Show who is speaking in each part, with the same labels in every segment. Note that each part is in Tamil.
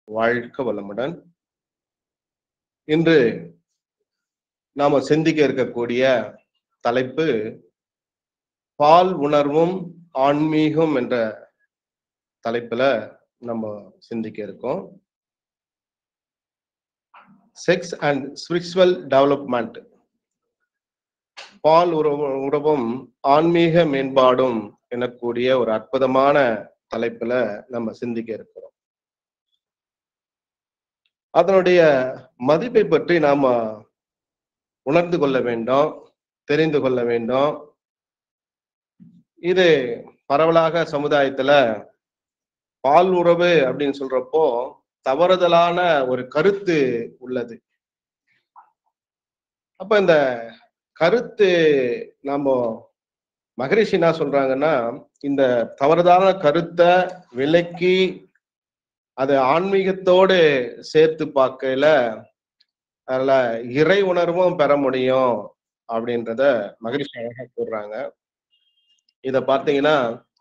Speaker 1: வாழ்க வளமுடன் இன்று நாம சிந்திக்க இருக்கக்கூடிய தலைப்பு பால் உணர்வும் ஆன்மீகம் என்ற தலைப்புல நம்ம சிந்திக்க இருக்கோம் செக்ஸ் அண்ட் ஸ்பிரிச்சுவல் டெவலப்மெண்ட் பால் உறவு உறவும் ஆன்மீக மேம்பாடும் எனக்கூடிய ஒரு அற்புதமான தலைப்புல நம்ம சிந்திக்க இருக்கிறோம் அதனுடைய மதிப்பை பற்றி நாம உணர்ந்து கொள்ள வேண்டும் தெரிந்து கொள்ள வேண்டும் இது பரவலாக சமுதாயத்துல பால் உறவு அப்படின்னு சொல்றப்போ தவறுதலான ஒரு கருத்து உள்ளது அப்ப இந்த கருத்து நம்ம மகரிஷி என்ன சொல்றாங்கன்னா இந்த தவறுதான கருத்தை விலக்கி அது ஆன்மீகத்தோடு சேர்த்து பார்க்கல அதுல இறை உணர்வும் பெற முடியும் அப்படின்றத மகிழ்ச்சி அழகா கூறுறாங்க இத பார்த்தீங்கன்னா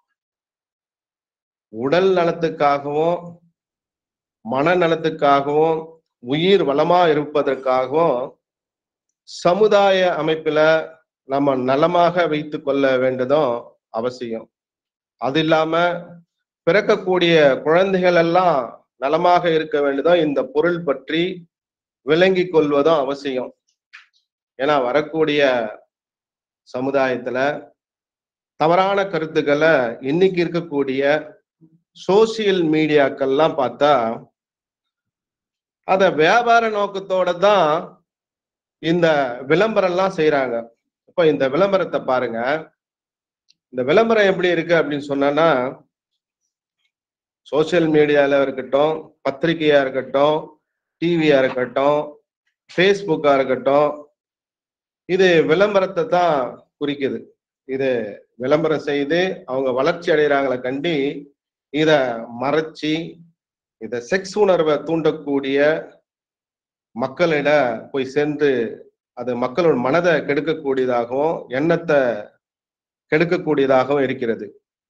Speaker 1: உடல் நலத்துக்காகவும் மனநலத்துக்காகவும் உயிர் வளமா இருப்பதற்காகவும் சமுதாய அமைப்புல நம்ம நலமாக வைத்து கொள்ள வேண்டியதும் அவசியம் அது இல்லாம பிறக்கக்கூடிய குழந்தைகள் எல்லாம் நலமாக இருக்க வேண்டியதும் இந்த பொருள் பற்றி விளங்கி கொள்வதும் அவசியம் ஏன்னா வரக்கூடிய சமுதாயத்துல தவறான கருத்துக்களை இன்னைக்கு இருக்கக்கூடிய சோசியல் மீடியாக்கள்லாம் பார்த்தா அத வியாபார நோக்கத்தோட தான் இந்த விளம்பரம் எல்லாம் செய்யறாங்க இப்ப இந்த விளம்பரத்தை பாருங்க இந்த விளம்பரம் எப்படி இருக்கு அப்படின்னு சொன்னா சோசியல் மீடியால இருக்கட்டும் பத்திரிகையா இருக்கட்டும் டிவியா இருக்கட்டும் ஃபேஸ்புக்கா இருக்கட்டும் இது விளம்பரத்தை தான் குறிக்குது இது விளம்பரம் செய்து அவங்க வளர்ச்சி அடைகிறாங்களே கண்டி இத மறைச்சி இத செக்ஸ் உணர்வை தூண்டக்கூடிய மக்களிட போய் சென்று அது மக்களோட மனதை கெடுக்கக்கூடியதாகவும் எண்ணத்தை கெடுக்கக்கூடியதாகவும் இருக்கிறது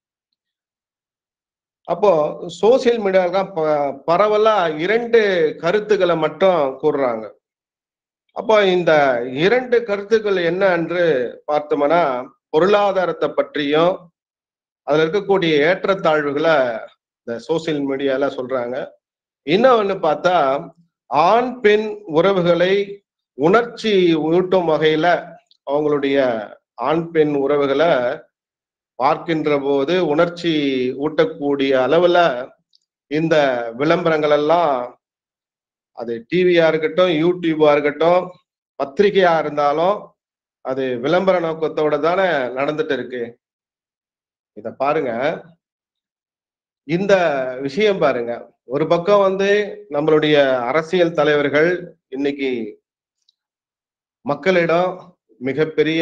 Speaker 1: அப்போ சோசியல் மீடியால தான் பரவலா இரண்டு கருத்துக்களை மட்டும் கூறுறாங்க அப்போ இந்த இரண்டு கருத்துக்கள் என்ன என்று பார்த்தோம்னா பொருளாதாரத்தை பற்றியும் அதுல இருக்கக்கூடிய ஏற்றத்தாழ்வுகளை இந்த சோசியல் மீடியால சொல்றாங்க இன்னொன்னு பார்த்தா ஆண் பெண் உறவுகளை உணர்ச்சி ஊட்டும் வகையில அவங்களுடைய ஆண் பெண் உறவுகளை பார்க்கின்ற போது உணர்ச்சி ஊட்டக்கூடிய அளவுல இந்த விளம்பரங்கள் எல்லாம் அது டிவியா இருக்கட்டும் யூடியூபா இருக்கட்டும் பத்திரிகையா இருந்தாலும் அது விளம்பர நோக்கத்தோட தானே நடந்துட்டு இருக்கு இத பாருங்க இந்த விஷயம் பாருங்க ஒரு பக்கம் வந்து நம்மளுடைய அரசியல் தலைவர்கள் இன்னைக்கு மக்களிடம் மிகப்பெரிய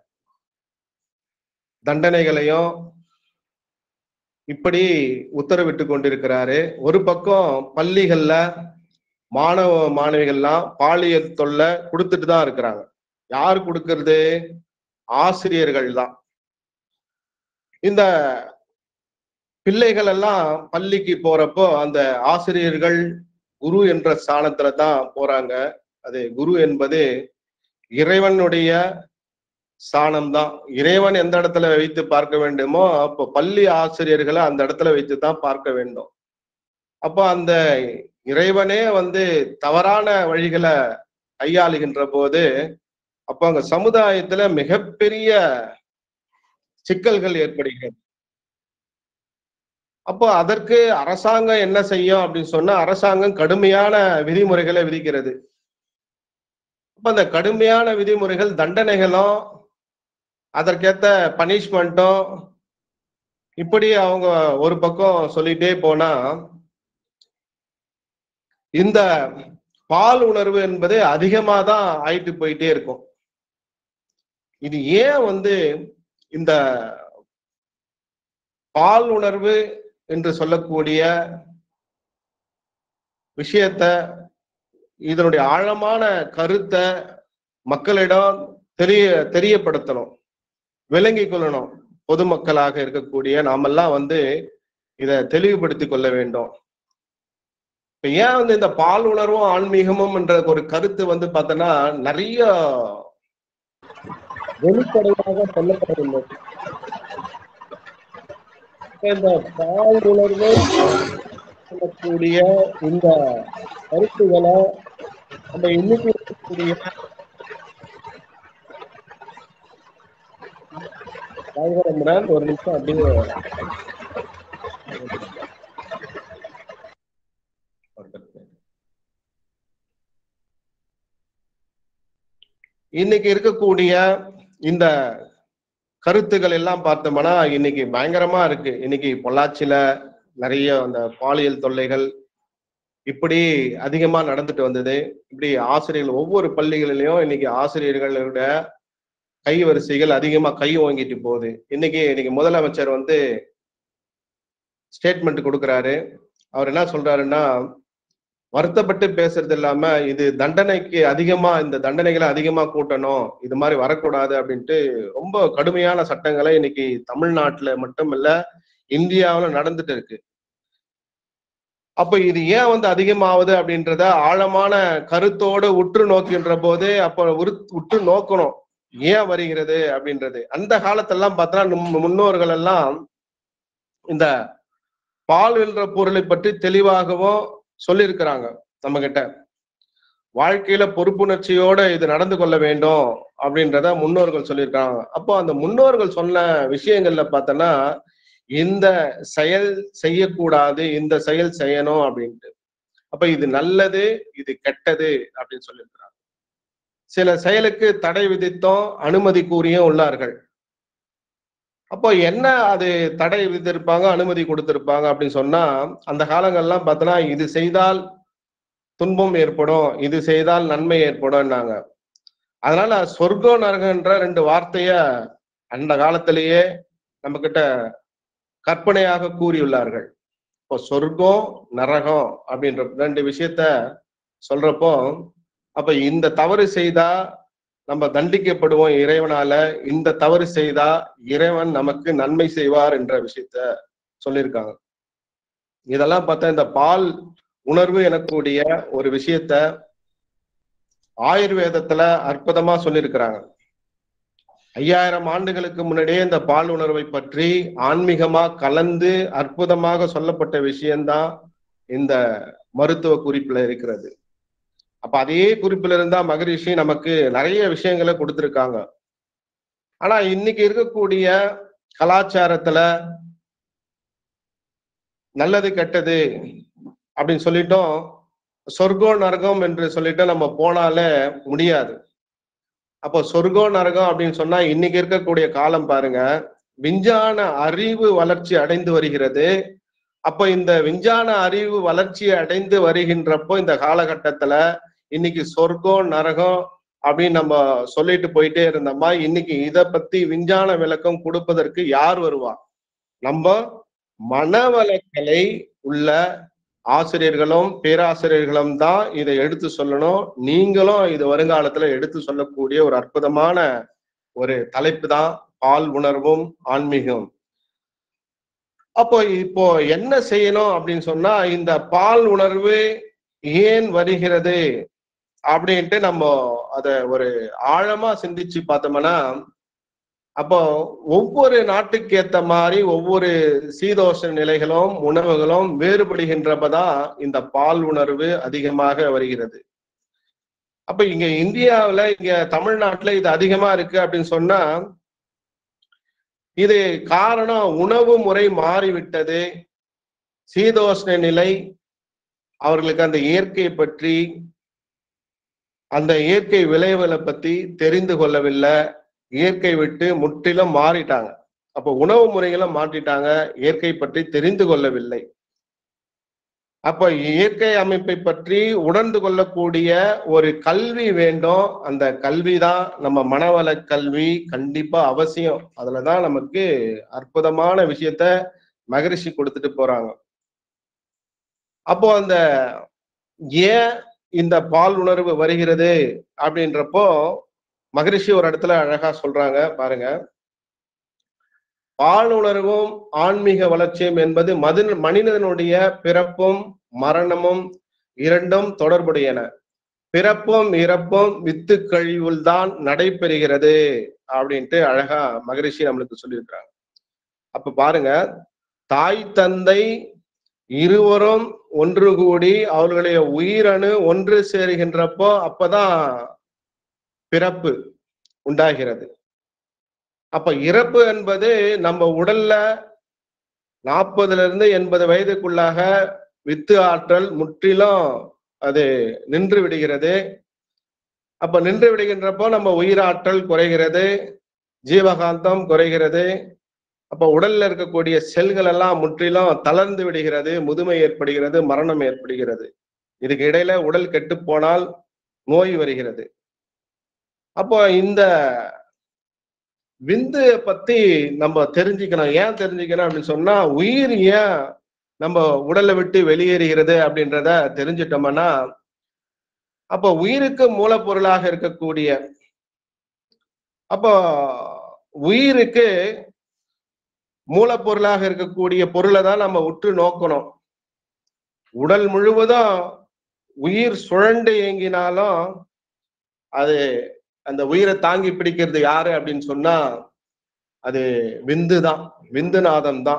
Speaker 1: தண்டனைகளையும் இப்படி உத்தரவிட்டு கொண்டிருக்கிறாரு ஒரு பக்கம் பள்ளிகள்ல மாணவ மாணவிகள்லாம் பாலியல் தொல்லை கொடுத்துட்டு தான் இருக்கிறாங்க யார் கொடுக்கறது ஆசிரியர்கள் தான் இந்த பிள்ளைகள் எல்லாம் பள்ளிக்கு போறப்போ அந்த ஆசிரியர்கள் குரு என்ற ஸ்தானத்துல தான் போறாங்க அது குரு என்பது இறைவனுடைய ஸ்தானம் தான் இறைவன் எந்த இடத்துல வைத்து பார்க்க வேண்டுமோ அப்போ பள்ளி ஆசிரியர்களை அந்த இடத்துல வைத்து தான் பார்க்க வேண்டும் அப்போ அந்த இறைவனே வந்து தவறான வழிகளை கையாளுகின்ற போது அப்போ அங்க சமுதாயத்துல மிகப்பெரிய சிக்கல்கள் ஏற்படுகிறது அப்போ அதற்கு அரசாங்கம் என்ன செய்யும் அப்படின்னு சொன்னா அரசாங்கம் கடுமையான விதிமுறைகளை விதிக்கிறது அப்ப அந்த கடுமையான விதிமுறைகள் தண்டனைகளும் அதற்கேத்த பனிஷ்மெண்ட்டும் இப்படி அவங்க ஒரு பக்கம் சொல்லிட்டே போனா இந்த பால் உணர்வு என்பது அதிகமா தான் ஆயிட்டு போயிட்டே இருக்கும் இது ஏன் வந்து இந்த பால் உணர்வு என்று சொல்லக்கூடிய விஷயத்த இதனுடைய ஆழமான கருத்தை மக்களிடம் தெரிய தெரியப்படுத்தணும் விளங்கி கொள்ளணும் பொதுமக்களாக இருக்கக்கூடிய நாமெல்லாம் வந்து இதை தெளிவுபடுத்திக் கொள்ள வேண்டும் இப்ப ஏன் வந்து இந்த பால் உணர்வும் ஆன்மீகமும் என்ற ஒரு கருத்து வந்து பார்த்தோன்னா நிறைய வெளிப்படையாக சொல்லப்படவில்லை இப்ப இந்த பால் உணர்வு சொல்லக்கூடிய இந்த கருத்துக்களை நம்ம இன்னைக்கு இருக்கக்கூடிய ராஜகரமுடன் ஒரு நிமிஷம் அப்படியே இன்னைக்கு இருக்கக்கூடிய இந்த கருத்துக்கள் எல்லாம் பார்த்தோம்னா இன்னைக்கு பயங்கரமா இருக்கு இன்னைக்கு பொள்ளாச்சியில நிறைய அந்த பாலியல் தொல்லைகள் இப்படி அதிகமா நடந்துட்டு வந்தது இப்படி ஆசிரியர்கள் ஒவ்வொரு பள்ளிகளிலையும் இன்னைக்கு ஆசிரியர்களுடைய கை வரிசைகள் அதிகமா கை வாங்கிட்டு போகுது இன்னைக்கு இன்னைக்கு முதலமைச்சர் வந்து ஸ்டேட்மெண்ட் கொடுக்குறாரு அவர் என்ன சொல்றாருன்னா வருத்தப்பட்டு பேசுறது இல்லாம இது தண்டனைக்கு அதிகமா இந்த தண்டனைகளை அதிகமா கூட்டணும் இது மாதிரி வரக்கூடாது அப்படின்ட்டு ரொம்ப கடுமையான சட்டங்களை இன்னைக்கு தமிழ்நாட்டுல மட்டும் இல்ல இந்தியாவுல நடந்துட்டு இருக்கு அப்ப இது ஏன் வந்து அதிகமாகுது அப்படின்றத ஆழமான கருத்தோடு உற்று நோக்கின்ற போது அப்ப உற்று நோக்கணும் ஏன் வருகிறது அப்படின்றது அந்த காலத்தெல்லாம் பார்த்தோன்னா நம் முன்னோர்கள் எல்லாம் இந்த பால் என்ற பொருளை பற்றி தெளிவாகவும் சொல்லியிருக்கிறாங்க நம்ம கிட்ட வாழ்க்கையில பொறுப்புணர்ச்சியோட இது நடந்து கொள்ள வேண்டும் அப்படின்றத முன்னோர்கள் சொல்லியிருக்காங்க அப்போ அந்த முன்னோர்கள் சொன்ன விஷயங்கள்ல பார்த்தோன்னா இந்த செயல் செய்யக்கூடாது இந்த செயல் செய்யணும் அப்படின்ட்டு அப்ப இது நல்லது இது கெட்டது அப்படின்னு சொல்லியிருக்கிறாங்க சில செயலுக்கு தடை விதித்தும் அனுமதி கூறியும் உள்ளார்கள் அப்போ என்ன அது தடை விதித்திருப்பாங்க அனுமதி கொடுத்திருப்பாங்க அப்படின்னு சொன்னா அந்த காலங்கள்லாம் பார்த்தோன்னா இது செய்தால் துன்பம் ஏற்படும் இது செய்தால் நன்மை ஏற்படும்னாங்க அதனால சொர்க்கம் நரகன்ற ரெண்டு வார்த்தைய அந்த காலத்திலேயே நம்ம கிட்ட கற்பனையாக கூறியுள்ளார்கள் இப்போ சொர்க்கம் நரகம் அப்படின்ற ரெண்டு விஷயத்த சொல்றப்போ அப்ப இந்த தவறு செய்தா நம்ம தண்டிக்கப்படுவோம் இறைவனால இந்த தவறு செய்தா இறைவன் நமக்கு நன்மை செய்வார் என்ற விஷயத்த சொல்லியிருக்காங்க இதெல்லாம் பார்த்தா இந்த பால் உணர்வு எனக்கூடிய ஒரு விஷயத்த ஆயுர்வேதத்துல அற்புதமா சொல்லியிருக்கிறாங்க ஐயாயிரம் ஆண்டுகளுக்கு முன்னாடியே இந்த பால் உணர்வை பற்றி ஆன்மீகமா கலந்து அற்புதமாக சொல்லப்பட்ட விஷயம்தான் இந்த மருத்துவ குறிப்புல இருக்கிறது அப்ப அதே குறிப்பில இருந்தா மகரிஷி நமக்கு நிறைய விஷயங்களை கொடுத்திருக்காங்க ஆனா இன்னைக்கு இருக்கக்கூடிய கலாச்சாரத்துல நல்லது கெட்டது அப்படின்னு சொல்லிட்டோம் சொர்க்கம் நரகம் என்று சொல்லிட்டு நம்ம போனாலே முடியாது அப்போ சொர்க்கம் நரகம் அப்படின்னு சொன்னா இன்னைக்கு இருக்கக்கூடிய காலம் பாருங்க விஞ்ஞான அறிவு வளர்ச்சி அடைந்து வருகிறது அப்ப இந்த விஞ்ஞான அறிவு வளர்ச்சி அடைந்து வருகின்றப்போ இந்த காலகட்டத்துல இன்னைக்கு சொர்க்கம் நரகம் அப்படின்னு நம்ம சொல்லிட்டு போயிட்டே இருந்தோமா இன்னைக்கு இத பத்தி விஞ்ஞான விளக்கம் கொடுப்பதற்கு யார் வருவா நம்ம மனவளக்கலை உள்ள ஆசிரியர்களும் பேராசிரியர்களும் தான் இதை எடுத்து சொல்லணும் நீங்களும் இது வருங்காலத்துல எடுத்து சொல்லக்கூடிய ஒரு அற்புதமான ஒரு தலைப்பு தான் பால் உணர்வும் ஆன்மீகம் அப்போ இப்போ என்ன செய்யணும் அப்படின்னு சொன்னா இந்த பால் உணர்வு ஏன் வருகிறது அப்படின்ட்டு நம்ம அத ஒரு ஆழமா சிந்திச்சு பார்த்தோம்னா அப்போ ஒவ்வொரு நாட்டுக்கு ஏத்த மாதிரி ஒவ்வொரு சீதோஷ நிலைகளும் உணவுகளும் வேறுபடுகின்றப்பதான் இந்த பால் உணர்வு அதிகமாக வருகிறது அப்ப இங்க இந்தியாவுல இங்க தமிழ்நாட்டுல இது அதிகமா இருக்கு அப்படின்னு சொன்னா இது காரணம் உணவு முறை மாறிவிட்டது சீதோஷ்ண நிலை அவர்களுக்கு அந்த இயற்கை பற்றி அந்த இயற்கை விளைவுகளை பத்தி தெரிந்து கொள்ளவில்லை இயற்கை விட்டு முற்றிலும் மாறிட்டாங்க அப்போ உணவு முறைகளை மாற்றிட்டாங்க இயற்கை பற்றி தெரிந்து கொள்ளவில்லை அப்ப இயற்கை அமைப்பை பற்றி உணர்ந்து கொள்ளக்கூடிய ஒரு கல்வி வேண்டும் அந்த கல்வி தான் நம்ம மனவள கல்வி கண்டிப்பா அவசியம் அதுலதான் நமக்கு அற்புதமான விஷயத்த மகரிஷி கொடுத்துட்டு போறாங்க அப்போ அந்த ஏன் இந்த பால் உணர்வு வருகிறது அப்படின்றப்போ மகரிஷி ஒரு இடத்துல அழகா சொல்றாங்க பாருங்க பாலுணர்வும் ஆன்மீக வளர்ச்சியும் என்பது மது மனிதனுடைய பிறப்பும் மரணமும் இரண்டும் தொடர்புடையன பிறப்பும் இறப்பும் வித்து கழிவுள் தான் நடைபெறுகிறது அப்படின்ட்டு அழகா மகரிஷி நம்மளுக்கு சொல்லியிருக்கிறாங்க அப்ப பாருங்க தாய் தந்தை இருவரும் ஒன்று கூடி அவர்களுடைய உயிரணு ஒன்று சேருகின்றப்போ அப்பதான் பிறப்பு உண்டாகிறது அப்ப இறப்பு என்பது நம்ம உடல்ல நாற்பதுல இருந்து எண்பது வயதுக்குள்ளாக வித்து ஆற்றல் முற்றிலும் அது நின்று விடுகிறது அப்ப நின்று விடுகின்றப்போ நம்ம உயிராற்றல் குறைகிறது ஜீவகாந்தம் குறைகிறது அப்ப உடல்ல இருக்கக்கூடிய செல்கள் எல்லாம் முற்றிலும் தளர்ந்து விடுகிறது முதுமை ஏற்படுகிறது மரணம் ஏற்படுகிறது இதுக்கு இடையில உடல் கெட்டு போனால் நோய் வருகிறது அப்போ இந்த விந்து பத்தி நம்ம தெரிஞ்சுக்கணும் ஏன் தெரிஞ்சுக்கணும் அப்படின்னு சொன்னா உயிர் ஏன் நம்ம உடலை விட்டு வெளியேறுகிறது அப்படின்றத தெரிஞ்சிட்டோம்னா அப்போ உயிருக்கு மூலப்பொருளாக இருக்கக்கூடிய அப்போ உயிருக்கு மூலப்பொருளாக இருக்கக்கூடிய பொருளை தான் நம்ம உற்று நோக்கணும் உடல் முழுவதும் உயிர் சுழண்டு இயங்கினாலும் அது அந்த உயிரை தாங்கி பிடிக்கிறது யாரு அப்படின்னு சொன்னா அது விந்து தான் விந்துநாதம் தான்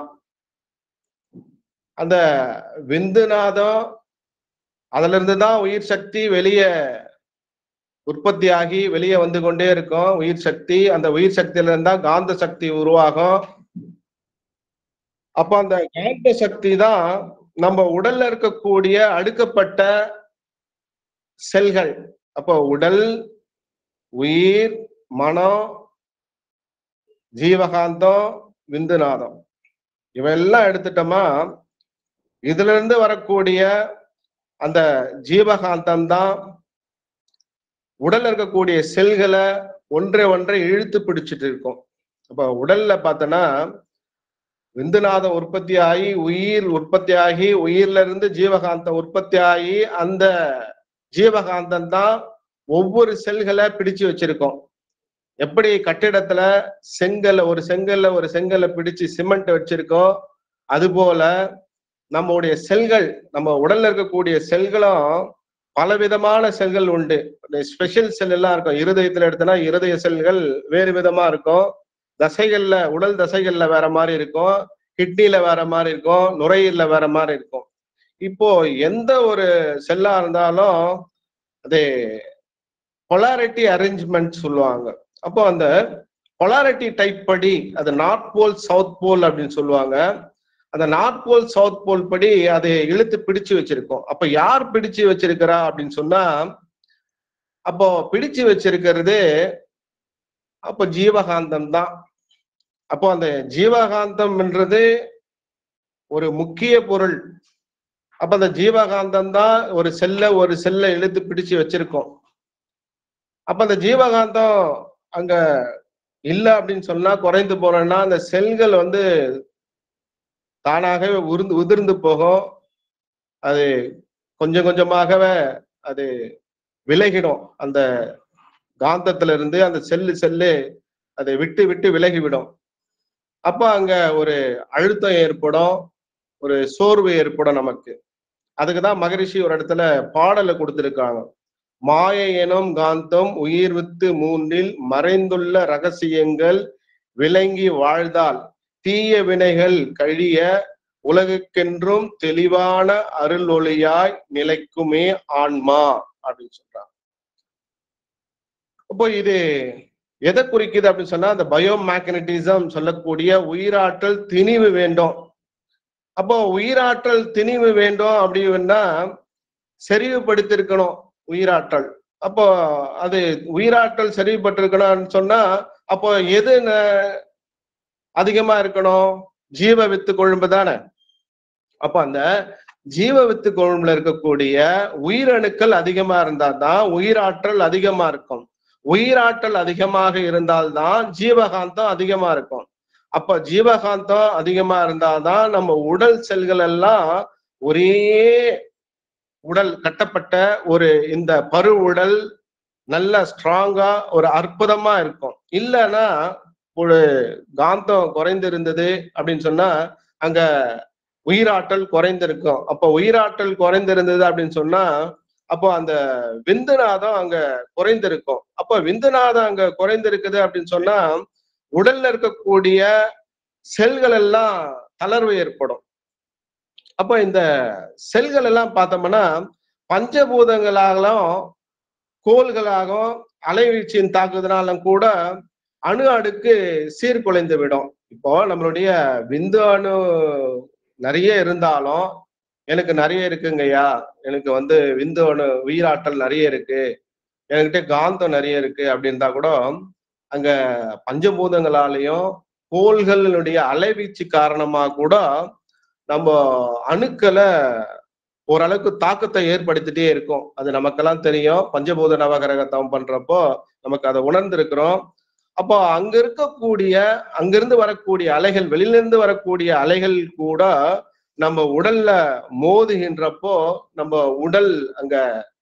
Speaker 1: அந்த விந்துநாதம் அதுல இருந்து தான் உயிர் சக்தி வெளியே உற்பத்தி ஆகி வெளியே வந்து கொண்டே இருக்கும் உயிர் சக்தி அந்த உயிர் சக்தியில இருந்தா காந்த சக்தி உருவாகும் அப்ப அந்த காந்த சக்தி தான் நம்ம உடல்ல இருக்கக்கூடிய அடுக்கப்பட்ட செல்கள் அப்போ உடல் உயிர் மனம் ஜீவகாந்தம் விந்துநாதம் இவெல்லாம் எடுத்துட்டோமா இதுல இருந்து வரக்கூடிய அந்த ஜீவகாந்தம் தான் உடல்ல இருக்கக்கூடிய செல்களை ஒன்றை ஒன்றை இழுத்து பிடிச்சிட்டு இருக்கும் அப்ப உடல்ல பார்த்தோன்னா விந்துநாதம் உற்பத்தி ஆகி உயிர் உற்பத்தி ஆகி உயிர்ல இருந்து ஜீவகாந்தம் உற்பத்தி ஆகி அந்த ஜீவகாந்தம் தான் ஒவ்வொரு செல்களை பிடிச்சு வச்சிருக்கோம் எப்படி கட்டிடத்துல செங்கல்ல ஒரு செங்கல்ல ஒரு செங்கல்ல பிடிச்சு சிமெண்ட் வச்சிருக்கோம் அது போல நம்முடைய செல்கள் நம்ம உடல்ல இருக்கக்கூடிய செல்களும் பலவிதமான செல்கள் உண்டு ஸ்பெஷல் செல் எல்லாம் இருக்கும் இருதயத்துல எடுத்தனா இருதய செல்கள் வேறு விதமா இருக்கும் தசைகள்ல உடல் தசைகள்ல வேற மாதிரி இருக்கும் கிட்னில வேற மாதிரி இருக்கும் நுரையீரல வேற மாதிரி இருக்கும் இப்போ எந்த ஒரு செல்லா இருந்தாலும் அது பொலாரிட்டி அரேஞ்ச்மெண்ட் சொல்லுவாங்க அப்போ அந்த பொலாரிட்டி டைப் படி அது நார்த் போல் சவுத் போல் அப்படின்னு சொல்லுவாங்க அந்த நார்த் போல் சவுத் போல் படி அதை இழுத்து பிடிச்சு வச்சிருக்கோம் அப்ப யார் பிடிச்சு வச்சிருக்கிறா அப்படின்னு சொன்னா அப்போ பிடிச்சு வச்சிருக்கிறது அப்போ ஜீவகாந்தம் தான் அப்போ அந்த ஜீவகாந்தம்ன்றது ஒரு முக்கிய பொருள் அப்ப அந்த ஜீவகாந்தம் தான் ஒரு செல்ல ஒரு செல்ல இழுத்து பிடிச்சு வச்சிருக்கோம் அப்ப அந்த ஜீவகாந்தம் அங்க இல்ல அப்படின்னு சொன்னா குறைந்து போனோம்னா அந்த செல்கள் வந்து தானாகவே உருந்து உதிர்ந்து போகும் அது கொஞ்சம் கொஞ்சமாகவே அது விலகிடும் அந்த காந்தத்துல இருந்து அந்த செல்லு செல்லு அதை விட்டு விட்டு விலகிவிடும் அப்ப அங்க ஒரு அழுத்தம் ஏற்படும் ஒரு சோர்வு ஏற்படும் நமக்கு அதுக்குதான் மகரிஷி ஒரு இடத்துல பாடலை கொடுத்திருக்காங்க மாயை எனும் காந்தம் உயிர் வித்து மூன்றில் மறைந்துள்ள ரகசியங்கள் விளங்கி வாழ்ந்தால் தீய வினைகள் கழிய உலகுக்கென்றும் தெளிவான அருள் ஒளியாய் நிலைக்குமே ஆன்மா அப்படின்னு சொல்றாங்க அப்போ இது எதை குறிக்குது அப்படின்னு சொன்னா அந்த பயோ மேக்னட்டிசம் சொல்லக்கூடிய உயிராற்றல் திணிவு வேண்டும் அப்போ உயிராற்றல் திணிவு வேண்டும் அப்படின்னா செறிவுபடுத்திருக்கணும் உயிராற்றல் அப்போ அது உயிராற்றல் செறிவுபட்டிருக்கணும்னு சொன்னா அப்போ எது ந- அதிகமா இருக்கணும் ஜீவ வித்து கொழும்பு தானே அப்ப அந்த ஜீவ வித்து கொழும்புல இருக்கக்கூடிய உயிரணுக்கள் அதிகமா இருந்தா தான் உயிராற்றல் அதிகமா இருக்கும் உயிராற்றல் அதிகமாக இருந்தால்தான் ஜீவகாந்தம் அதிகமா இருக்கும் அப்ப ஜீவகாந்தம் அதிகமா இருந்தாதான் நம்ம உடல் செல்கள் எல்லாம் ஒரே உடல் கட்டப்பட்ட ஒரு இந்த பரு உடல் நல்ல ஸ்ட்ராங்கா ஒரு அற்புதமா இருக்கும் இல்லைன்னா ஒரு காந்தம் குறைந்து இருந்தது அப்படின்னு சொன்னா அங்க உயிராற்றல் குறைந்திருக்கும் அப்போ உயிராற்றல் குறைந்திருந்தது அப்படின்னு சொன்னா அப்போ அந்த விந்துநாதம் அங்க குறைந்திருக்கும் அப்போ விந்துநாதம் அங்க குறைந்திருக்குது அப்படின்னு சொன்னா உடல்ல இருக்கக்கூடிய செல்கள் எல்லாம் தளர்வு ஏற்படும் அப்போ இந்த செல்கள் எல்லாம் பார்த்தோம்னா பஞ்சபூதங்களாகவும் கோள்களாகவும் அலைவீழ்ச்சியின் தாக்குதலாலும் கூட அணு அடுக்கு சீர்குலைந்து விடும் இப்போ நம்மளுடைய விந்து அணு நிறைய இருந்தாலும் எனக்கு நிறைய இருக்குங்கய்யா எனக்கு வந்து விந்து அணு உயிராற்றல் நிறைய இருக்கு என்கிட்ட காந்தம் நிறைய இருக்கு அப்படின்றா கூட அங்க பஞ்சபூதங்களாலையும் கோள்களுடைய அலைவீச்சு காரணமா கூட நம்ம அணுக்களை ஓரளவுக்கு தாக்கத்தை ஏற்படுத்திட்டே இருக்கும் அது நமக்கெல்லாம் தெரியும் பஞ்சபூத நவகிரகத்தம் பண்றப்போ நமக்கு அதை உணர்ந்திருக்கிறோம் அப்போ அங்க இருக்கக்கூடிய அங்கிருந்து வரக்கூடிய அலைகள் வெளியிலிருந்து வரக்கூடிய அலைகள் கூட நம்ம உடல்ல மோதுகின்றப்போ நம்ம உடல் அங்க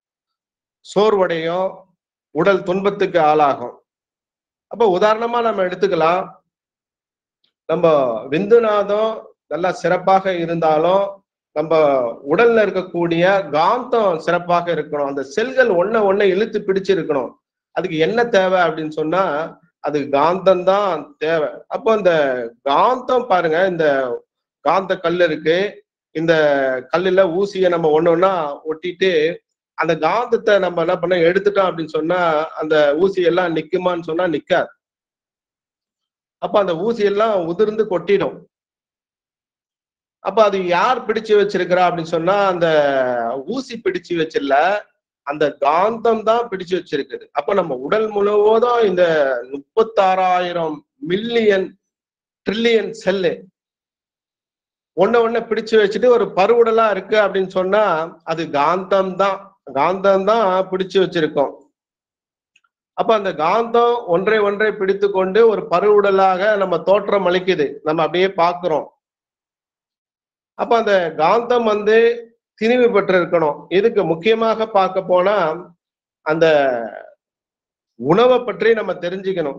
Speaker 1: சோர்வடையும் உடல் துன்பத்துக்கு ஆளாகும் அப்போ உதாரணமா நம்ம எடுத்துக்கலாம் நம்ம விந்துநாதம் நல்லா சிறப்பாக இருந்தாலும் நம்ம உடல்ல இருக்கக்கூடிய காந்தம் சிறப்பாக இருக்கணும் அந்த செல்கள் ஒன்ன ஒன்ன இழுத்து பிடிச்சிருக்கணும் அதுக்கு என்ன தேவை அப்படின்னு சொன்னா அது காந்தம் தான் தேவை அப்போ அந்த காந்தம் பாருங்க இந்த காந்த கல் இருக்கு இந்த கல்லுல ஊசியை நம்ம ஒண்ணு ஒண்ணா ஒட்டிட்டு அந்த காந்தத்தை நம்ம என்ன பண்ண எடுத்துட்டோம் அப்படின்னு சொன்னா அந்த ஊசி எல்லாம் நிக்குமான்னு சொன்னா நிக்காது அப்ப அந்த ஊசி எல்லாம் உதிர்ந்து கொட்டிடும் அப்ப அது யார் பிடிச்சு வச்சிருக்கிறா அப்படின்னு சொன்னா அந்த ஊசி பிடிச்சு வச்சிடல அந்த காந்தம் தான் பிடிச்சு வச்சிருக்குது அப்ப நம்ம உடல் முழுவதும் இந்த முப்பத்தாறாயிரம் மில்லியன் ட்ரில்லியன் செல்லு ஒன்ன ஒன்ன பிடிச்சு வச்சுட்டு ஒரு பருவுடலா இருக்கு அப்படின்னு சொன்னா அது காந்தம் தான் காந்தம் தான் பிடிச்சு வச்சிருக்கோம் அப்ப அந்த காந்தம் ஒன்றை ஒன்றை பிடித்து கொண்டு ஒரு பருவுடலாக நம்ம தோற்றம் அளிக்குது நம்ம அப்படியே பாக்குறோம் அப்ப அந்த காந்தம் வந்து திணிவு பெற்று இருக்கணும் இதுக்கு முக்கியமாக பார்க்க போனா அந்த உணவை பற்றி நம்ம தெரிஞ்சுக்கணும்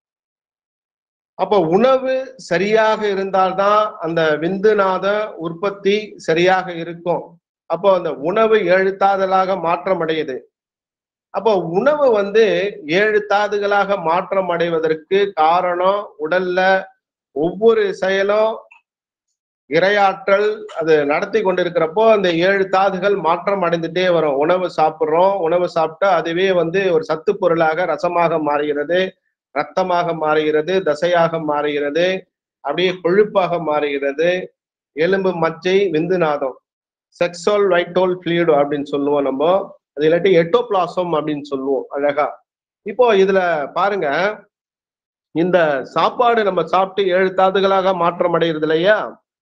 Speaker 1: அப்ப உணவு சரியாக இருந்தால்தான் அந்த விந்துநாத உற்பத்தி சரியாக இருக்கும் அப்போ அந்த உணவு ஏழு தாதுகளாக மாற்றம் அடையுது அப்போ உணவு வந்து ஏழு தாதுகளாக மாற்றம் அடைவதற்கு காரணம் உடல்ல ஒவ்வொரு செயலும் இரையாற்றல் அது நடத்தி கொண்டிருக்கிறப்போ அந்த ஏழு தாதுகள் மாற்றம் அடைந்துட்டே வரும் உணவு சாப்பிட்றோம் உணவு சாப்பிட்டா அதுவே வந்து ஒரு சத்து பொருளாக ரசமாக மாறுகிறது ரத்தமாக மாறுகிறது தசையாக மாறுகிறது அப்படியே கொழுப்பாக மாறுகிறது எலும்பு மச்சை விந்துநாதம் செக்ஸுவல் வைட்டோல் ஃபிளூயிட் அப்படின்னு சொல்லுவோம் நம்ம அது இல்லாட்டி எட்டோபிளாசம் அப்படின்னு சொல்லுவோம் அழகா இப்போ இதுல பாருங்க இந்த சாப்பாடு நம்ம சாப்பிட்டு ஏழு தாதுகளாக மாற்றம் அடைகிறது இல்லையா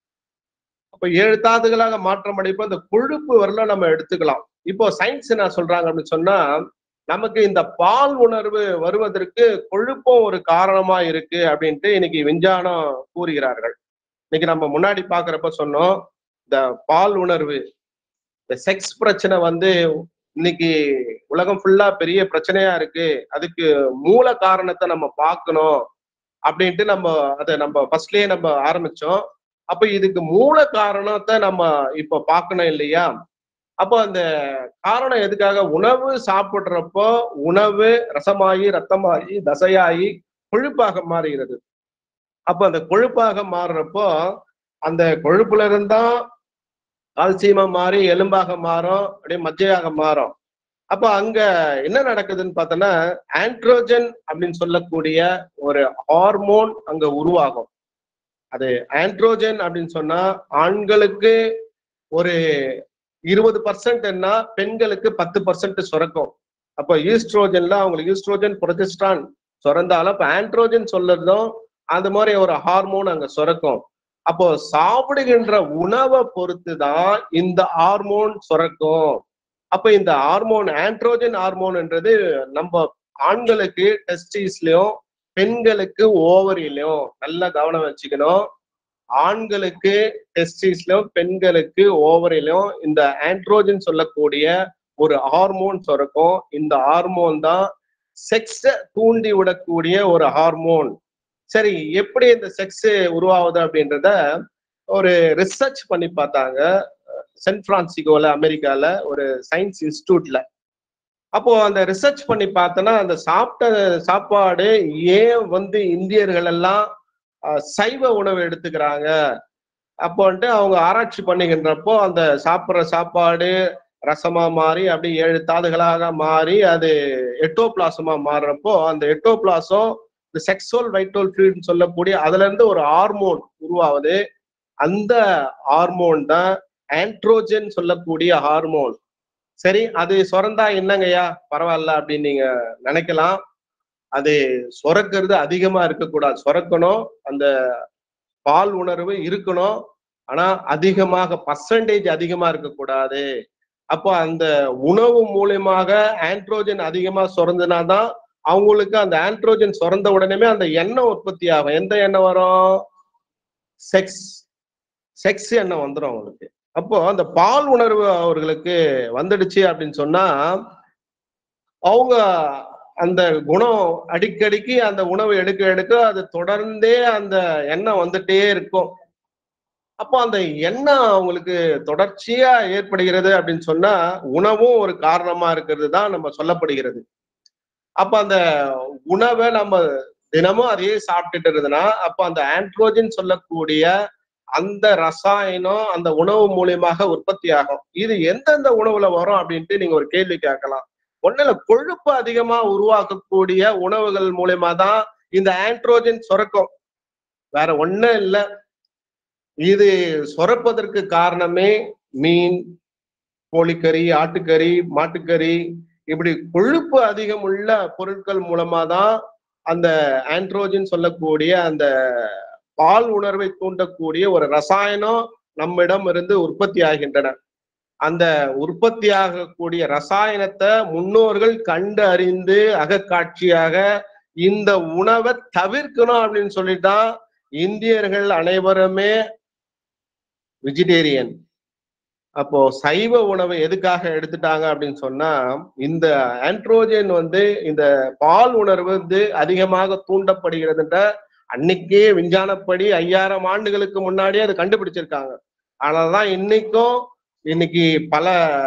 Speaker 1: அப்ப ஏழு தாதுகளாக மாற்றம் அடைப்போ இந்த கொழுப்பு வரலாம் நம்ம எடுத்துக்கலாம் இப்போ சயின்ஸ் என்ன சொல்றாங்க அப்படின்னு சொன்னா நமக்கு இந்த பால் உணர்வு வருவதற்கு கொழுப்பும் ஒரு காரணமா இருக்கு அப்படின்ட்டு இன்னைக்கு விஞ்ஞானம் கூறுகிறார்கள் இன்னைக்கு நம்ம முன்னாடி பாக்குறப்ப சொன்னோம் இந்த பால் உணர்வு இந்த செக்ஸ் பிரச்சனை வந்து இன்னைக்கு உலகம் ஃபுல்லா பெரிய பிரச்சனையா இருக்கு அதுக்கு மூல காரணத்தை நம்ம பார்க்கணும் அப்படின்ட்டு நம்ம அதை நம்ம ஃபர்ஸ்ட்லயே நம்ம ஆரம்பிச்சோம் அப்ப இதுக்கு மூல காரணத்தை நம்ம இப்ப பார்க்கணும் இல்லையா அப்போ அந்த காரணம் எதுக்காக உணவு சாப்பிடுறப்போ உணவு ரசமாகி ரத்தமாகி தசையாகி கொழுப்பாக மாறுகிறது அப்போ அந்த கொழுப்பாக மாறுறப்போ அந்த கொழுப்புல இருந்தா கால்சியமா மாறி எலும்பாக மாறும் அப்படியே மஜ்ஜையாக மாறும் அப்போ அங்க என்ன நடக்குதுன்னு பார்த்தோன்னா ஆண்ட்ரோஜன் அப்படின்னு சொல்லக்கூடிய ஒரு ஹார்மோன் அங்க உருவாகும் அது ஆண்ட்ரோஜன் அப்படின்னு சொன்னா ஆண்களுக்கு ஒரு இருபது பர்சன்ட் என்ன பெண்களுக்கு பத்து பர்சன்ட் சுரக்கும் அப்போ ஈஸ்ட்ரோஜன்ல அவங்களுக்கு ஈஸ்ட்ரோஜன் புரொஜெஸ்ட்ரான் சுரந்தாலும் அப்ப ஆண்ட்ரோஜன் சொல்றதும் அந்த மாதிரி ஒரு ஹார்மோன் அங்க சுரக்கும் அப்போ சாப்பிடுகின்ற உணவை பொறுத்து தான் இந்த ஹார்மோன் சுரக்கும் அப்ப இந்த ஹார்மோன் ஆண்ட்ரோஜன் ஹார்மோன்ன்றது நம்ம ஆண்களுக்கு டெஸ்டிஸ்லயும் பெண்களுக்கு ஓவரிலையும் நல்ல கவனம் வச்சுக்கணும் ஆண்களுக்கு டெஸ்டிஸ்லயும் பெண்களுக்கு ஓவரிலும் இந்த ஆண்ட்ரோஜன் சொல்லக்கூடிய ஒரு ஹார்மோன் சுரக்கும் இந்த ஹார்மோன் தான் செக்ஸ தூண்டி விடக்கூடிய ஒரு ஹார்மோன் சரி எப்படி இந்த செக்ஸ் உருவாகுது அப்படின்றத ஒரு ரிசர்ச் பண்ணி பார்த்தாங்க சென்ட் பிரான்சிகோல அமெரிக்கால ஒரு சயின்ஸ் இன்ஸ்டியூட்ல அப்போ அந்த ரிசர்ச் பண்ணி பார்த்தோன்னா அந்த சாப்பிட்ட சாப்பாடு ஏன் வந்து இந்தியர்கள் எல்லாம் அஹ், சைவ உணவு எடுத்துக்கிறாங்க அப்போ வந்துட்டு அவங்க ஆராய்ச்சி பண்ணுகின்றப்போ அந்த சாப்பிட்ற சாப்பாடு ரசமா மாறி அப்படி ஏழு தாதுகளாக மாறி அது எட்டோபிளாசமா மாறுறப்போ அந்த எட்டோபிளாசம் இந்த செக்ஸுவல் வைட்டோல் ஃபிளூட்னு சொல்லக்கூடிய அதுல இருந்து ஒரு ஹார்மோன் உருவாகுது அந்த ஹார்மோன் தான் ஆண்ட்ரோஜன் சொல்லக்கூடிய ஹார்மோன் சரி அது சுரந்தா என்னங்கய்யா பரவாயில்ல அப்படின்னு நீங்க நினைக்கலாம் அது சுரக்கிறது அதிகமா இருக்கக்கூடாது சுரக்கணும் அந்த பால் உணர்வு இருக்கணும் ஆனா அதிகமாக பர்சன்டேஜ் அதிகமா இருக்கக்கூடாது அப்போ அந்த உணவு மூலியமாக ஆண்ட்ரோஜன் அதிகமா சுரந்துனாதான் அவங்களுக்கு அந்த ஆண்ட்ரோஜன் சுரந்த உடனே அந்த எண்ணெய் உற்பத்தி ஆகும் எந்த எண்ணெய் வரும் செக்ஸ் செக்ஸ் எண்ணெய் வந்துடும் அவங்களுக்கு அப்போ அந்த பால் உணர்வு அவர்களுக்கு வந்துடுச்சு அப்படின்னு சொன்னா அவங்க அந்த குணம் அடிக்கடிக்கு அந்த உணவு எடுக்க எடுக்க அது தொடர்ந்தே அந்த எண்ணெய் வந்துட்டே இருக்கும் அப்போ அந்த எண்ணெய் அவங்களுக்கு தொடர்ச்சியா ஏற்படுகிறது அப்படின்னு சொன்னா உணவும் ஒரு காரணமா இருக்கிறது தான் நம்ம சொல்லப்படுகிறது அப்ப அந்த உணவை நம்ம தினமும் அதையே சாப்பிட்டுட்டு இருந்ததுன்னா அப்ப அந்த ஆண்ட்ரோஜன் சொல்லக்கூடிய அந்த ரசாயனம் அந்த உணவு மூலியமாக உற்பத்தி ஆகும் இது எந்தெந்த உணவுல வரும் அப்படின்ட்டு நீங்க ஒரு கேள்வி கேட்கலாம் ஒண்ணுல கொழுப்பு அதிகமா உருவாக்கக்கூடிய உணவுகள் மூலியமா தான் இந்த ஆண்ட்ரோஜன் சுரக்கும் வேற ஒண்ணும் இல்ல இது சுரப்பதற்கு காரணமே மீன் கோழிக்கறி ஆட்டுக்கறி மாட்டுக்கறி இப்படி கொழுப்பு அதிகம் உள்ள பொருட்கள் மூலமா தான் அந்த ஆண்ட்ரோஜன் சொல்லக்கூடிய அந்த பால் உணர்வை தூண்டக்கூடிய ஒரு ரசாயனம் நம்மிடம் இருந்து உற்பத்தி ஆகின்றன அந்த உற்பத்தி ஆகக்கூடிய ரசாயனத்தை முன்னோர்கள் கண்டு அறிந்து அகக்காட்சியாக இந்த உணவை தவிர்க்கணும் அப்படின்னு சொல்லிட்டான் இந்தியர்கள் அனைவருமே வெஜிடேரியன் அப்போ சைவ உணவை எதுக்காக எடுத்துட்டாங்க அப்படின்னு சொன்னா இந்த ஆண்ட்ரோஜன் வந்து இந்த பால் உணர்வு வந்து அதிகமாக தூண்டப்படுகிறதுன்ற அன்னைக்கே விஞ்ஞானப்படி ஐயாயிரம் ஆண்டுகளுக்கு முன்னாடியே அது கண்டுபிடிச்சிருக்காங்க ஆனால்தான் இன்னைக்கும் இன்னைக்கு பல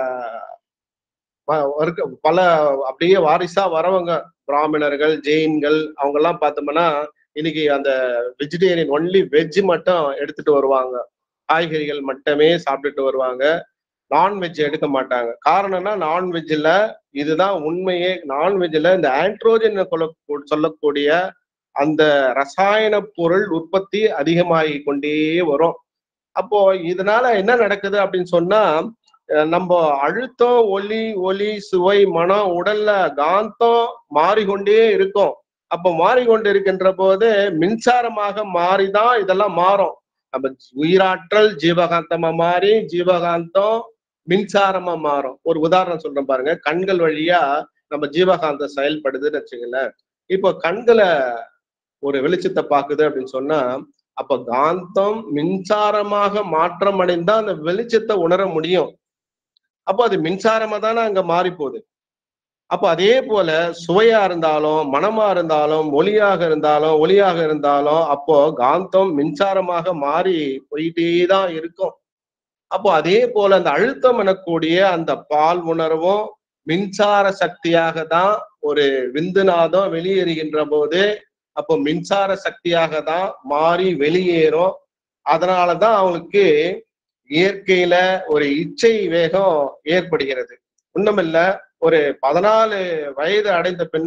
Speaker 1: ப- இருக்க- பல அப்படியே வாரிசா வரவங்க பிராமணர்கள் ஜெயின்கள் அவங்க எல்லாம் பார்த்தோம்னா இன்னைக்கு அந்த வெஜிடேரியன் ஒன்லி வெஜ் மட்டும் எடுத்துட்டு வருவாங்க காய்கறிகள் மட்டுமே சாப்பிட்டுட்டு வருவாங்க நான்வெஜ் எடுக்க மாட்டாங்க காரணம்னா நான்வெஜ்ல இதுதான் உண்மையே நான்வெஜ்ல இந்த ஆண்ட்ரோஜன் சொல்லக்கூடிய அந்த ரசாயன பொருள் உற்பத்தி அதிகமாகி கொண்டே வரும் அப்போ இதனால என்ன நடக்குது அப்படின்னு சொன்னா அஹ் நம்ம அழுத்தம் ஒலி ஒலி சுவை மனம் உடல்ல காந்தம் மாறிக்கொண்டே இருக்கும் அப்போ மாறிக்கொண்டு இருக்கின்ற போது மின்சாரமாக மாறிதான் இதெல்லாம் மாறும் நம்ம உயிராற்றல் ஜீவகாந்தமா மாறி ஜீவகாந்தம் மின்சாரமா மாறும் ஒரு உதாரணம் சொல்றேன் பாருங்க கண்கள் வழியா நம்ம ஜீவகாந்தம் செயல்படுதுன்னு வச்சுங்களேன் இப்போ கண்களை ஒரு வெளிச்சத்தை பாக்குது அப்படின்னு சொன்னா அப்ப காந்தம் மின்சாரமாக மாற்றம் அடைந்தா அந்த வெளிச்சத்தை உணர முடியும் அப்போ அது மின்சாரமா தானே அங்க மாறி போகுது அப்போ அதே போல சுவையா இருந்தாலும் மனமா இருந்தாலும் மொழியாக இருந்தாலும் ஒளியாக இருந்தாலும் அப்போ காந்தம் மின்சாரமாக மாறி போயிட்டே தான் இருக்கும் அப்போ அதே போல அந்த அழுத்தம் எனக்கூடிய அந்த பால் உணர்வும் மின்சார சக்தியாக தான் ஒரு விந்துநாதம் வெளியேறுகின்ற போது அப்போ மின்சார சக்தியாக தான் மாறி வெளியேறும் அதனாலதான் அவங்களுக்கு இயற்கையில ஒரு இச்சை வேகம் ஏற்படுகிறது ஒண்ணுமில்ல ஒரு பதினாலு வயது அடைந்த பின்ன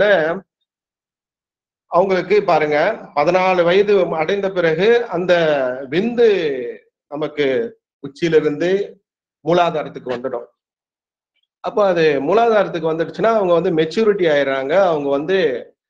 Speaker 1: அவங்களுக்கு பாருங்க பதினாலு வயது அடைந்த பிறகு அந்த விந்து நமக்கு உச்சியிலிருந்து மூலாதாரத்துக்கு வந்துடும் அப்போ அது மூலாதாரத்துக்கு வந்துடுச்சுன்னா அவங்க வந்து மெச்சூரிட்டி ஆயிடுறாங்க அவங்க வந்து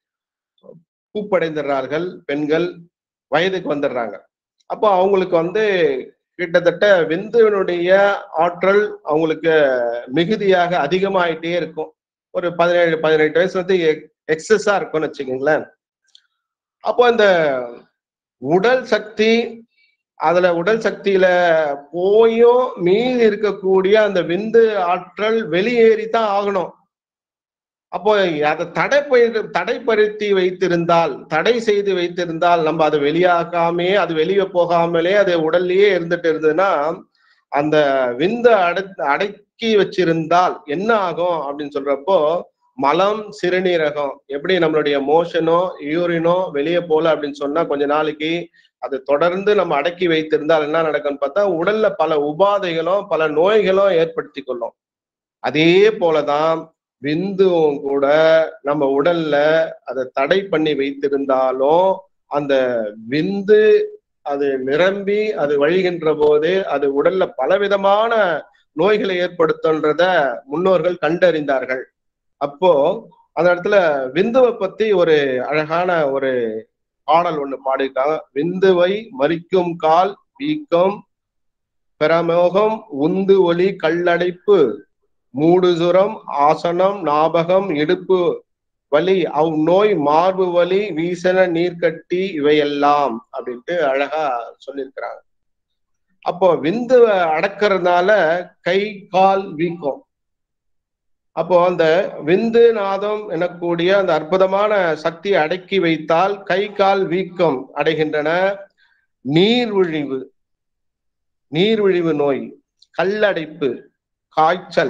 Speaker 1: பூப்படைந்துடுறார்கள் பெண்கள் வயதுக்கு வந்துடுறாங்க அப்போ அவங்களுக்கு வந்து கிட்டத்தட்ட விந்துவினுடைய ஆற்றல் அவங்களுக்கு மிகுதியாக அதிகமாயிட்டே இருக்கும் ஒரு பதினேழு பதினெட்டு வயசு வந்து எக்ஸஸா இருக்கும்னு வச்சுக்கோங்களேன் அப்போ இந்த உடல் சக்தி அதுல உடல் சக்தியில போயும் மீதி இருக்கக்கூடிய அந்த விந்து ஆற்றல் வெளியேறித்தான் ஆகணும் அப்போ அதை தடை தடைப்படுத்தி வைத்திருந்தால் தடை செய்து வைத்திருந்தால் நம்ம அதை வெளியாகாமே அது வெளியே போகாமலே அது உடல்லயே இருந்துட்டு இருந்ததுன்னா அந்த விந்த அடை அடக்கி வச்சிருந்தால் என்ன ஆகும் அப்படின்னு சொல்றப்போ மலம் சிறுநீரகம் எப்படி நம்மளுடைய மோஷனோ யூரினோ வெளியே போல அப்படின்னு சொன்னா கொஞ்ச நாளைக்கு அது தொடர்ந்து நம்ம அடக்கி வைத்திருந்தால் என்ன நடக்கும்னு பார்த்தா உடல்ல பல உபாதைகளும் பல நோய்களும் ஏற்படுத்தி கொள்ளும் அதே போலதான் விந்துவும் கூட நம்ம உடல்ல அதை தடை பண்ணி வைத்திருந்தாலும் அந்த விந்து அது நிரம்பி அது வழிகின்ற போது அது உடல்ல பலவிதமான நோய்களை ஏற்படுத்துன்றத முன்னோர்கள் கண்டறிந்தார்கள் அப்போ அந்த இடத்துல விந்துவை பத்தி ஒரு அழகான ஒரு பாடல் ஒண்ணு பாடியிருக்காங்க விந்துவை மறிக்கும் கால் வீக்கம் பிரமோகம் உந்து ஒளி கல்லடைப்பு மூடுசுரம் ஆசனம் ஞாபகம் இடுப்பு வலி அவ் நோய் மார்பு வலி வீசன நீர்க்கட்டி இவையெல்லாம் அப்படின்ட்டு அழகா சொல்லியிருக்கிறாங்க அப்போ விந்து அடக்கிறதுனால கை கால் வீக்கம் அப்போ அந்த விந்து நாதம் எனக்கூடிய அந்த அற்புதமான சக்தியை அடக்கி வைத்தால் கை கால் வீக்கம் அடைகின்றன நீர்விழிவு நீர்விழிவு நோய் கல்லடைப்பு காய்ச்சல்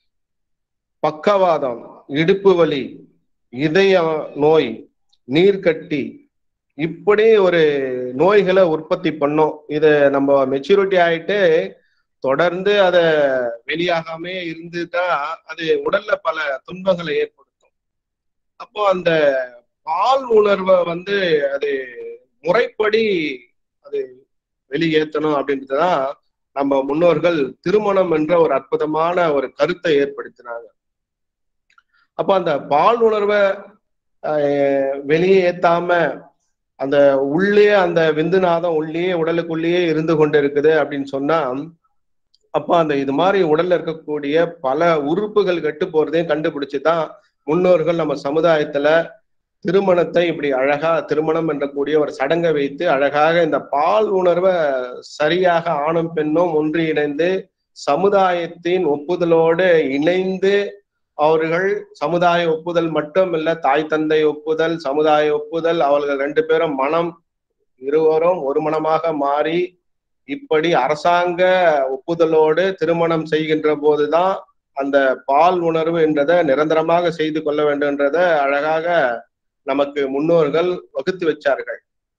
Speaker 1: பக்கவாதம் இடுப்பு வலி இதய நோய் நீர்க்கட்டி இப்படி ஒரு நோய்களை உற்பத்தி பண்ணும் இது நம்ம மெச்சூரிட்டி ஆயிட்டு தொடர்ந்து அதை வெளியாகாமே இருந்துட்டா அது உடல்ல பல துன்பங்களை ஏற்படுத்தும் அப்போ அந்த பால் உணர்வை வந்து அது முறைப்படி அது வெளியேற்றணும் அப்படின்றதுதான் நம்ம முன்னோர்கள் திருமணம் என்ற ஒரு அற்புதமான ஒரு கருத்தை ஏற்படுத்தினாங்க அப்ப அந்த பால் உணர்வை வெளியே ஏத்தாம அந்த உள்ளே அந்த விந்துநாதம் உள்ளே உடலுக்குள்ளேயே இருந்து கொண்டு இருக்குது அப்படின்னு சொன்னா அப்ப அந்த இது மாதிரி உடல்ல இருக்கக்கூடிய பல உறுப்புகள் கெட்டு போறதையும் கண்டுபிடிச்சுதான் முன்னோர்கள் நம்ம சமுதாயத்துல திருமணத்தை இப்படி அழகா திருமணம் என்ற கூடிய ஒரு சடங்கை வைத்து அழகாக இந்த பால் உணர்வை சரியாக ஆணும் பெண்ணும் ஒன்றிணைந்து சமுதாயத்தின் ஒப்புதலோடு இணைந்து அவர்கள் சமுதாய ஒப்புதல் மட்டும் இல்ல தாய் தந்தை ஒப்புதல் சமுதாய ஒப்புதல் அவர்கள் ரெண்டு பேரும் மனம் இருவரும் ஒரு மனமாக மாறி இப்படி அரசாங்க ஒப்புதலோடு திருமணம் செய்கின்ற போதுதான் அந்த பால் உணர்வு என்றதை நிரந்தரமாக செய்து கொள்ள வேண்டும்ன்றத அழகாக நமக்கு முன்னோர்கள் வகுத்து வச்சார்கள்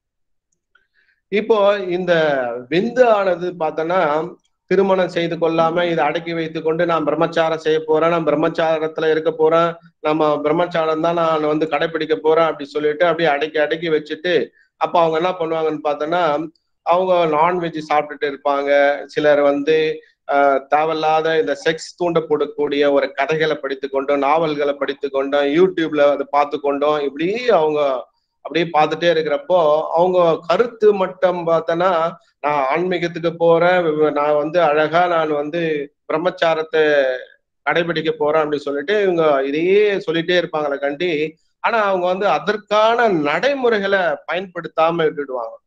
Speaker 1: இப்போ இந்த விந்து ஆனது பார்த்தோன்னா திருமணம் செய்து கொள்ளாம இதை அடக்கி வைத்து கொண்டு நான் பிரம்மச்சாரம் செய்ய போறேன் நான் பிரம்மச்சாரத்துல இருக்க போறேன் நம்ம பிரம்மச்சாரம் தான் நான் வந்து கடைபிடிக்க போறேன் அப்படி சொல்லிட்டு அப்படியே அடக்கி அடக்கி வச்சுட்டு அப்ப அவங்க என்ன பண்ணுவாங்கன்னு பார்த்தோன்னா அவங்க நான்வெஜ் சாப்பிட்டுட்டு இருப்பாங்க சிலர் வந்து தேவையில்லாத இந்த செக்ஸ் தூண்டப்படக்கூடிய ஒரு கதைகளை படித்து கொண்டோம் நாவல்களை படித்து கொண்டோம் யூடியூப்ல அதை பார்த்து கொண்டோம் இப்படி அவங்க அப்படியே பார்த்துட்டே இருக்கிறப்போ அவங்க கருத்து மட்டம் பார்த்தோன்னா நான் ஆன்மீகத்துக்கு போறேன் நான் வந்து அழகா நான் வந்து பிரம்மச்சாரத்தை கடைபிடிக்க போறேன் அப்படின்னு சொல்லிட்டு இவங்க இதையே சொல்லிட்டே இருப்பாங்களே கண்டி ஆனா அவங்க வந்து அதற்கான நடைமுறைகளை பயன்படுத்தாம விட்டுடுவாங்க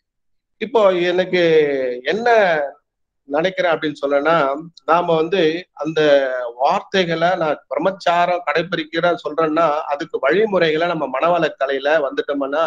Speaker 1: இப்போ எனக்கு என்ன நினைக்கிறேன் அப்படின்னு சொல்லனா நாம வந்து அந்த வார்த்தைகளை நான் பிரம்மச்சாரம் கடைபிடிக்கிறேன் சொல்றேன்னா அதுக்கு வழிமுறைகளை நம்ம மனவளக்கலையில வந்துட்டோம்னா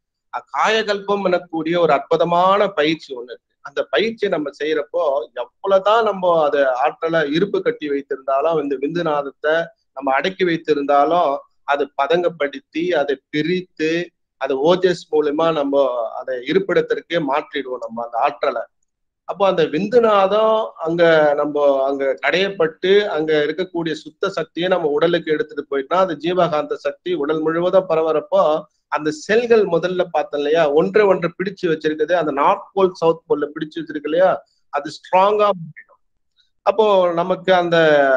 Speaker 1: காயகல்பம் எனக்கூடிய ஒரு அற்புதமான பயிற்சி ஒண்ணு இருக்கு அந்த பயிற்சியை நம்ம செய்யறப்போ எவ்வளவுதான் நம்ம அதை ஆற்றலை இருப்பு கட்டி வைத்திருந்தாலும் இந்த விந்துநாதத்தை நம்ம அடக்கி வைத்திருந்தாலும் அது பதங்கப்படுத்தி அதை பிரித்து அது ஓஜஸ் மூலமா நம்ம அதை இருப்பிடத்திற்கே மாற்றிடுவோம் நம்ம அந்த ஆற்றலை அப்போ அந்த விந்துநாதம் அங்க நம்ம அங்க கடையப்பட்டு அங்க இருக்கக்கூடிய சுத்த சக்தியை நம்ம உடலுக்கு எடுத்துட்டு போயிட்டோம்னா அது ஜீவகாந்த சக்தி உடல் முழுவதும் பரவறப்போ அந்த செல்கள் முதல்ல பார்த்தோம் இல்லையா ஒன்றை ஒன்றை பிடிச்சு வச்சிருக்குது அந்த நார்த் போல் சவுத் போல்ல பிடிச்சு வச்சிருக்கு இல்லையா அது ஸ்ட்ராங்கா அப்போ நமக்கு அந்த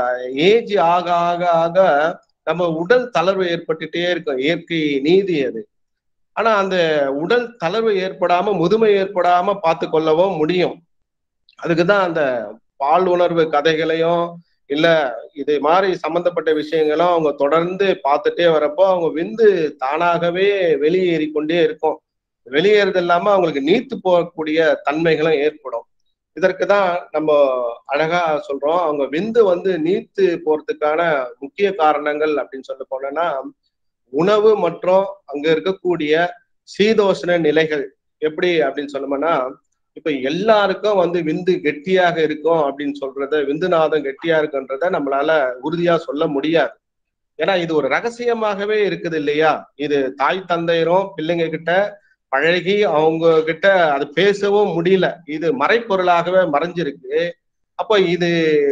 Speaker 1: ஏஜ் ஆக ஆக ஆக நம்ம உடல் தளர்வு ஏற்பட்டுட்டே இருக்கும் இயற்கை நீதி அது ஆனா அந்த உடல் தளர்வு ஏற்படாம முதுமை ஏற்படாம பார்த்து கொள்ளவும் முடியும் அதுக்குதான் அந்த பால் உணர்வு கதைகளையும் இல்ல இது மாதிரி சம்பந்தப்பட்ட விஷயங்களும் அவங்க தொடர்ந்து பார்த்துட்டே வரப்போ அவங்க விந்து தானாகவே வெளியேறி கொண்டே இருக்கும் வெளியேறது இல்லாம அவங்களுக்கு நீத்து போகக்கூடிய தன்மைகளும் ஏற்படும் இதற்கு தான் நம்ம அழகா சொல்றோம் அவங்க விந்து வந்து நீத்து போறதுக்கான முக்கிய காரணங்கள் அப்படின்னு சொல்ல போனோம்னா உணவு மற்றும் அங்க இருக்கக்கூடிய சீதோஷ்ண நிலைகள் எப்படி அப்படின்னு சொன்னோம்னா இப்ப எல்லாருக்கும் வந்து விந்து கெட்டியாக இருக்கும் அப்படின்னு சொல்றத விந்துநாதம் கெட்டியா இருக்குன்றத நம்மளால உறுதியா சொல்ல முடியாது ஏன்னா இது ஒரு ரகசியமாகவே இருக்குது இல்லையா இது தாய் தந்தையரும் பிள்ளைங்க கிட்ட பழகி அவங்க கிட்ட அது பேசவும் முடியல இது மறைப்பொருளாகவே மறைஞ்சிருக்கு அப்போ இது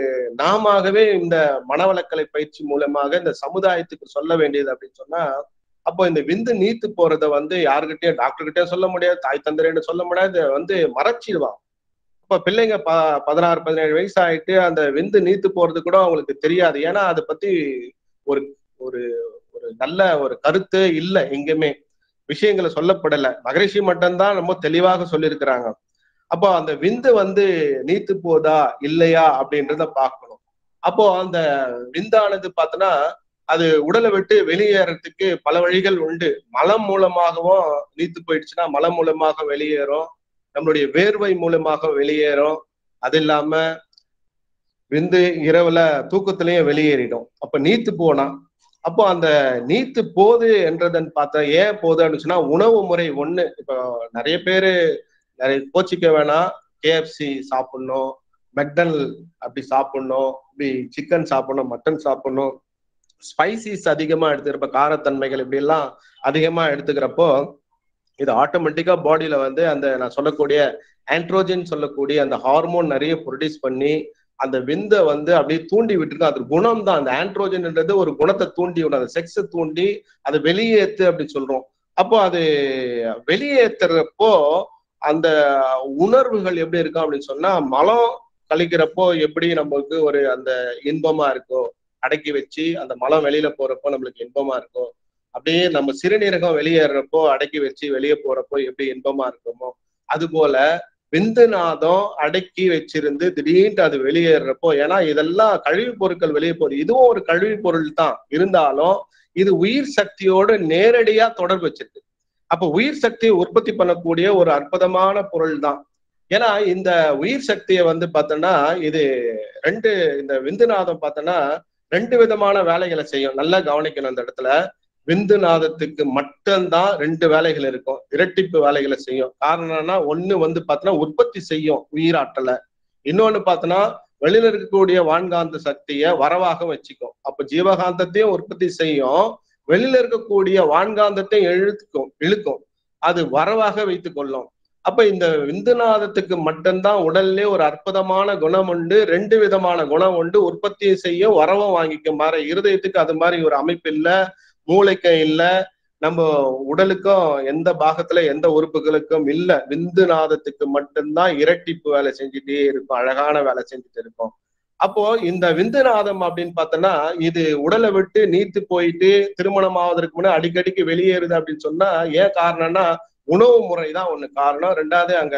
Speaker 1: நாமவே இந்த மனவளக்கலை பயிற்சி மூலமாக இந்த சமுதாயத்துக்கு சொல்ல வேண்டியது அப்படின்னு சொன்னா அப்போ இந்த விந்து நீத்து போறத வந்து யாருக்கிட்டயும் டாக்டர் கிட்டயும் சொல்ல முடியாது தாய் தந்தரேன்னு சொல்ல முடியாது வந்து மறைச்சிடுவான் இப்ப பிள்ளைங்க ப பதினாறு பதினேழு வயசு ஆயிட்டு அந்த விந்து நீத்து போறது கூட அவங்களுக்கு தெரியாது ஏன்னா அதை பத்தி ஒரு ஒரு ஒரு நல்ல ஒரு கருத்து இல்லை எங்கேயுமே விஷயங்களை சொல்லப்படல மகரிஷி மட்டும்தான் ரொம்ப தெளிவாக சொல்லியிருக்கிறாங்க அப்போ அந்த விந்து வந்து நீத்து போதா இல்லையா அப்படின்றத பார்க்கணும் அப்போ அந்த விந்தானது பார்த்தோன்னா அது உடலை விட்டு வெளியேறதுக்கு பல வழிகள் உண்டு மலம் மூலமாகவும் நீத்து போயிடுச்சுன்னா மலம் மூலமாக வெளியேறும் நம்மளுடைய வேர்வை மூலமாக வெளியேறும் அது இல்லாம விந்து இரவுல தூக்கத்திலையும் வெளியேறிடும் அப்ப நீத்து போனா அப்போ அந்த நீத்து போது என்றதன் பார்த்தா ஏன் போகுதுன்னு சொன்னா உணவு முறை ஒண்ணு இப்போ நிறைய பேரு நிறைய கோச்சிக்க வேணாம் கேஎஃப்சி சாப்பிடணும் மெக்டல் அப்படி சாப்பிடணும் இப்படி சிக்கன் சாப்பிடணும் மட்டன் சாப்பிடணும் ஸ்பைசிஸ் அதிகமா எடுத்துக்கிறப்ப காரத்தன்மைகள் இப்படி எல்லாம் அதிகமா எடுத்துக்கிறப்போ இது ஆட்டோமேட்டிக்கா பாடியில வந்து அந்த நான் சொல்லக்கூடிய ஆண்ட்ரோஜன் சொல்லக்கூடிய அந்த ஹார்மோன் நிறைய ப்ரொடியூஸ் பண்ணி அந்த விந்தை வந்து அப்படியே தூண்டி விட்டுருக்கு அது குணம் தான் அந்த ஆண்ட்ரோஜன்ன்றது ஒரு குணத்தை தூண்டி விடும் அந்த செக்ஸை தூண்டி அதை வெளியேத்து அப்படின்னு சொல்றோம் அப்போ அது வெளியேற்றுறப்போ அந்த உணர்வுகள் எப்படி இருக்கும் அப்படின்னு சொன்னா மலம் கழிக்கிறப்போ எப்படி நம்மளுக்கு ஒரு அந்த இன்பமா இருக்கோ அடக்கி வச்சு அந்த மலம் வெளியில போறப்போ நம்மளுக்கு இன்பமா இருக்கும் அப்படியே நம்ம சிறுநீரகம் வெளியேறப்போ அடக்கி வச்சு வெளியே போறப்போ எப்படி இன்பமா இருக்குமோ அது போல விந்துநாதம் அடக்கி வச்சிருந்து திடீர்னு அது வெளியேறப்போ ஏன்னா இதெல்லாம் கழிவுப் பொருட்கள் வெளியே போகுது இதுவும் ஒரு கழிவுப் பொருள் தான் இருந்தாலும் இது உயிர் சக்தியோடு நேரடியா தொடர்பு வச்சிருக்கு அப்ப உயிர் சக்தியை உற்பத்தி பண்ணக்கூடிய ஒரு அற்புதமான பொருள் தான் ஏன்னா இந்த உயிர் சக்தியை வந்து பார்த்தோன்னா இது ரெண்டு இந்த விந்துநாதம் பார்த்தோன்னா ரெண்டு விதமான வேலைகளை செய்யும் நல்லா கவனிக்கணும் அந்த இடத்துல விந்து நாதத்துக்கு மட்டும்தான் ரெண்டு வேலைகள் இருக்கும் இரட்டிப்பு வேலைகளை செய்யும் காரணம்னா ஒண்ணு வந்து பார்த்தோன்னா உற்பத்தி செய்யும் உயிராற்றலை இன்னொன்னு பார்த்தோன்னா வெளியில இருக்கக்கூடிய வான்காந்த சக்தியை வரவாக வச்சுக்கும் அப்ப ஜீவகாந்தத்தையும் உற்பத்தி செய்யும் வெளியில இருக்கக்கூடிய வான்காந்தத்தையும் இழுத்துக்கும் இழுக்கும் அது வரவாக வைத்துக் கொள்ளும் அப்ப இந்த விந்துநாதத்துக்கு மட்டும்தான் உடல்லே ஒரு அற்புதமான குணம் உண்டு ரெண்டு விதமான குணம் உண்டு உற்பத்தியை செய்யும் வரவும் வாங்கிக்கும் மாற இருதயத்துக்கு அது மாதிரி ஒரு அமைப்பு இல்லை மூளைக்கும் இல்ல நம்ம உடலுக்கும் எந்த பாகத்துல எந்த உறுப்புகளுக்கும் இல்ல விந்து நாதத்துக்கு மட்டும்தான் இரட்டிப்பு வேலை செஞ்சுட்டே இருக்கும் அழகான வேலை செஞ்சுட்டு இருக்கும் அப்போ இந்த விந்துநாதம் அப்படின்னு பார்த்தோன்னா இது உடலை விட்டு நீத்து போயிட்டு திருமணம் ஆவதற்கு முன்னாடி அடிக்கடிக்கு வெளியேறுது அப்படின்னு சொன்னா ஏன் காரணம்னா உணவு முறை தான் ஒண்ணு காரணம் ரெண்டாவது அங்க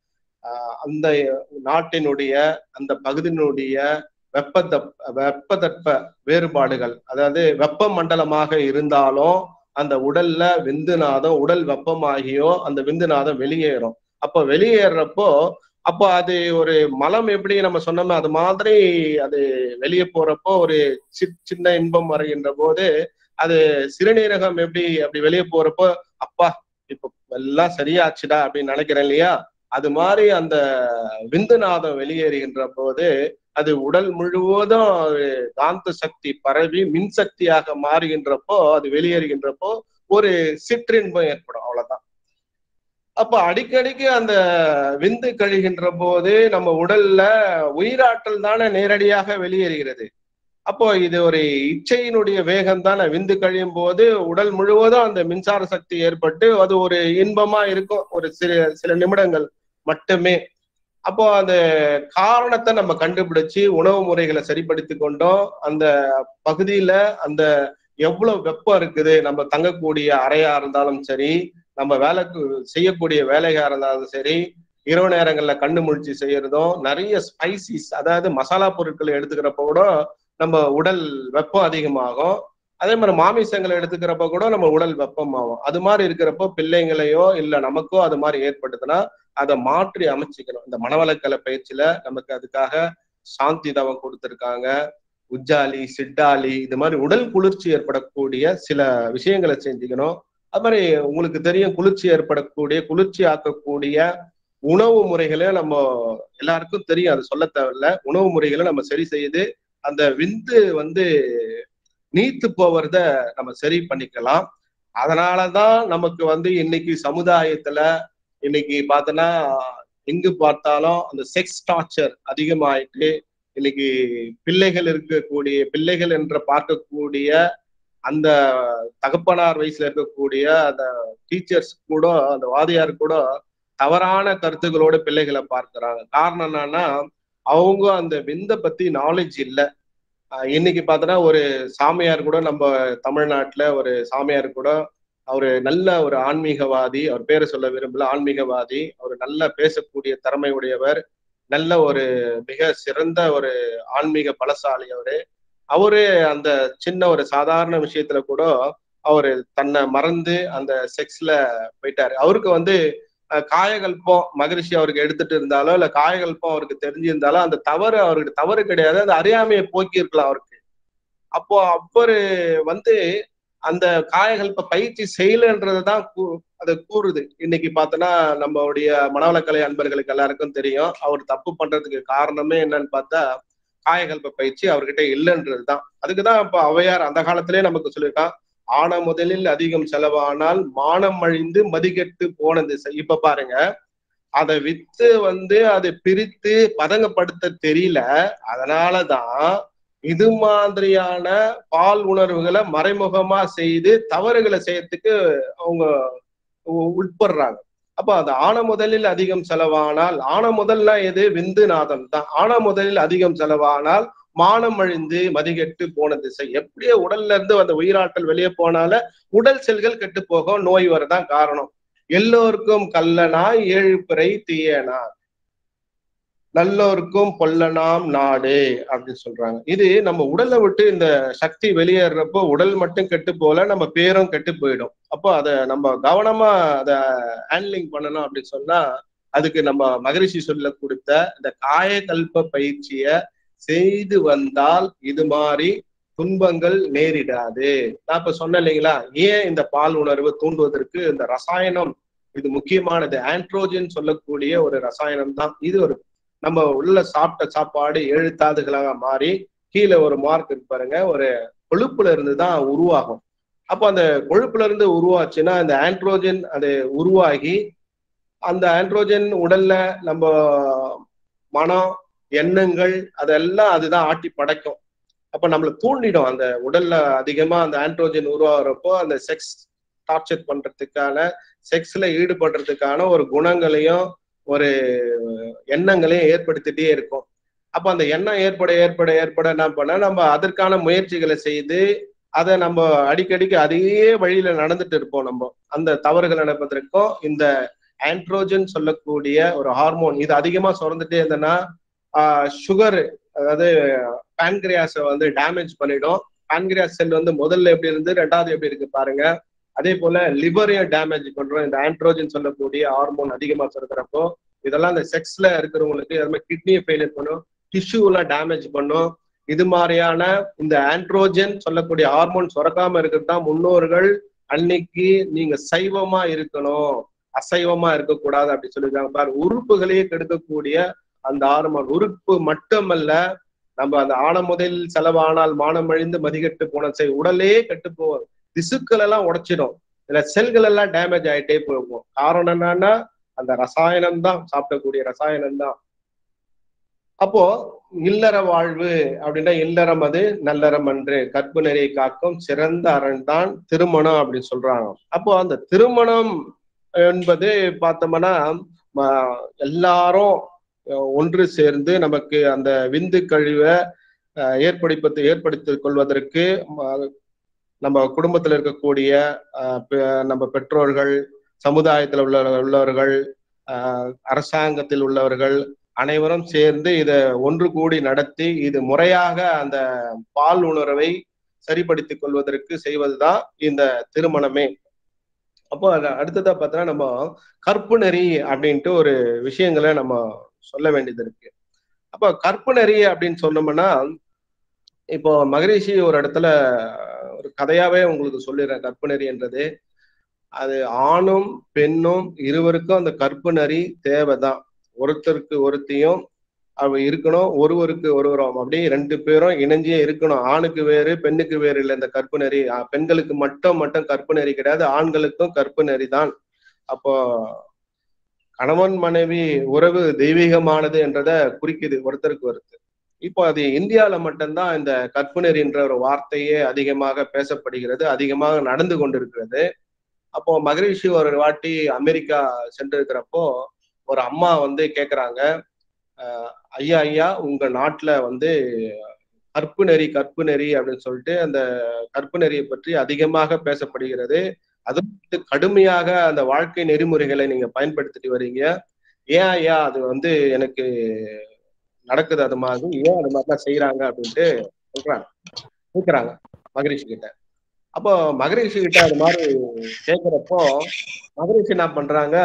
Speaker 1: அந்த நாட்டினுடைய அந்த பகுதியினுடைய வெப்பதப் வெப்பதட்ப வேறுபாடுகள் அதாவது வெப்ப மண்டலமாக இருந்தாலும் அந்த உடல்ல விந்துநாதம் உடல் வெப்பமாகியோ அந்த விந்துநாதம் வெளியேறும் அப்ப வெளியேறப்போ அப்போ அது ஒரு மலம் எப்படி நம்ம சொன்னோமோ அது மாதிரி அது வெளியே போறப்போ ஒரு சின்ன இன்பம் வருகின்ற போது அது சிறுநீரகம் எப்படி அப்படி வெளியே போறப்போ அப்பா இப்ப எல்லாம் சரியாச்சுடா அப்படின்னு நினைக்கிறேன் இல்லையா அது மாதிரி அந்த விந்துநாதம் வெளியேறுகின்ற போது அது உடல் முழுவதும் காந்த சக்தி பரவி மின்சக்தியாக மாறுகின்றப்போ அது வெளியேறுகின்றப்போ ஒரு சிற்றின்பம் ஏற்படும் அவ்வளவுதான் அப்ப அடிக்கடிக்கு அந்த விந்து கழிகின்ற போது நம்ம உடல்ல உயிராற்றல் தானே நேரடியாக வெளியேறுகிறது அப்போ இது ஒரு இச்சையினுடைய வேகம் தானே விந்து கழியும் போது உடல் முழுவதும் அந்த மின்சார சக்தி ஏற்பட்டு அது ஒரு இன்பமா இருக்கும் ஒரு சில சில நிமிடங்கள் மட்டுமே அப்போ அந்த காரணத்தை நம்ம கண்டுபிடிச்சு உணவு முறைகளை சரிப்படுத்தி கொண்டோம் அந்த பகுதியில அந்த எவ்வளவு வெப்பம் இருக்குது நம்ம தங்கக்கூடிய அறையா இருந்தாலும் சரி நம்ம வேலைக்கு செய்யக்கூடிய வேலையா இருந்தாலும் சரி இரவு நேரங்கள்ல கண்ணு முழிச்சு செய்யறதும் நிறைய ஸ்பைசிஸ் அதாவது மசாலா பொருட்களை எடுத்துக்கிறப்ப கூட நம்ம உடல் வெப்பம் அதிகமாகும் அதே மாதிரி மாமிசங்களை எடுத்துக்கிறப்ப கூட நம்ம உடல் வெப்பமாகும் அது மாதிரி இருக்கிறப்போ பிள்ளைங்களையோ இல்ல நமக்கோ அது மாதிரி ஏற்படுதுன்னா அதை மாற்றி அமைச்சுக்கணும் இந்த மனவளக்கலை பயிற்சியில நமக்கு அதுக்காக சாந்தி தவம் கொடுத்துருக்காங்க உஜ்ஜாலி சிட்டாலி இது மாதிரி உடல் குளிர்ச்சி ஏற்படக்கூடிய சில விஷயங்களை செஞ்சுக்கணும் அது மாதிரி உங்களுக்கு தெரியும் குளிர்ச்சி ஏற்படக்கூடிய குளிர்ச்சி ஆக்கக்கூடிய உணவு முறைகளை நம்ம எல்லாருக்கும் தெரியும் அது சொல்ல தேவையில்ல உணவு முறைகளை நம்ம சரி செய்து அந்த விந்து வந்து நீத்து போவத நம்ம சரி பண்ணிக்கலாம் அதனாலதான் நமக்கு வந்து இன்னைக்கு சமுதாயத்துல இன்னைக்கு பார்த்தோன்னா எங்கு பார்த்தாலும் அந்த செக்ஸ் டார்ச்சர் அதிகமாயிட்டு இன்னைக்கு பிள்ளைகள் இருக்கக்கூடிய பிள்ளைகள் என்ற பார்க்கக்கூடிய அந்த தகப்பனார் வயசுல இருக்கக்கூடிய அந்த டீச்சர்ஸ் கூட அந்த வாதியார் கூட தவறான கருத்துக்களோட பிள்ளைகளை பார்க்கிறாங்க காரணம் என்னன்னா அவங்க அந்த விந்த பத்தி நாலேஜ் இல்லை இன்னைக்கு பார்த்தோன்னா ஒரு சாமியார் கூட நம்ம தமிழ்நாட்டுல ஒரு சாமியார் கூட அவரு நல்ல ஒரு ஆன்மீகவாதி அவர் பேரை சொல்ல விரும்பல ஆன்மீகவாதி அவர் நல்ல பேசக்கூடிய திறமை உடையவர் நல்ல ஒரு மிக சிறந்த ஒரு ஆன்மீக பலசாலி அவரு அவரு அந்த சின்ன ஒரு சாதாரண விஷயத்துல கூட அவரு தன்னை மறந்து அந்த செக்ஸ்ல போயிட்டாரு அவருக்கு வந்து காயகல்பம் மகரிஷி அவருக்கு எடுத்துட்டு இருந்தாலோ இல்ல காயகல்பம் அவருக்கு தெரிஞ்சிருந்தாலோ அந்த தவறு அவருக்கு தவறு கிடையாது அந்த அறியாமையை போக்கி இருக்கலாம் அவருக்கு அப்போ அவரு வந்து அந்த காயகல்ப பயிற்சி செய்யலன்றதுதான் கூ அதை கூறுது இன்னைக்கு பார்த்தோன்னா நம்மளுடைய மனவளக்கலை அன்பர்களுக்கு எல்லாருக்கும் தெரியும் அவர் தப்பு பண்றதுக்கு காரணமே என்னன்னு பார்த்தா காயகல்ப பயிற்சி அவர்கிட்ட இல்லைன்றது தான் அதுக்குதான் இப்ப அவையார் அந்த காலத்திலே நமக்கு சொல்லியிருக்கான் ஆன முதலில் அதிகம் செலவானால் மானம் அழிந்து மதிக்கெட்டு போனது இப்ப பாருங்க அதை வித்து வந்து அதை பிரித்து பதங்கப்படுத்த தெரியல அதனாலதான் இது மாதிரியான பால் உணர்வுகளை மறைமுகமா செய்து தவறுகளை செய்யறதுக்கு அவங்க உட்படுறாங்க அப்ப அந்த ஆன முதலில் அதிகம் செலவானால் ஆன முதல்னா எது விந்து நாதம் தான் ஆன முதலில் அதிகம் செலவானால் மானம் அழிந்து மதிகெட்டு போன திசை எப்படியோ உடல்ல இருந்து அந்த உயிராற்றல் வெளியே போனால உடல் செல்கள் கெட்டு போகும் நோய் வரதான் காரணம் எல்லோருக்கும் கல்லனாய் ஏழு பிறை தீயனா நல்லோருக்கும் பொல்லனாம் நாடு அப்படின்னு சொல்றாங்க இது நம்ம உடலை விட்டு இந்த சக்தி வெளியேறப்போ உடல் மட்டும் கெட்டு போல நம்ம பேரும் கெட்டு போயிடும் அப்போ அதை நம்ம கவனமா அதை ஹேண்ட்லிங் பண்ணணும் அப்படின்னு சொன்னா அதுக்கு நம்ம மகரிஷி சொல்ல கொடுத்த இந்த காயகல்ப பயிற்சிய செய்து வந்தால் இது மாதிரி துன்பங்கள் நேரிடாது நான் இப்ப சொன்னேன் இல்லைங்களா ஏன் இந்த பால் உணர்வு தூண்டுவதற்கு இந்த ரசாயனம் இது முக்கியமானது ஆண்ட்ரோஜன் சொல்லக்கூடிய ஒரு ரசாயனம் தான் இது ஒரு நம்ம உள்ள சாப்பிட்ட சாப்பாடு ஏழு தாதுகளாக மாறி கீழே ஒரு மார்க் இருக்கு பாருங்க ஒரு கொழுப்புல இருந்து தான் உருவாகும் அப்போ அந்த கொழுப்புல இருந்து உருவாச்சுன்னா அந்த ஆண்ட்ரோஜன் அது உருவாகி அந்த ஆண்ட்ரோஜன் உடல்ல நம்ம மனம் எண்ணங்கள் அதெல்லாம் அதுதான் ஆட்டி படைக்கும் அப்ப நம்மளை தூண்டிடும் அந்த உடல்ல அதிகமா அந்த ஆண்ட்ரோஜன் உருவாகிறப்போ அந்த செக்ஸ் டார்ச்சர் பண்றதுக்கான செக்ஸ்ல ஈடுபடுறதுக்கான ஒரு குணங்களையும் ஒரு எண்ணங்களையும் ஏற்படுத்திட்டே இருக்கும் அப்ப அந்த எண்ணம் ஏற்பட ஏற்பட ஏற்பட என்ன பண்ண நம்ம அதற்கான முயற்சிகளை செய்து அதை நம்ம அடிக்கடிக்கு அதே வழியில நடந்துட்டு இருப்போம் நம்ம அந்த தவறுகள் நடப்பதற்கும் இந்த ஆண்ட்ரோஜன் சொல்லக்கூடிய ஒரு ஹார்மோன் இது அதிகமா சுரந்துட்டே இருந்ததுன்னா சுகர் அதாவது பான்கிரியாஸை வந்து டேமேஜ் பண்ணிடும் பான்கிரியாஸ் செல் வந்து முதல்ல எப்படி இருந்து ரெண்டாவது எப்படி இருக்கு பாருங்க அதே போல லிவரையும் டேமேஜ் பண்றோம் இந்த ஆண்ட்ரோஜன் சொல்லக்கூடிய ஹார்மோன் அதிகமா சுரக்கிறப்போ இதெல்லாம் இந்த செக்ஸ்ல இருக்கிறவங்களுக்கு அது மாதிரி கிட்னியை ஃபெயிலியர் பண்ணும் டிஷ்யூ எல்லாம் டேமேஜ் பண்ணும் இது மாதிரியான இந்த ஆண்ட்ரோஜன் சொல்லக்கூடிய ஹார்மோன் சுரக்காம இருக்கிறது தான் முன்னோர்கள் அன்னைக்கு நீங்க சைவமா இருக்கணும் அசைவமா இருக்கக்கூடாது அப்படி சொல்லியிருக்காங்க பாரு உறுப்புகளையே கெடுக்கக்கூடிய அந்த ஹார்மோன் உறுப்பு மட்டுமல்ல நம்ம அந்த ஆன முதல் செலவானால் மானம் அழிந்து மதிகட்டு போன செய் உடலே கெட்டு போகும் திசுக்கள் எல்லாம் உடைச்சிடும் இதுல செல்கள் எல்லாம் டேமேஜ் ஆயிட்டே போகும் காரணம் என்னன்னா அந்த ரசாயனம் தான் சாப்பிடக்கூடிய ரசாயனம் தான் அப்போ இல்லற வாழ்வு அப்படின்னா இல்லறம் அது நல்லறம் அன்று கற்பு நெறியை காக்கும் சிறந்த அரண் தான் திருமணம் அப்படின்னு சொல்றாங்க அப்போ அந்த திருமணம் என்பது பார்த்தோம்னா எல்லாரும் ஒன்று சேர்ந்து நமக்கு அந்த விந்து கழிவை ஏற்படுத்தி ஏற்படுத்திக் கொள்வதற்கு நம்ம குடும்பத்துல இருக்கக்கூடிய நம்ம பெற்றோர்கள் சமுதாயத்தில் உள்ள உள்ளவர்கள் அரசாங்கத்தில் உள்ளவர்கள் அனைவரும் சேர்ந்து இதை ஒன்று கூடி நடத்தி இது முறையாக அந்த பால் உணர்வை சரிப்படுத்திக் கொள்வதற்கு செய்வதுதான் இந்த திருமணமே அப்போ அத- அடுத்ததா பார்த்தா நம்ம கற்பு நெறி அப்படின்ட்டு ஒரு விஷயங்களை நம்ம சொல்ல வேண்டியது இருக்கு அப்போ கற்பு நெறி அப்படின்னு சொன்னோம்னா இப்போ மகரிஷி ஒரு இடத்துல ஒரு கதையாவே உங்களுக்கு சொல்லிடுறேன் கற்பு நெறி என்றது அது ஆணும் பெண்ணும் இருவருக்கும் அந்த கற்பு நெறி தேவைதான் ஒருத்தருக்கு ஒருத்தியும் அவ இருக்கணும் ஒருவருக்கு ஒருவரும் அப்படியே ரெண்டு பேரும் இணைஞ்சே இருக்கணும் ஆணுக்கு வேறு பெண்ணுக்கு வேறு இல்லை இந்த கற்பு நெறி அஹ் பெண்களுக்கு மட்டும் மட்டும் கற்பு நெறி கிடையாது ஆண்களுக்கும் கற்பு நெறி தான் அப்போ கணவன் மனைவி உறவு தெய்வீகமானது என்றத குறிக்குது ஒருத்தருக்கு ஒருத்தர் இப்போ அது இந்தியால மட்டும்தான் இந்த கற்பு நெறி என்ற ஒரு வார்த்தையே அதிகமாக பேசப்படுகிறது அதிகமாக நடந்து கொண்டிருக்கிறது அப்போ மகரிஷி ஒரு வாட்டி அமெரிக்கா சென்றிருக்கிறப்போ ஒரு அம்மா வந்து கேக்குறாங்க அஹ், ஐயா ஐயா உங்க நாட்டுல வந்து கற்பு நெறி கற்பு நெறி அப்படின்னு சொல்லிட்டு அந்த கற்பு நெறியை பற்றி அதிகமாக பேசப்படுகிறது அது வந்து கடுமையாக அந்த வாழ்க்கை நெறிமுறைகளை நீங்க பயன்படுத்திட்டு வர்றீங்க ஏன் ஐயா அது வந்து எனக்கு நடக்குது அது மாதிரி ஏன் அது மாதிரிலாம் செய்யறாங்க அப்படின்ட்டு சொல்றாங்க கேட்கிறாங்க மகரிஷி கிட்ட அப்போ மகரிஷி கிட்ட அது மாதிரி கேட்கிறப்போ மகரிஷி என்ன பண்றாங்க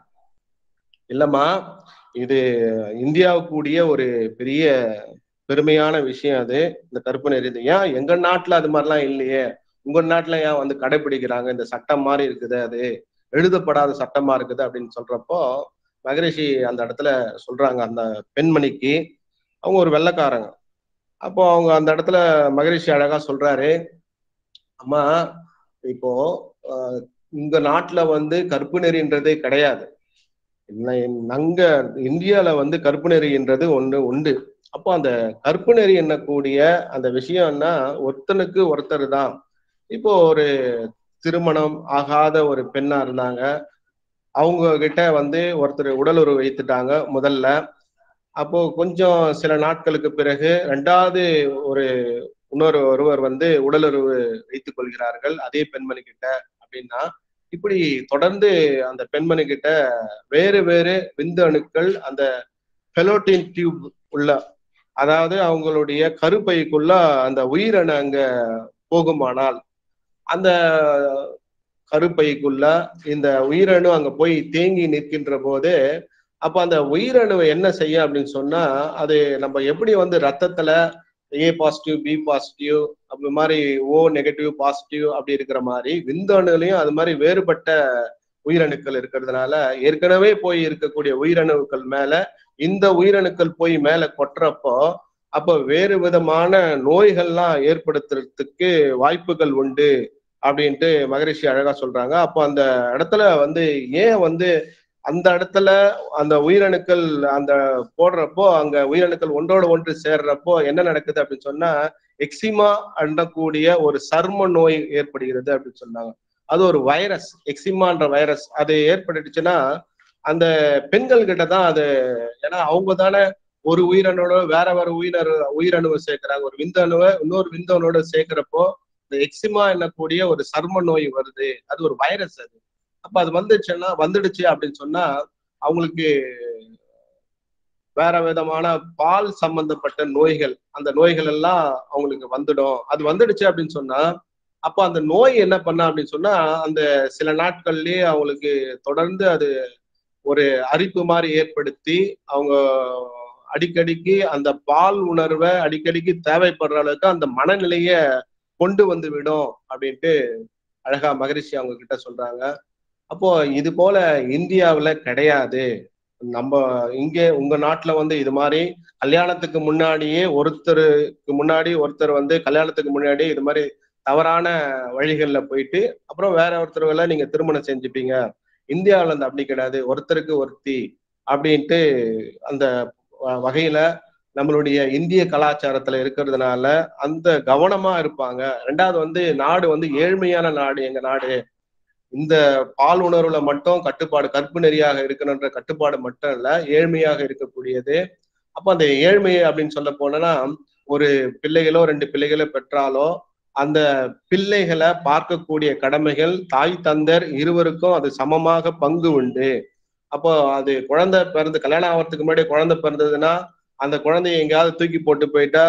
Speaker 1: இல்லம்மா இது இந்தியாவுக்குரிய ஒரு பெரிய பெருமையான விஷயம் அது இந்த கருப்பு நெறி இது. ஏன் எங்க நாட்டுல அது மாதிரிலாம் இல்லையே உங்க நாட்டுல ஏன் வந்து கடைபிடிக்கிறாங்க இந்த சட்டம் மாதிரி இருக்குது அது எழுதப்படாத சட்டமா இருக்குது அப்படின்னு சொல்றப்போ மகரிஷி அந்த இடத்துல சொல்றாங்க அந்த பெண்மணிக்கு அவங்க ஒரு வெள்ளைக்காரங்க அப்போ அவங்க அந்த இடத்துல மகரிஷி அழகா சொல்றாரு அம்மா இப்போ ஆஹ், உங்க நாட்டுல வந்து கற்பு நெறின்றதே கிடையாது இல்லை, நங்க இந்தியால வந்து கற்பு நெறின்றது ஒண்ணு உண்டு அப்போ அந்த கற்பு நெறி என்னக்கூடிய அந்த விஷயம்னா ஒருத்தனுக்கு ஒருத்தர் தான் இப்போ ஒரு திருமணம் ஆகாத ஒரு பெண்ணா இருந்தாங்க அவங்க கிட்ட வந்து ஒருத்தர் உடலுறவு வைத்துட்டாங்க முதல்ல அப்போ கொஞ்சம் சில நாட்களுக்கு பிறகு ரெண்டாவது ஒரு இன்னொரு ஒருவர் வந்து உடலுறவு வைத்துக் கொள்கிறார்கள் அதே பெண்மணி கிட்ட அப்படின்னா இப்படி தொடர்ந்து அந்த பெண்மணி கிட்ட வேறு வேறு விந்து அணுக்கள் அந்த பெலோட்டின் டியூப் உள்ள அதாவது அவங்களுடைய கருப்பைக்குள்ள அந்த உயிரணு அங்க போகுமானால் அந்த கருப்பைக்குள்ள இந்த உயிரணு அங்க போய் தேங்கி நிற்கின்ற போது அப்ப அந்த உயிரணுவை என்ன செய்யும் அப்படின்னு சொன்னா அது நம்ம எப்படி வந்து ரத்தத்துல ஏ பாசிட்டிவ் பி பாசிட்டிவ் அப்படி மாதிரி ஓ நெகட்டிவ் பாசிட்டிவ் அப்படி இருக்கிற மாதிரி விந்தணுலையும் அது மாதிரி வேறுபட்ட உயிரணுக்கள் இருக்கிறதுனால ஏற்கனவே போய் இருக்கக்கூடிய உயிரணுக்கள் மேல இந்த உயிரணுக்கள் போய் மேல கொட்டுறப்போ அப்ப வேறு விதமான நோய்கள்லாம் ஏற்படுத்துறதுக்கு வாய்ப்புகள் உண்டு அப்படின்ட்டு மகரிஷி அழகா சொல்றாங்க அப்போ அந்த இடத்துல வந்து ஏன் வந்து அந்த இடத்துல அந்த உயிரணுக்கள் அந்த போடுறப்போ அங்க உயிரணுக்கள் ஒன்றோட ஒன்று சேர்றப்போ என்ன நடக்குது அப்படின்னு சொன்னா எக்ஸிமா அண்டக்கூடிய ஒரு சர்ம நோய் ஏற்படுகிறது அப்படின்னு சொன்னாங்க அது ஒரு வைரஸ் எக்ஸிமான்ற வைரஸ் அது ஏற்பட்டுச்சுன்னா அந்த பெண்கள் கிட்ட தான் அது ஏன்னா அவங்க தானே ஒரு உயிரணுவோட வேற வேற உயிரினர் உயிரணுவை சேர்க்கிறாங்க ஒரு விந்தணுவை இன்னொரு விந்தணுவோட சேர்க்கிறப்போ இந்த எக்ஸிமா என்னக்கூடிய ஒரு சர்ம நோய் வருது அது ஒரு வைரஸ் அது அப்ப அது வந்துச்சுன்னா வந்துடுச்சு அப்படின்னு சொன்னா அவங்களுக்கு வேற விதமான பால் சம்பந்தப்பட்ட நோய்கள் அந்த நோய்கள் எல்லாம் அவங்களுக்கு வந்துடும் அது வந்துடுச்சு அப்படின்னு சொன்னா அப்ப அந்த நோய் என்ன பண்ண அப்படின்னு சொன்னா அந்த சில நாட்கள்லயே அவங்களுக்கு தொடர்ந்து அது ஒரு அரிப்பு மாதிரி ஏற்படுத்தி அவங்க அடிக்கடிக்கு அந்த பால் உணர்வை அடிக்கடிக்கு தேவைப்படுற அளவுக்கு அந்த மனநிலைய கொண்டு வந்து விடும் அப்படின்ட்டு அழகா மகரிஷி அவங்க கிட்ட சொல்றாங்க அப்போ இது போல இந்தியாவுல கிடையாது நம்ம இங்கே உங்க நாட்டுல வந்து இது மாதிரி கல்யாணத்துக்கு முன்னாடியே ஒருத்தருக்கு முன்னாடி ஒருத்தர் வந்து கல்யாணத்துக்கு முன்னாடி இது மாதிரி தவறான வழிகள்ல போயிட்டு அப்புறம் வேற ஒருத்தர்களை நீங்க திருமணம் செஞ்சுப்பீங்க இந்தியாவுல வந்து அப்படி கிடையாது ஒருத்தருக்கு ஒருத்தி அப்படின்ட்டு அந்த வ- வகையில நம்மளுடைய இந்திய கலாச்சாரத்துல இருக்கிறதுனால அந்த கவனமா இருப்பாங்க ரெண்டாவது வந்து நாடு வந்து ஏழ்மையான நாடு எங்க நாடு இந்த பால் உணர்வுல மட்டும் கட்டுப்பாடு கற்பு நெறியாக இருக்கணுன்ற கட்டுப்பாடு மட்டும் இல்ல ஏழ்மையாக இருக்கக்கூடியது அப்ப அந்த ஏழ்மை அப்படின்னு சொல்ல போனா ஒரு பிள்ளைகளோ ரெண்டு பிள்ளைகளோ பெற்றாலோ அந்த பிள்ளைகளை பார்க்கக்கூடிய கடமைகள் தாய் தந்தர் இருவருக்கும் அது சமமாக பங்கு உண்டு அப்போ அது குழந்தை பிறந்து கல்யாணம் ஆகிறதுக்கு முன்னாடி குழந்தை பிறந்ததுன்னா அந்த குழந்தைய எங்கேயாவது தூக்கி போட்டு போயிட்டா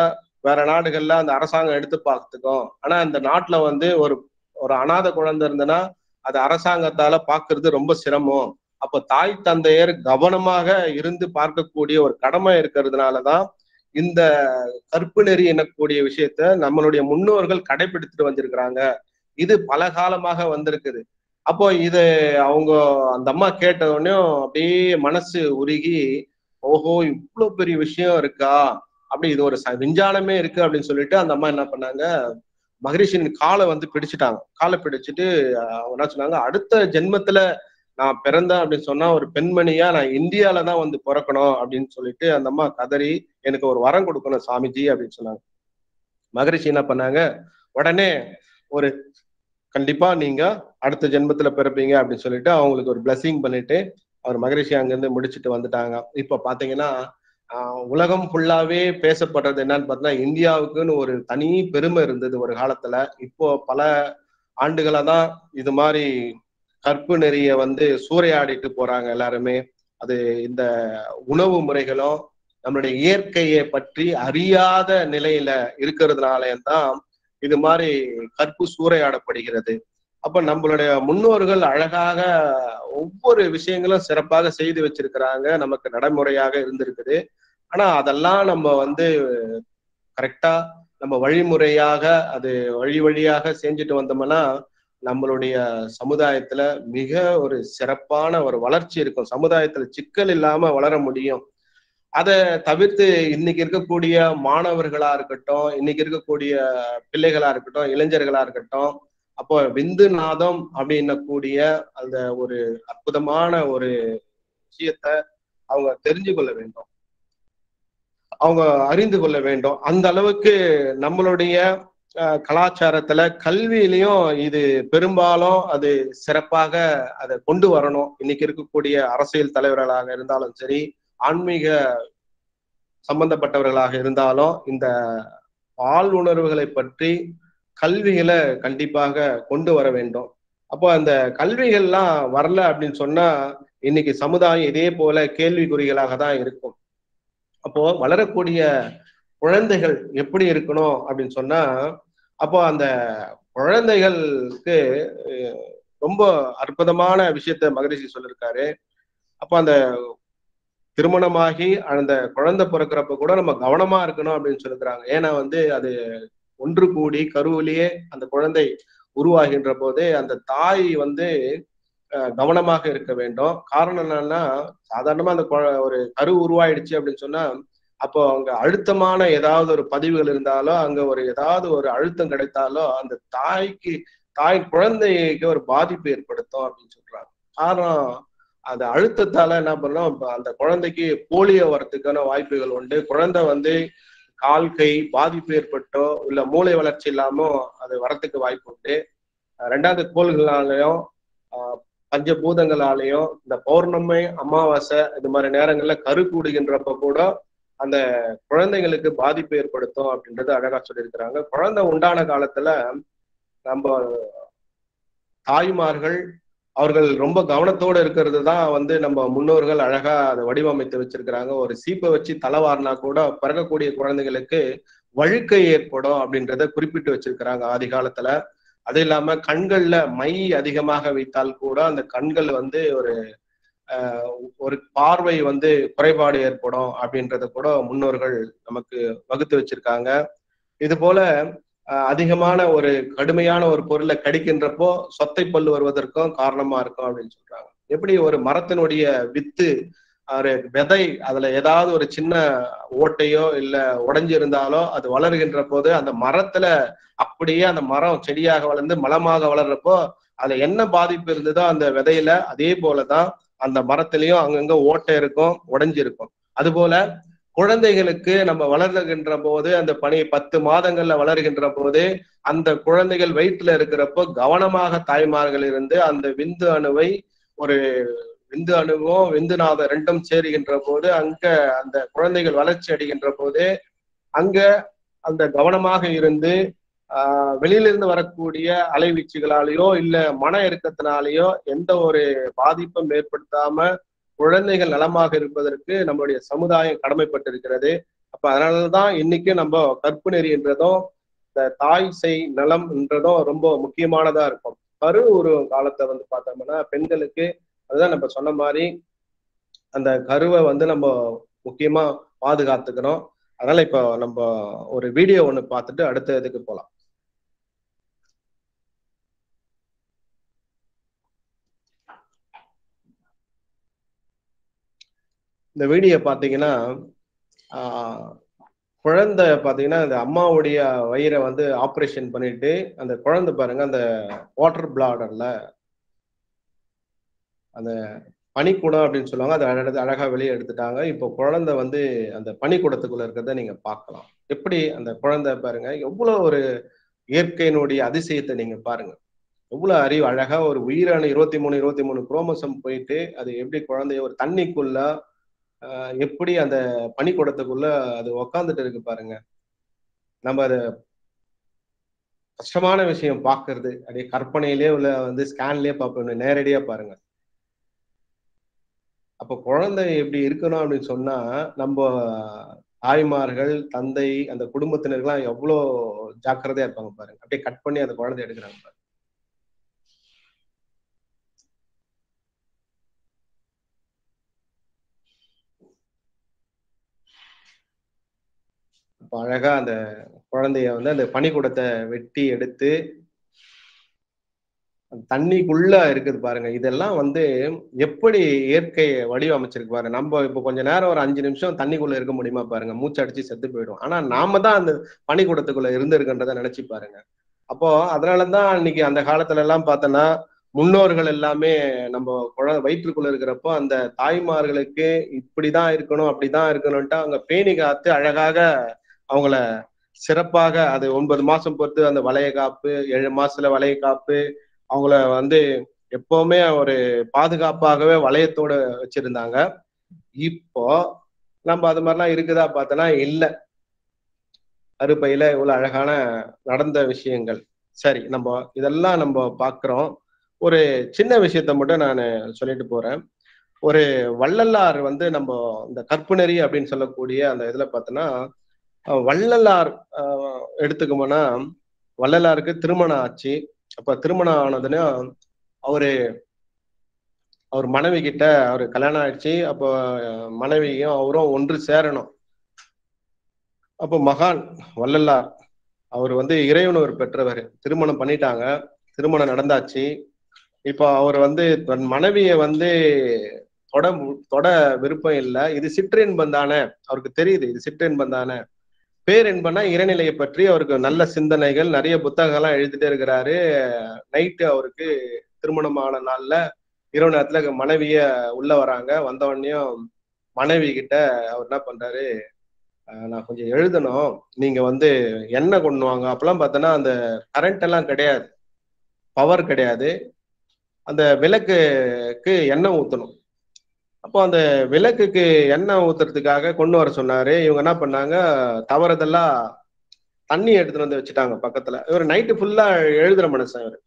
Speaker 1: வேற நாடுகள்ல அந்த அரசாங்கம் எடுத்து பார்த்துக்கும் ஆனா இந்த நாட்டுல வந்து ஒரு ஒரு அனாதை குழந்தை இருந்ததுன்னா அது அரசாங்கத்தால பாக்குறது ரொம்ப சிரமம் அப்ப தாய் தந்தையர் கவனமாக இருந்து பார்க்கக்கூடிய ஒரு கடமை இருக்கிறதுனாலதான் இந்த கற்பு நெறி எனக்கூடிய விஷயத்த நம்மளுடைய முன்னோர்கள் கடைபிடித்துட்டு வந்திருக்கிறாங்க இது பல காலமாக வந்திருக்குது அப்போ இது அவங்க அந்த அம்மா கேட்ட உடனே அப்படியே மனசு உருகி ஓஹோ இவ்வளவு பெரிய விஷயம் இருக்கா அப்படி இது ஒரு ச- விஞ்ஞானமே இருக்கு அப்படின்னு சொல்லிட்டு அந்த அம்மா என்ன பண்ணாங்க மகரிஷின் காலை வந்து பிடிச்சிட்டாங்க காலை பிடிச்சிட்டு அஹ், அவங்க என்ன சொன்னாங்க அடுத்த ஜென்மத்துல நான் பிறந்தேன் அப்படின்னு சொன்னா ஒரு பெண்மணியா நான் இந்தியால தான் வந்து பிறக்கணும் அப்படின்னு சொல்லிட்டு அந்த அம்மா கதறி எனக்கு ஒரு வரம் கொடுக்கணும் சாமிஜி அப்படின்னு சொன்னாங்க மகரிஷி என்ன பண்ணாங்க உடனே ஒரு கண்டிப்பா நீங்க அடுத்த ஜென்மத்துல பிறப்பீங்க அப்படின்னு சொல்லிட்டு அவங்களுக்கு ஒரு blessing பண்ணிட்டு அவர் மகரிஷி அங்கிருந்து முடிச்சிட்டு வந்துட்டாங்க இப்ப பாத்தீங்கன்னா ஆஹ் உலகம் ஃபுல்லாவே பேசப்படுறது என்னன்னு பார்த்தா இந்தியாவுக்குன்னு ஒரு தனி பெருமை இருந்தது ஒரு காலத்துல இப்போ பல ஆண்டுகளா தான் இது மாதிரி கற்பு நெறிய வந்து சூறையாடிட்டு போறாங்க எல்லாருமே அது இந்த உணவு முறைகளும் நம்மளுடைய இயற்கையை பற்றி அறியாத நிலையில இருக்கிறதுனால தான் இது மாதிரி கற்பு சூறையாடப்படுகிறது அப்ப நம்மளுடைய முன்னோர்கள் அழகாக ஒவ்வொரு விஷயங்களும் சிறப்பாக செய்து வச்சிருக்கிறாங்க நமக்கு நடைமுறையாக இருந்திருக்குது ஆனா அதெல்லாம் நம்ம வந்து கரெக்டா நம்ம வழிமுறையாக அது வழி வழியாக செஞ்சுட்டு வந்தோம்னா நம்மளுடைய சமுதாயத்துல மிக ஒரு சிறப்பான ஒரு வளர்ச்சி இருக்கும் சமுதாயத்துல சிக்கல் இல்லாம வளர முடியும் அதை தவிர்த்து இன்னைக்கு இருக்கக்கூடிய மாணவர்களா இருக்கட்டும் இன்னைக்கு இருக்கக்கூடிய பிள்ளைகளா இருக்கட்டும் இளைஞர்களா இருக்கட்டும் அப்போ விந்து நாதம் அப்படின்னக்கூடிய அந்த ஒரு அற்புதமான ஒரு விஷயத்த அவங்க தெரிஞ்சு கொள்ள வேண்டும் அவங்க அறிந்து கொள்ள வேண்டும் அந்த அளவுக்கு நம்மளுடைய அஹ், கலாச்சாரத்துல கல்வியிலையும் இது பெரும்பாலும் அது சிறப்பாக அதை கொண்டு வரணும் இன்னைக்கு இருக்கக்கூடிய அரசியல் தலைவர்களாக இருந்தாலும் சரி ஆன்மீக சம்பந்தப்பட்டவர்களாக இருந்தாலும் இந்த ஆள் உணர்வுகளை பற்றி கல்விகளை கண்டிப்பாக கொண்டு வர வேண்டும் அப்போ அந்த கல்விகள்லாம் வரல அப்படின்னு சொன்னா இன்னைக்கு சமுதாயம் இதே போல கேள்விக்குறிகளாக தான் இருக்கும் அப்போ வளரக்கூடிய குழந்தைகள் எப்படி இருக்கணும் அப்படின்னு சொன்னா அப்போ அந்த குழந்தைகளுக்கு அஹ், ரொம்ப அற்புதமான விஷயத்த மகரிஷி சொல்லியிருக்காரு அப்போ அந்த திருமணமாகி அந்த குழந்தை பிறக்கிறப்ப கூட நம்ம கவனமா இருக்கணும் அப்படின்னு சொல்லிக்கிறாங்க ஏன்னா வந்து அது ஒன்று கூடி கருவிலேயே அந்த குழந்தை உருவாகின்ற போதே அந்த தாய் வந்து அஹ், கவனமாக இருக்க வேண்டும் காரணம் என்னன்னா சாதாரணமா அந்த குழ- ஒரு கரு உருவாயிடுச்சு அப்படின்னு சொன்னா அப்போ அங்க அழுத்தமான ஏதாவது ஒரு பதிவுகள் இருந்தாலோ அங்க ஒரு ஏதாவது ஒரு அழுத்தம் கிடைத்தாலோ அந்த தாய்க்கு தாய் குழந்தைக்கு ஒரு பாதிப்பு ஏற்படுத்தும் அப்படின்னு சொல்றாங்க காரணம் அந்த அழுத்தத்தால என்ன பண்ணோம் இப்ப அந்த குழந்தைக்கு போலியோ வரத்துக்கான வாய்ப்புகள் உண்டு குழந்தை வந்து கால் கை பாதிப்பு ஏற்பட்டோ இல்ல மூளை வளர்ச்சி இல்லாம அது வரத்துக்கு வாய்ப்பு உண்டு அஹ் ரெண்டாவது கோள்களாலையும் ஆஹ் பஞ்சபூதங்களாலையும் இந்த பௌர்ணமி அமாவாசை இது மாதிரி நேரங்கள்ல கரு கூடுகின்றப்ப கூட அந்த குழந்தைகளுக்கு பாதிப்பு ஏற்படுத்தும் அப்படின்றது அழகா சொல்லியிருக்கிறாங்க குழந்தை உண்டான காலத்துல நம்ம தாய்மார்கள் அவர்கள் ரொம்ப கவனத்தோட இருக்கிறது தான் வந்து நம்ம முன்னோர்கள் அழகா அதை வடிவமைத்து வச்சிருக்கிறாங்க ஒரு சீப்பை வச்சு தலைவாரினா கூட பிறக்கக்கூடிய குழந்தைகளுக்கு வழுக்கை ஏற்படும் அப்படின்றத குறிப்பிட்டு வச்சிருக்கிறாங்க ஆதி காலத்துல அது இல்லாம கண்கள்ல மை அதிகமாக வைத்தால் கூட அந்த கண்கள் வந்து ஒரு ஆஹ் ஒரு பார்வை வந்து குறைபாடு ஏற்படும் அப்படின்றத கூட முன்னோர்கள் நமக்கு வகுத்து வச்சிருக்காங்க இது போல ஆஹ் அதிகமான ஒரு கடுமையான ஒரு பொருளை கடிக்கின்றப்போ சொத்தை பல்லு வருவதற்கும் காரணமா இருக்கும் அப்படின்னு சொல்றாங்க எப்படி ஒரு மரத்தினுடைய வித்து ஒரு விதை அதுல ஏதாவது ஒரு சின்ன ஓட்டையோ இல்ல உடைஞ்சு இருந்தாலோ அது வளர்கின்ற போது அந்த மரத்துல அப்படியே அந்த மரம் செடியாக வளர்ந்து மலமாக வளர்றப்போ அதுல என்ன பாதிப்பு இருந்ததோ அந்த விதையில அதே போலதான் அந்த மரத்திலையும் அங்கங்க ஓட்டை இருக்கும் உடைஞ்சு இருக்கும் அதுபோல குழந்தைகளுக்கு நம்ம வளர்கின்ற போது அந்த பனி பத்து மாதங்கள்ல வளர்கின்ற போது அந்த குழந்தைகள் வயிற்றுல இருக்கிறப்போ கவனமாக தாய்மார்கள் இருந்து அந்த விந்து அணுவை ஒரு விந்து அணுவும் விந்துநாதம் ரெண்டும் சேருகின்ற போது அங்க அந்த குழந்தைகள் வளர்ச்சி அடைகின்ற போது அங்க அந்த கவனமாக இருந்து ஆஹ் வெளியிலிருந்து வரக்கூடிய அலைவீச்சுகளாலேயோ இல்ல மன இறுக்கத்தினாலேயோ எந்த ஒரு பாதிப்பும் ஏற்படுத்தாம குழந்தைகள் நலமாக இருப்பதற்கு நம்மளுடைய சமுதாயம் கடமைப்பட்டிருக்கிறது அப்ப அதனாலதான் இன்னைக்கு நம்ம கற்பு நெறின்றதும் இந்த தாய் செய் நலம் என்றதும் ரொம்ப முக்கியமானதா இருக்கும் கரு ஒரு காலத்தை வந்து பார்த்தோம்னா பெண்களுக்கு அதுதான் நம்ம சொன்ன மாதிரி அந்த கருவை வந்து நம்ம முக்கியமா பாதுகாத்துக்கணும் அதனால இப்போ நம்ம ஒரு வீடியோ ஒண்ணு பார்த்துட்டு அடுத்த இதுக்கு போலாம் இந்த வீடியோ பார்த்தீங்கன்னா ஆஹ், குழந்தை பார்த்தீங்கன்னா இந்த அம்மாவுடைய வயிறை வந்து ஆப்ரேஷன் பண்ணிட்டு அந்த குழந்தை பாருங்க அந்த வாட்டர் பிளாடர்ல அந்த பனிக்கூடம் அப்படின்னு சொல்லுவாங்க அதை அழகு அழகா வெளியே எடுத்துட்டாங்க இப்போ குழந்தை வந்து அந்த பனிக்கூடத்துக்குள்ள இருக்கிறத நீங்க பார்க்கலாம் எப்படி அந்த குழந்தை பாருங்க எவ்வளவு ஒரு இயற்கையினுடைய அதிசயத்தை நீங்க பாருங்க எவ்வளவு அறிவு அழகா ஒரு உயிரான இருபத்தி மூணு இருபத்தி மூணு குரோமோசம் போயிட்டு அது எப்படி குழந்தைய ஒரு தண்ணிக்குள்ள ஆஹ், எப்படி அந்த பனிக்கூடத்துக்குள்ள அது உக்காந்துட்டு இருக்கு பாருங்க நம்ம அதை கஷ்டமான விஷயம் பார்க்கிறது அப்படியே கற்பனையிலே உள்ள வந்து ஸ்கேன்லயே பார்ப்போம் நேரடியா பாருங்க அப்போ குழந்தை எப்படி இருக்கணும் அப்படின்னு சொன்னா நம்ம தாய்மார்கள் தந்தை அந்த குடும்பத்தினர்கள்லாம் எவ்வளோ ஜாக்கிரதையா இருப்பாங்க பாருங்க அப்படியே கட் பண்ணி அந்த குழந்தை எடுக்கிறாங்க பாருங்க அப்ப அழகா அந்த குழந்தைய வந்து அந்த பனிக்கூடத்தை வெட்டி எடுத்து அந்த தண்ணிக்குள்ள இருக்குது பாருங்க இதெல்லாம் வந்து எப்படி இயற்கை வடிவமைச்சிருக்கு பாருங்க நம்ம இப்போ கொஞ்ச நேரம் ஒரு அஞ்சு நிமிஷம் தண்ணிக்குள்ள இருக்க முடியுமா பாருங்க மூச்சு அடிச்சு செத்து போயிடும் ஆனா நாம தான் அந்த பனிக்கூடத்துக்குள்ள இருந்திருக்கின்றத நினைச்சு பாருங்க அப்போ அதனாலதான் இன்னைக்கு அந்த காலத்துல எல்லாம் பார்த்தோன்னா முன்னோர்கள் எல்லாமே நம்ம குழந்தை வயிற்றுக்குள்ள இருக்கிறப்போ அந்த தாய்மார்களுக்கு இப்படிதான் இருக்கணும் அப்படிதான் இருக்கணும்ட்டு அவங்க பேணி காத்து அழகாக அவங்கள சிறப்பாக அது ஒன்பது மாசம் பொறுத்து அந்த வளைய காப்பு ஏழு மாசத்துல வளைய காப்பு அவங்கள வந்து எப்பவுமே ஒரு பாதுகாப்பாகவே வளையத்தோட வச்சிருந்தாங்க இப்போ நம்ம அது மாதிரிலாம் இருக்குதா பார்த்தோன்னா இல்லை அறுப்பையில இவ்வளவு அழகான நடந்த விஷயங்கள் சரி நம்ம இதெல்லாம் நம்ம பார்க்கிறோம் ஒரு சின்ன விஷயத்த மட்டும் நான் சொல்லிட்டு போறேன் ஒரு வள்ளலார் வந்து நம்ம இந்த கற்புணரி அப்படின்னு சொல்லக்கூடிய அந்த இதுல பார்த்தோன்னா அஹ் வள்ளலார் அஹ், எடுத்துக்கோம்னா வள்ளலாருக்கு திருமணம் ஆச்சு அப்ப திருமணம் ஆனதுன்னா அவரு அவர் மனைவி கிட்ட அவர் கல்யாணம் ஆயிடுச்சு அப்போ அஹ், மனைவியும் அவரும் ஒன்று சேரணும் அப்போ மகான் வள்ளலார் அவர் வந்து இறையுணர்வு பெற்றவர் திருமணம் பண்ணிட்டாங்க திருமணம் நடந்தாச்சு இப்போ அவர் வந்து தன் மனைவியை வந்து தொட மு- தொட விருப்பம் இல்லை இது சிற்றின்பம் தானே அவருக்கு தெரியுது இது சிற்றின்பம் தானே பேரின்பம்னா இறைநிலையை பற்றி அவருக்கு நல்ல சிந்தனைகள் நிறைய புத்தகங்கள்லாம் எழுதிட்டே இருக்கிறாரு நைட்டு அவருக்கு திருமணமான நாள்ல இரவு நேரத்துல மனைவிய உள்ள வராங்க வந்த உடனேயும் மனைவி கிட்ட அவர் என்ன பண்றாரு அஹ் நான் கொஞ்சம் எழுதணும் நீங்க வந்து எண்ணெய் கொண்டு வாங்க அப்பெல்லாம் பார்த்தோன்னா அந்த கரண்ட் எல்லாம் கிடையாது பவர் கிடையாது அந்த விளக்குக்கு எண்ணெய் ஊத்தணும் அப்போ அந்த விளக்குக்கு எண்ணெய் ஊத்துறதுக்காக கொண்டு வர சொன்னாரு இவங்க என்ன பண்ணாங்க தவறுதலா தண்ணி எடுத்துட்டு வந்து வச்சுட்டாங்க பக்கத்துல இவர் நைட்டு ஃபுல்லா எழுதுற மனுஷன் இவர்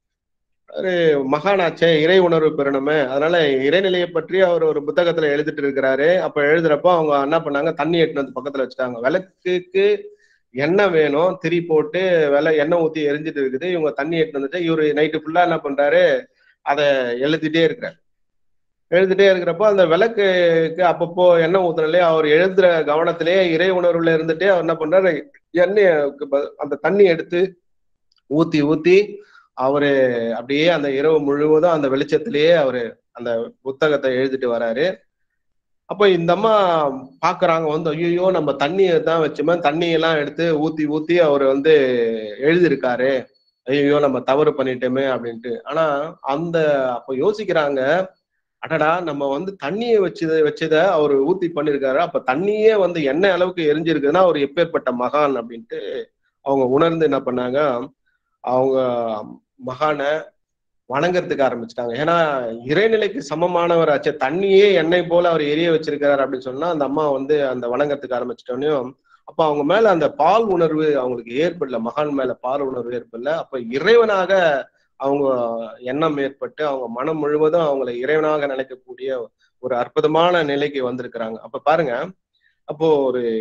Speaker 1: ஒரு மகானாச்சே இறை உணர்வு பெறணுமே அதனால இறைநிலையை பற்றி அவர் ஒரு புத்தகத்துல எழுதிட்டு இருக்கிறாரு அப்ப எழுதுறப்போ அவங்க என்ன பண்ணாங்க தண்ணி எடுத்துட்டு வந்து பக்கத்துல வச்சுட்டாங்க விளக்குக்கு எண்ணெய் வேணும் திரி போட்டு விலை எண்ணெய் ஊத்தி எரிஞ்சிட்டு இருக்குது இவங்க தண்ணி எடுத்துட்டு வந்துட்டு இவரு நைட்டு ஃபுல்லா என்ன பண்றாரு அதை எழுதிட்டே இருக்கிறார் எழுதிட்டே இருக்கிறப்போ அந்த விளக்குக்கு அப்பப்போ எண்ணெய் ஊத்துனாலே அவர் எழுதுற கவனத்திலேயே இறை உணர்வுல இருந்துட்டே அவர் என்ன பண்றாரு எண்ணெய் அந்த தண்ணி எடுத்து ஊத்தி ஊத்தி அவரு அப்படியே அந்த இரவு முழுவதும் அந்த வெளிச்சத்திலேயே அவரு அந்த புத்தகத்தை எழுதிட்டு வராரு அப்ப இந்த அம்மா பாக்குறாங்க வந்து ஐயோ நம்ம தண்ணியை தான் வச்சுமே தண்ணி எல்லாம் எடுத்து ஊத்தி ஊத்தி அவர் வந்து எழுதியிருக்காரு ஐயோ நம்ம தவறு பண்ணிட்டோமே அப்படின்ட்டு ஆனா அந்த அப்ப யோசிக்கிறாங்க அடடா நம்ம வந்து தண்ணியை வச்சத வச்சத அவர் ஊத்தி பண்ணிருக்காரு அப்ப தண்ணியே வந்து என்ன அளவுக்கு எரிஞ்சிருக்குதுன்னா அவர் எப்பேற்பட்ட மகான் அப்படின்ட்டு அவங்க உணர்ந்து என்ன பண்ணாங்க அவங்க மகானை வணங்கறதுக்கு ஆரம்பிச்சிட்டாங்க ஏன்னா இறைநிலைக்கு சமமானவர் ஆச்சு தண்ணியே எண்ணெய் போல அவர் எரிய வச்சிருக்காரு அப்படின்னு சொன்னா அந்த அம்மா வந்து அந்த வணங்கறதுக்கு ஆரம்பிச்சிட்டோனையும் அப்ப அவங்க மேல அந்த பால் உணர்வு அவங்களுக்கு ஏற்படல மகான் மேல பால் உணர்வு ஏற்படல அப்ப இறைவனாக அவங்க எண்ணம் ஏற்பட்டு அவங்க மனம் முழுவதும் அவங்களை இறைவனாக நினைக்கக்கூடிய ஒரு அற்புதமான நிலைக்கு வந்திருக்கிறாங்க அப்ப பாருங்க அப்போ ஒரு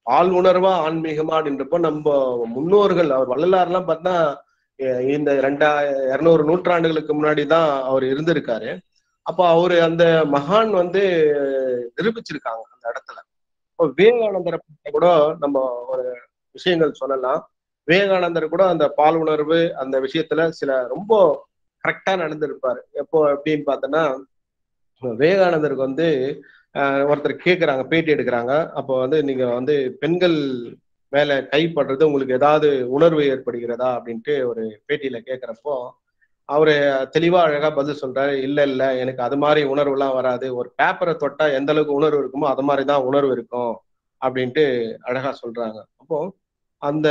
Speaker 1: ஆள் உணர்வா ஆன்மீகமா அப்படின்றப்போ நம்ம முன்னோர்கள் அவர் வள்ளலார் எல்லாம் பார்த்தா அஹ் இந்த ரெண்டா இருநூறு நூற்றாண்டுகளுக்கு முன்னாடி தான் அவர் இருந்திருக்காரு அப்போ அவரு அந்த மகான் வந்து நிரூபிச்சிருக்காங்க அந்த இடத்துல இப்போ விவேகானந்தரை பத்தி கூட நம்ம ஒரு விஷயங்கள் சொல்லலாம் விவேகானந்தர் கூட அந்த பால் உணர்வு அந்த விஷயத்துல சில ரொம்ப கரெக்டா நடந்திருப்பாரு எப்போ எப்படின்னு பார்த்தோன்னா விவேகானந்தருக்கு வந்து ஆஹ் ஒருத்தர் கேட்குறாங்க பேட்டி எடுக்கிறாங்க அப்போ வந்து நீங்க வந்து பெண்கள் மேல கைப்படுறது உங்களுக்கு ஏதாவது உணர்வு ஏற்படுகிறதா அப்படின்ட்டு ஒரு பேட்டியில கேட்கிறப்போ அவரு தெளிவா அழகா பதில் சொல்றாரு இல்ல இல்ல எனக்கு அது மாதிரி உணர்வு எல்லாம் வராது ஒரு பேப்பரை தொட்டா எந்த அளவுக்கு உணர்வு இருக்குமோ அது மாதிரி தான் உணர்வு இருக்கும் அப்படின்ட்டு அழகா சொல்றாங்க அப்போ அந்த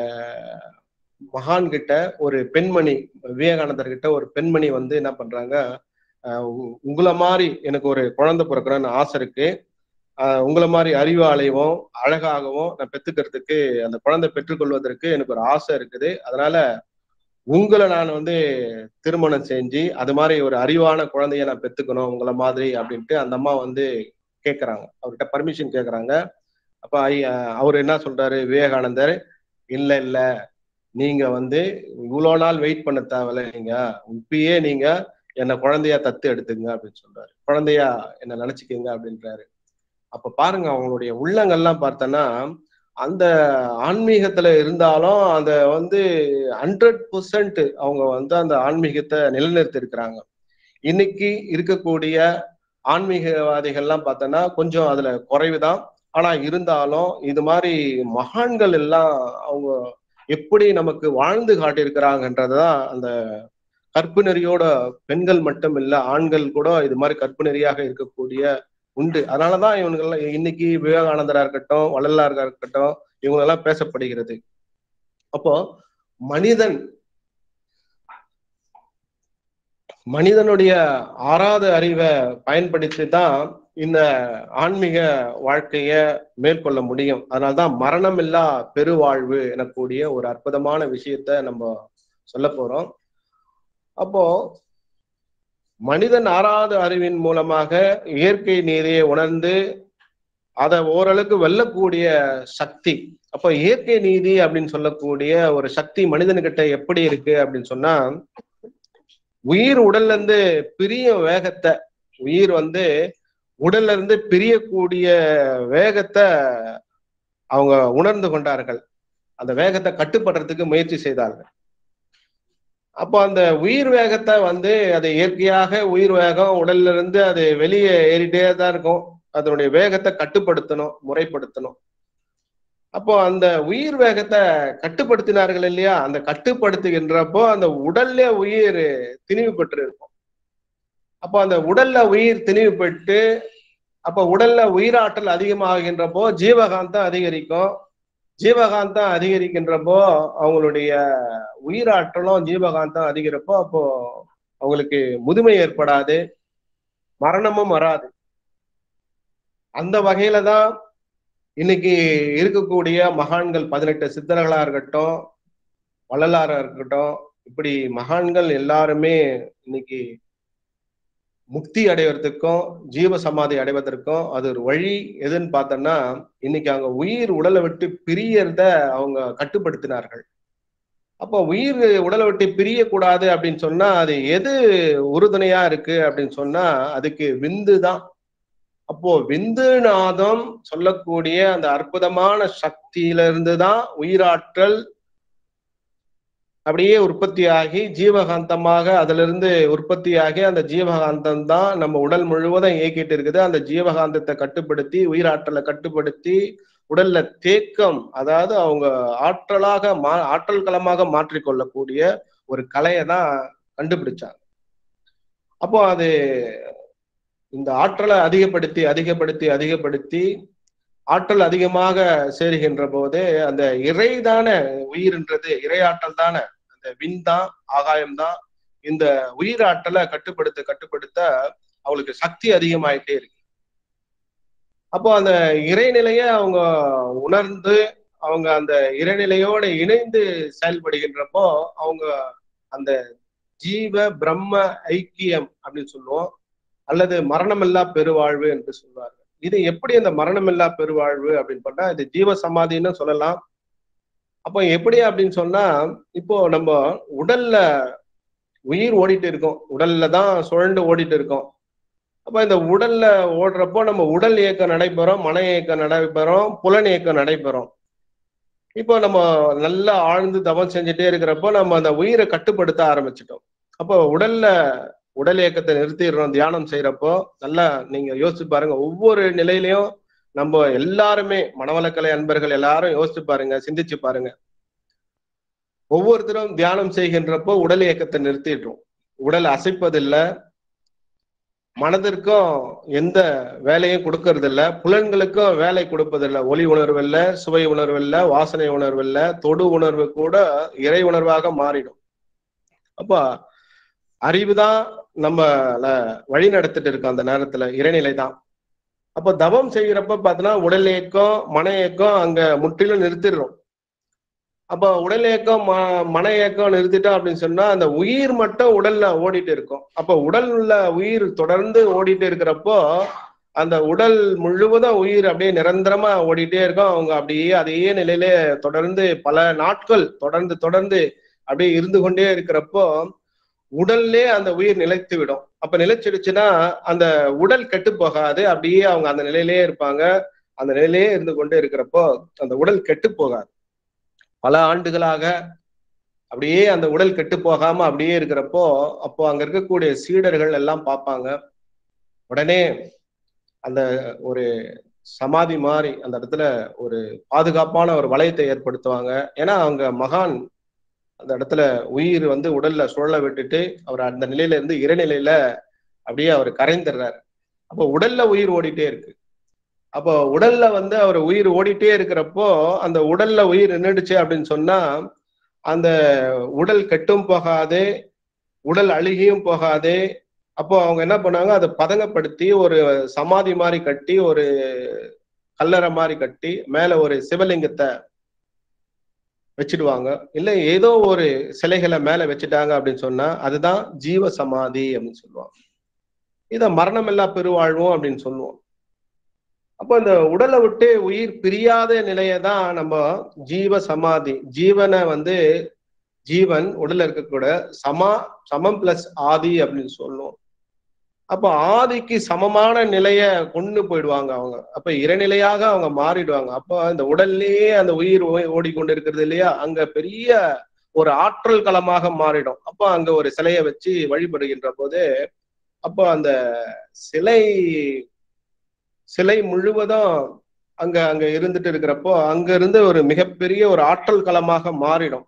Speaker 1: மகான் கிட்ட ஒரு பெண்மணி விவேகானந்தர் கிட்ட ஒரு பெண்மணி வந்து என்ன பண்றாங்க ஆஹ் உ- உங்களை மாதிரி எனக்கு ஒரு குழந்தை பிறக்கணும்னு ஆசை இருக்கு ஆஹ் உங்களை மாதிரி அறிவாளையும் அழகாகவும் நான் பெத்துக்கிறதுக்கு அந்த குழந்தை பெற்றுக்கொள்வதற்கு எனக்கு ஒரு ஆசை இருக்குது அதனால உங்களை நான் வந்து திருமணம் செஞ்சு அது மாதிரி ஒரு அறிவான குழந்தைய நான் பெத்துக்கணும் உங்களை மாதிரி அப்படின்ட்டு அந்த அம்மா வந்து கேட்கறாங்க அவர்கிட்ட பர்மிஷன் கேட்கறாங்க அப்ப ஐ- அவர் என்ன சொல்றாரு விவேகானந்தர் இல்ல இல்ல நீங்க வந்து இவ்வளோ நாள் வெயிட் பண்ண தேவையில்ல நீங்க இப்பயே நீங்க என்ன குழந்தையா தத்து எடுத்துங்க அப்படின்னு சொல்றாரு குழந்தையா என்ன நினைச்சுக்கங்க அப்படின்றாரு அப்ப பாருங்க அவங்களுடைய உள்ளங்கள்லாம் பார்த்தோன்னா அந்த ஆன்மீகத்துல இருந்தாலும் அந்த வந்து ஹண்ட்ரட் பர்சன்ட் அவங்க வந்து அந்த ஆன்மீகத்தை நிலைநிறுத்தி இருக்கிறாங்க இன்னைக்கு இருக்கக்கூடிய ஆன்மீகவாதிகள்லாம் பார்த்தோன்னா கொஞ்சம் அதுல குறைவுதான் ஆனா இருந்தாலும் இது மாதிரி மகான்கள் எல்லாம் அவங்க எப்படி நமக்கு வாழ்ந்து காட்டியிருக்கிறாங்கன்றதுதான் அந்த கற்பு நெறியோட பெண்கள் மட்டும் இல்ல ஆண்கள் கூட இது மாதிரி கற்பு நெறியாக இருக்கக்கூடிய உண்டு அதனாலதான் இவனுங்கெல்லாம் இன்னைக்கு விவேகானந்தரா இருக்கட்டும் வள்ளலாரா இருக்கட்டும் இவங்க எல்லாம் பேசப்படுகிறது அப்போ மனிதன் மனிதனுடைய ஆறாத அறிவை பயன்படுத்தி தான் இந்த ஆன்மீக வாழ்க்கைய மேற்கொள்ள முடியும் அதனால்தான் மரணம் இல்லா பெருவாழ்வு எனக்கூடிய ஒரு அற்புதமான விஷயத்த நம்ம சொல்ல போறோம் அப்போ மனிதன் ஆறாத அறிவின் மூலமாக இயற்கை நீதியை உணர்ந்து அதை ஓரளவுக்கு வெல்லக்கூடிய சக்தி அப்போ இயற்கை நீதி அப்படின்னு சொல்லக்கூடிய ஒரு சக்தி மனிதனுக்கிட்ட எப்படி இருக்கு அப்படின்னு சொன்னா உயிர் உடல்ல இருந்து பிரிய வேகத்தை உயிர் வந்து உடல்ல இருந்து பிரியக்கூடிய வேகத்தை அவங்க உணர்ந்து கொண்டார்கள் அந்த வேகத்தை கட்டுப்படுறதுக்கு முயற்சி செய்தார்கள் அப்போ அந்த உயிர் வேகத்தை வந்து அது இயற்கையாக உயிர் வேகம் உடல்ல இருந்து அது வெளியே ஏறிட்டே தான் இருக்கும் அதனுடைய வேகத்தை கட்டுப்படுத்தணும் முறைப்படுத்தணும் அப்போ அந்த உயிர் வேகத்தை கட்டுப்படுத்தினார்கள் இல்லையா அந்த கட்டுப்படுத்துகின்றப்போ அந்த உடல்ல உயிர் திணிவு பெற்று இருக்கும் அப்போ அந்த உடல்ல உயிர் திணிவு பெற்று அப்போ உடல்ல உயிராற்றல் அதிகமாகின்றப்போ ஜீவகாந்தம் அதிகரிக்கும் ஜீவகாந்தம் அதிகரிக்கின்றப்போ அவங்களுடைய உயிராற்றலும் ஜீவகாந்தம் அதிகரிப்போ அப்போ அவங்களுக்கு முதுமை ஏற்படாது மரணமும் வராது அந்த வகையில தான் இன்னைக்கு இருக்கக்கூடிய மகான்கள் பதினெட்டு சித்தர்களா இருக்கட்டும் வள்ளலாரா இருக்கட்டும் இப்படி மகான்கள் எல்லாருமே இன்னைக்கு முக்தி அடைவதற்கும் ஜீவ சமாதி அடைவதற்கும் அது ஒரு வழி எதுன்னு பார்த்தோம்னா இன்னைக்கு அவங்க உயிர் உடலை விட்டு பிரியறத அவங்க கட்டுப்படுத்தினார்கள் அப்போ உயிர் உடலை விட்டு பிரியக்கூடாது அப்படின்னு சொன்னா அது எது உறுதுணையா இருக்கு அப்படின்னு சொன்னா அதுக்கு விந்து தான் அப்போ விந்துநாதம் சொல்லக்கூடிய அந்த அற்புதமான சக்தியில இருந்து தான் உயிராற்றல் அப்படியே உற்பத்தியாகி ஜீவகாந்தமாக அதுல இருந்து உற்பத்தியாகி அந்த ஜீவகாந்தம் தான் நம்ம உடல் முழுவதும் இயக்கிட்டு இருக்குது அந்த ஜீவகாந்தத்தை கட்டுப்படுத்தி உயிராற்றலை கட்டுப்படுத்தி உடல்ல தேக்கம் அதாவது அவங்க ஆற்றலாக மா ஆற்றல் களமாக மாற்றிக்கொள்ளக்கூடிய ஒரு கலையை தான் கண்டுபிடிச்சாங்க அப்போ அது இந்த ஆற்றலை அதிகப்படுத்தி அதிகப்படுத்தி அதிகப்படுத்தி ஆற்றல் அதிகமாக சேருகின்ற போது அந்த இறைதான உயிர்ன்றது இறையாற்றல் தானே அந்த விண் தான் ஆகாயம் தான் இந்த உயிராற்றலை கட்டுப்படுத்த கட்டுப்படுத்த அவளுக்கு சக்தி அதிகமாயிட்டே இருக்கு அப்போ அந்த இறைநிலைய அவங்க உணர்ந்து அவங்க அந்த இறைநிலையோட இணைந்து செயல்படுகின்றப்போ அவங்க அந்த ஜீவ பிரம்ம ஐக்கியம் அப்படின்னு சொல்லுவோம் அல்லது மரணமில்லா பெருவாழ்வு என்று சொல்வார்கள் இது எப்படி அந்த மரணமில்லா பெருவாழ்வு அப்படின்னு பண்ணா இது ஜீவ சமாதின்னு சொல்லலாம் அப்போ எப்படி அப்படின்னு சொன்னா இப்போ நம்ம உடல்ல உயிர் ஓடிட்டு இருக்கோம் உடல்ல தான் சுழண்டு ஓடிட்டு இருக்கோம் அப்ப இந்த உடல்ல ஓடுறப்போ நம்ம உடல் இயக்கம் நடைபெறும் மன இயக்கம் நடைபெறும் புலன் இயக்கம் நடைபெறும் இப்போ நம்ம நல்லா ஆழ்ந்து தவம் செஞ்சுட்டே இருக்கிறப்போ நம்ம அந்த உயிரை கட்டுப்படுத்த ஆரம்பிச்சிட்டோம் அப்போ உடல்ல உடல் இயக்கத்தை நிறுத்திடுறோம் தியானம் செய்யறப்போ நல்லா நீங்க யோசிச்சு பாருங்க ஒவ்வொரு நிலையிலையும் நம்ம எல்லாருமே மனவளக்கலை அன்பர்கள் எல்லாரும் யோசிச்சு பாருங்க சிந்திச்சு பாருங்க ஒவ்வொருத்தரும் தியானம் செய்கின்றப்போ உடல் இயக்கத்தை நிறுத்திடுறோம் உடல் அசைப்பதில்லை மனதிற்கும் எந்த வேலையும் கொடுக்கறது இல்ல புலன்களுக்கும் வேலை கொடுப்பதில்லை ஒளி உணர்வு இல்ல சுவை உணர்வு இல்ல வாசனை உணர்வு இல்ல தொடு உணர்வு கூட இறை உணர்வாக மாறிடும் அப்ப அறிவுதான் நம்மள வழி நடத்திட்டு இருக்கோம் அந்த நேரத்துல இறைநிலை தான் அப்ப தவம் செய்யறப்ப பார்த்தோன்னா உடல் இயக்கம் மன இயக்கம் அங்க முற்றிலும் நிறுத்திடுறோம் அப்ப உடல் இயக்கம் ம மன இயக்கம் நிறுத்திட்டோம் அப்படின்னு சொன்னா அந்த உயிர் மட்டும் உடல்ல ஓடிட்டு இருக்கும் அப்ப உடல்ல உயிர் தொடர்ந்து ஓடிட்டு இருக்கிறப்போ அந்த உடல் முழுவதும் உயிர் அப்படியே நிரந்தரமா ஓடிட்டே இருக்கும் அவங்க அப்படியே அதே நிலையிலே தொடர்ந்து பல நாட்கள் தொடர்ந்து தொடர்ந்து அப்படியே இருந்து கொண்டே இருக்கிறப்போ உடல்லே அந்த உயிர் நிலைத்து விடும் அப்ப நிலைச்சிடுச்சுன்னா அந்த உடல் கெட்டு போகாது அப்படியே அவங்க அந்த நிலையிலேயே இருப்பாங்க அந்த நிலையிலேயே இருந்து கொண்டே இருக்கிறப்போ அந்த உடல் கெட்டு போகாது பல ஆண்டுகளாக அப்படியே அந்த உடல் கெட்டு போகாம அப்படியே இருக்கிறப்போ அப்போ அங்க இருக்கக்கூடிய சீடர்கள் எல்லாம் பார்ப்பாங்க உடனே அந்த ஒரு சமாதி மாதிரி அந்த இடத்துல ஒரு பாதுகாப்பான ஒரு வளையத்தை ஏற்படுத்துவாங்க ஏன்னா அவங்க மகான் அந்த இடத்துல உயிர் வந்து உடல்ல சுழல விட்டுட்டு அவர் அந்த நிலையில இருந்து இறைநிலையில அப்படியே அவர் கரைந்துடுறாரு அப்போ உடல்ல உயிர் ஓடிட்டே இருக்கு அப்போ உடல்ல வந்து அவர் உயிர் ஓடிட்டே இருக்கிறப்போ அந்த உடல்ல உயிர் நின்றுடுச்சு அப்படின்னு சொன்னா அந்த உடல் கெட்டும் போகாது உடல் அழுகியும் போகாது அப்போ அவங்க என்ன பண்ணாங்க அதை பதங்கப்படுத்தி ஒரு சமாதி மாதிரி கட்டி ஒரு கல்லறை மாதிரி கட்டி மேல ஒரு சிவலிங்கத்தை வச்சிடுவாங்க இல்ல ஏதோ ஒரு சிலைகளை மேல வச்சுட்டாங்க அப்படின்னு சொன்னா அதுதான் ஜீவ சமாதி அப்படின்னு சொல்லுவாங்க இத மரணமில்லா பெருவாழ்வோம் அப்படின்னு சொல்லுவோம் அப்போ இந்த உடலை விட்டு உயிர் பிரியாத நிலையை தான் நம்ம ஜீவ சமாதி ஜீவனை வந்து ஜீவன் உடல்ல இருக்கக்கூட சமா சமம் பிளஸ் ஆதி அப்படின்னு சொல்லுவோம் அப்ப ஆதிக்கு சமமான நிலைய கொண்டு போயிடுவாங்க அவங்க அப்ப இறைநிலையாக அவங்க மாறிடுவாங்க அப்போ இந்த உடல்லையே அந்த உயிர் ஓடிக்கொண்டு இருக்கிறது இல்லையா அங்க பெரிய ஒரு ஆற்றல் களமாக மாறிடும் அப்போ அங்க ஒரு சிலையை வச்சு வழிபடுகின்ற போது அப்போ அந்த சிலை சிலை முழுவதும் அங்க அங்க இருந்துட்டு இருக்கிறப்போ அங்க இருந்து ஒரு மிகப்பெரிய ஒரு ஆற்றல் களமாக மாறிடும்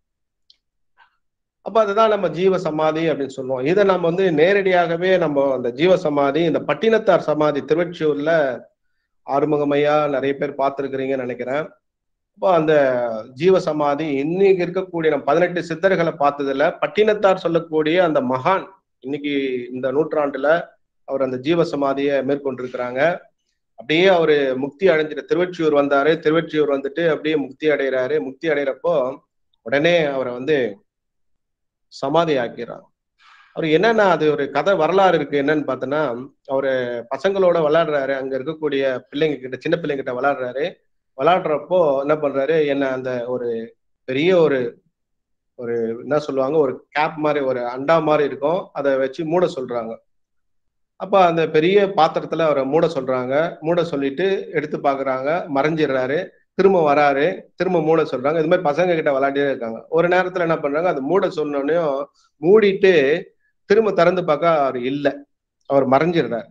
Speaker 1: அப்ப அதுதான் நம்ம ஜீவ சமாதி அப்படின்னு சொல்லுவோம் இதை நம்ம வந்து நேரடியாகவே நம்ம அந்த ஜீவ சமாதி இந்த பட்டினத்தார் சமாதி திருவற்றியூர்ல ஆறுமுகமையா நிறைய பேர் பார்த்துருக்கிறீங்கன்னு நினைக்கிறேன் அப்போ அந்த ஜீவ சமாதி இன்னைக்கு இருக்கக்கூடிய நம்ம பதினெட்டு சித்தர்களை பார்த்ததுல பட்டினத்தார் சொல்லக்கூடிய அந்த மகான் இன்னைக்கு இந்த நூற்றாண்டுல அவர் அந்த ஜீவ சமாதியை மேற்கொண்டிருக்கிறாங்க அப்படியே அவரு முக்தி அடைஞ்சிட்டு திருவற்றியூர் வந்தாரு திருவற்றியூர் வந்துட்டு அப்படியே முக்தி அடைகிறாரு முக்தி அடைகிறப்போ உடனே அவரை வந்து சமாதி ஆக்கிறாங்க அவர் என்னன்னா அது ஒரு கதை வரலாறு இருக்கு என்னன்னு பார்த்தோன்னா அவரு பசங்களோட விளையாடுறாரு அங்க இருக்கக்கூடிய பிள்ளைங்க கிட்ட சின்ன பிள்ளைங்க கிட்ட விளையாடுறாரு விளையாடுறப்போ என்ன பண்றாரு என்ன அந்த ஒரு பெரிய ஒரு ஒரு என்ன சொல்லுவாங்க ஒரு கேப் மாதிரி ஒரு அண்டா மாதிரி இருக்கும் அதை வச்சு மூட சொல்றாங்க அப்ப அந்த பெரிய பாத்திரத்துல அவரை மூட சொல்றாங்க மூட சொல்லிட்டு எடுத்து பாக்குறாங்க மறைஞ்சிடுறாரு திரும்ப வராரு திரும்ப மூட சொல்றாங்க இது மாதிரி பசங்க கிட்ட விளையாடியே இருக்காங்க ஒரு நேரத்துல என்ன பண்றாங்க அது மூட சொன்னோடனையும் மூடிட்டு திரும்ப திறந்து பார்க்க அவர் இல்லை அவர் மறைஞ்சிடுறாரு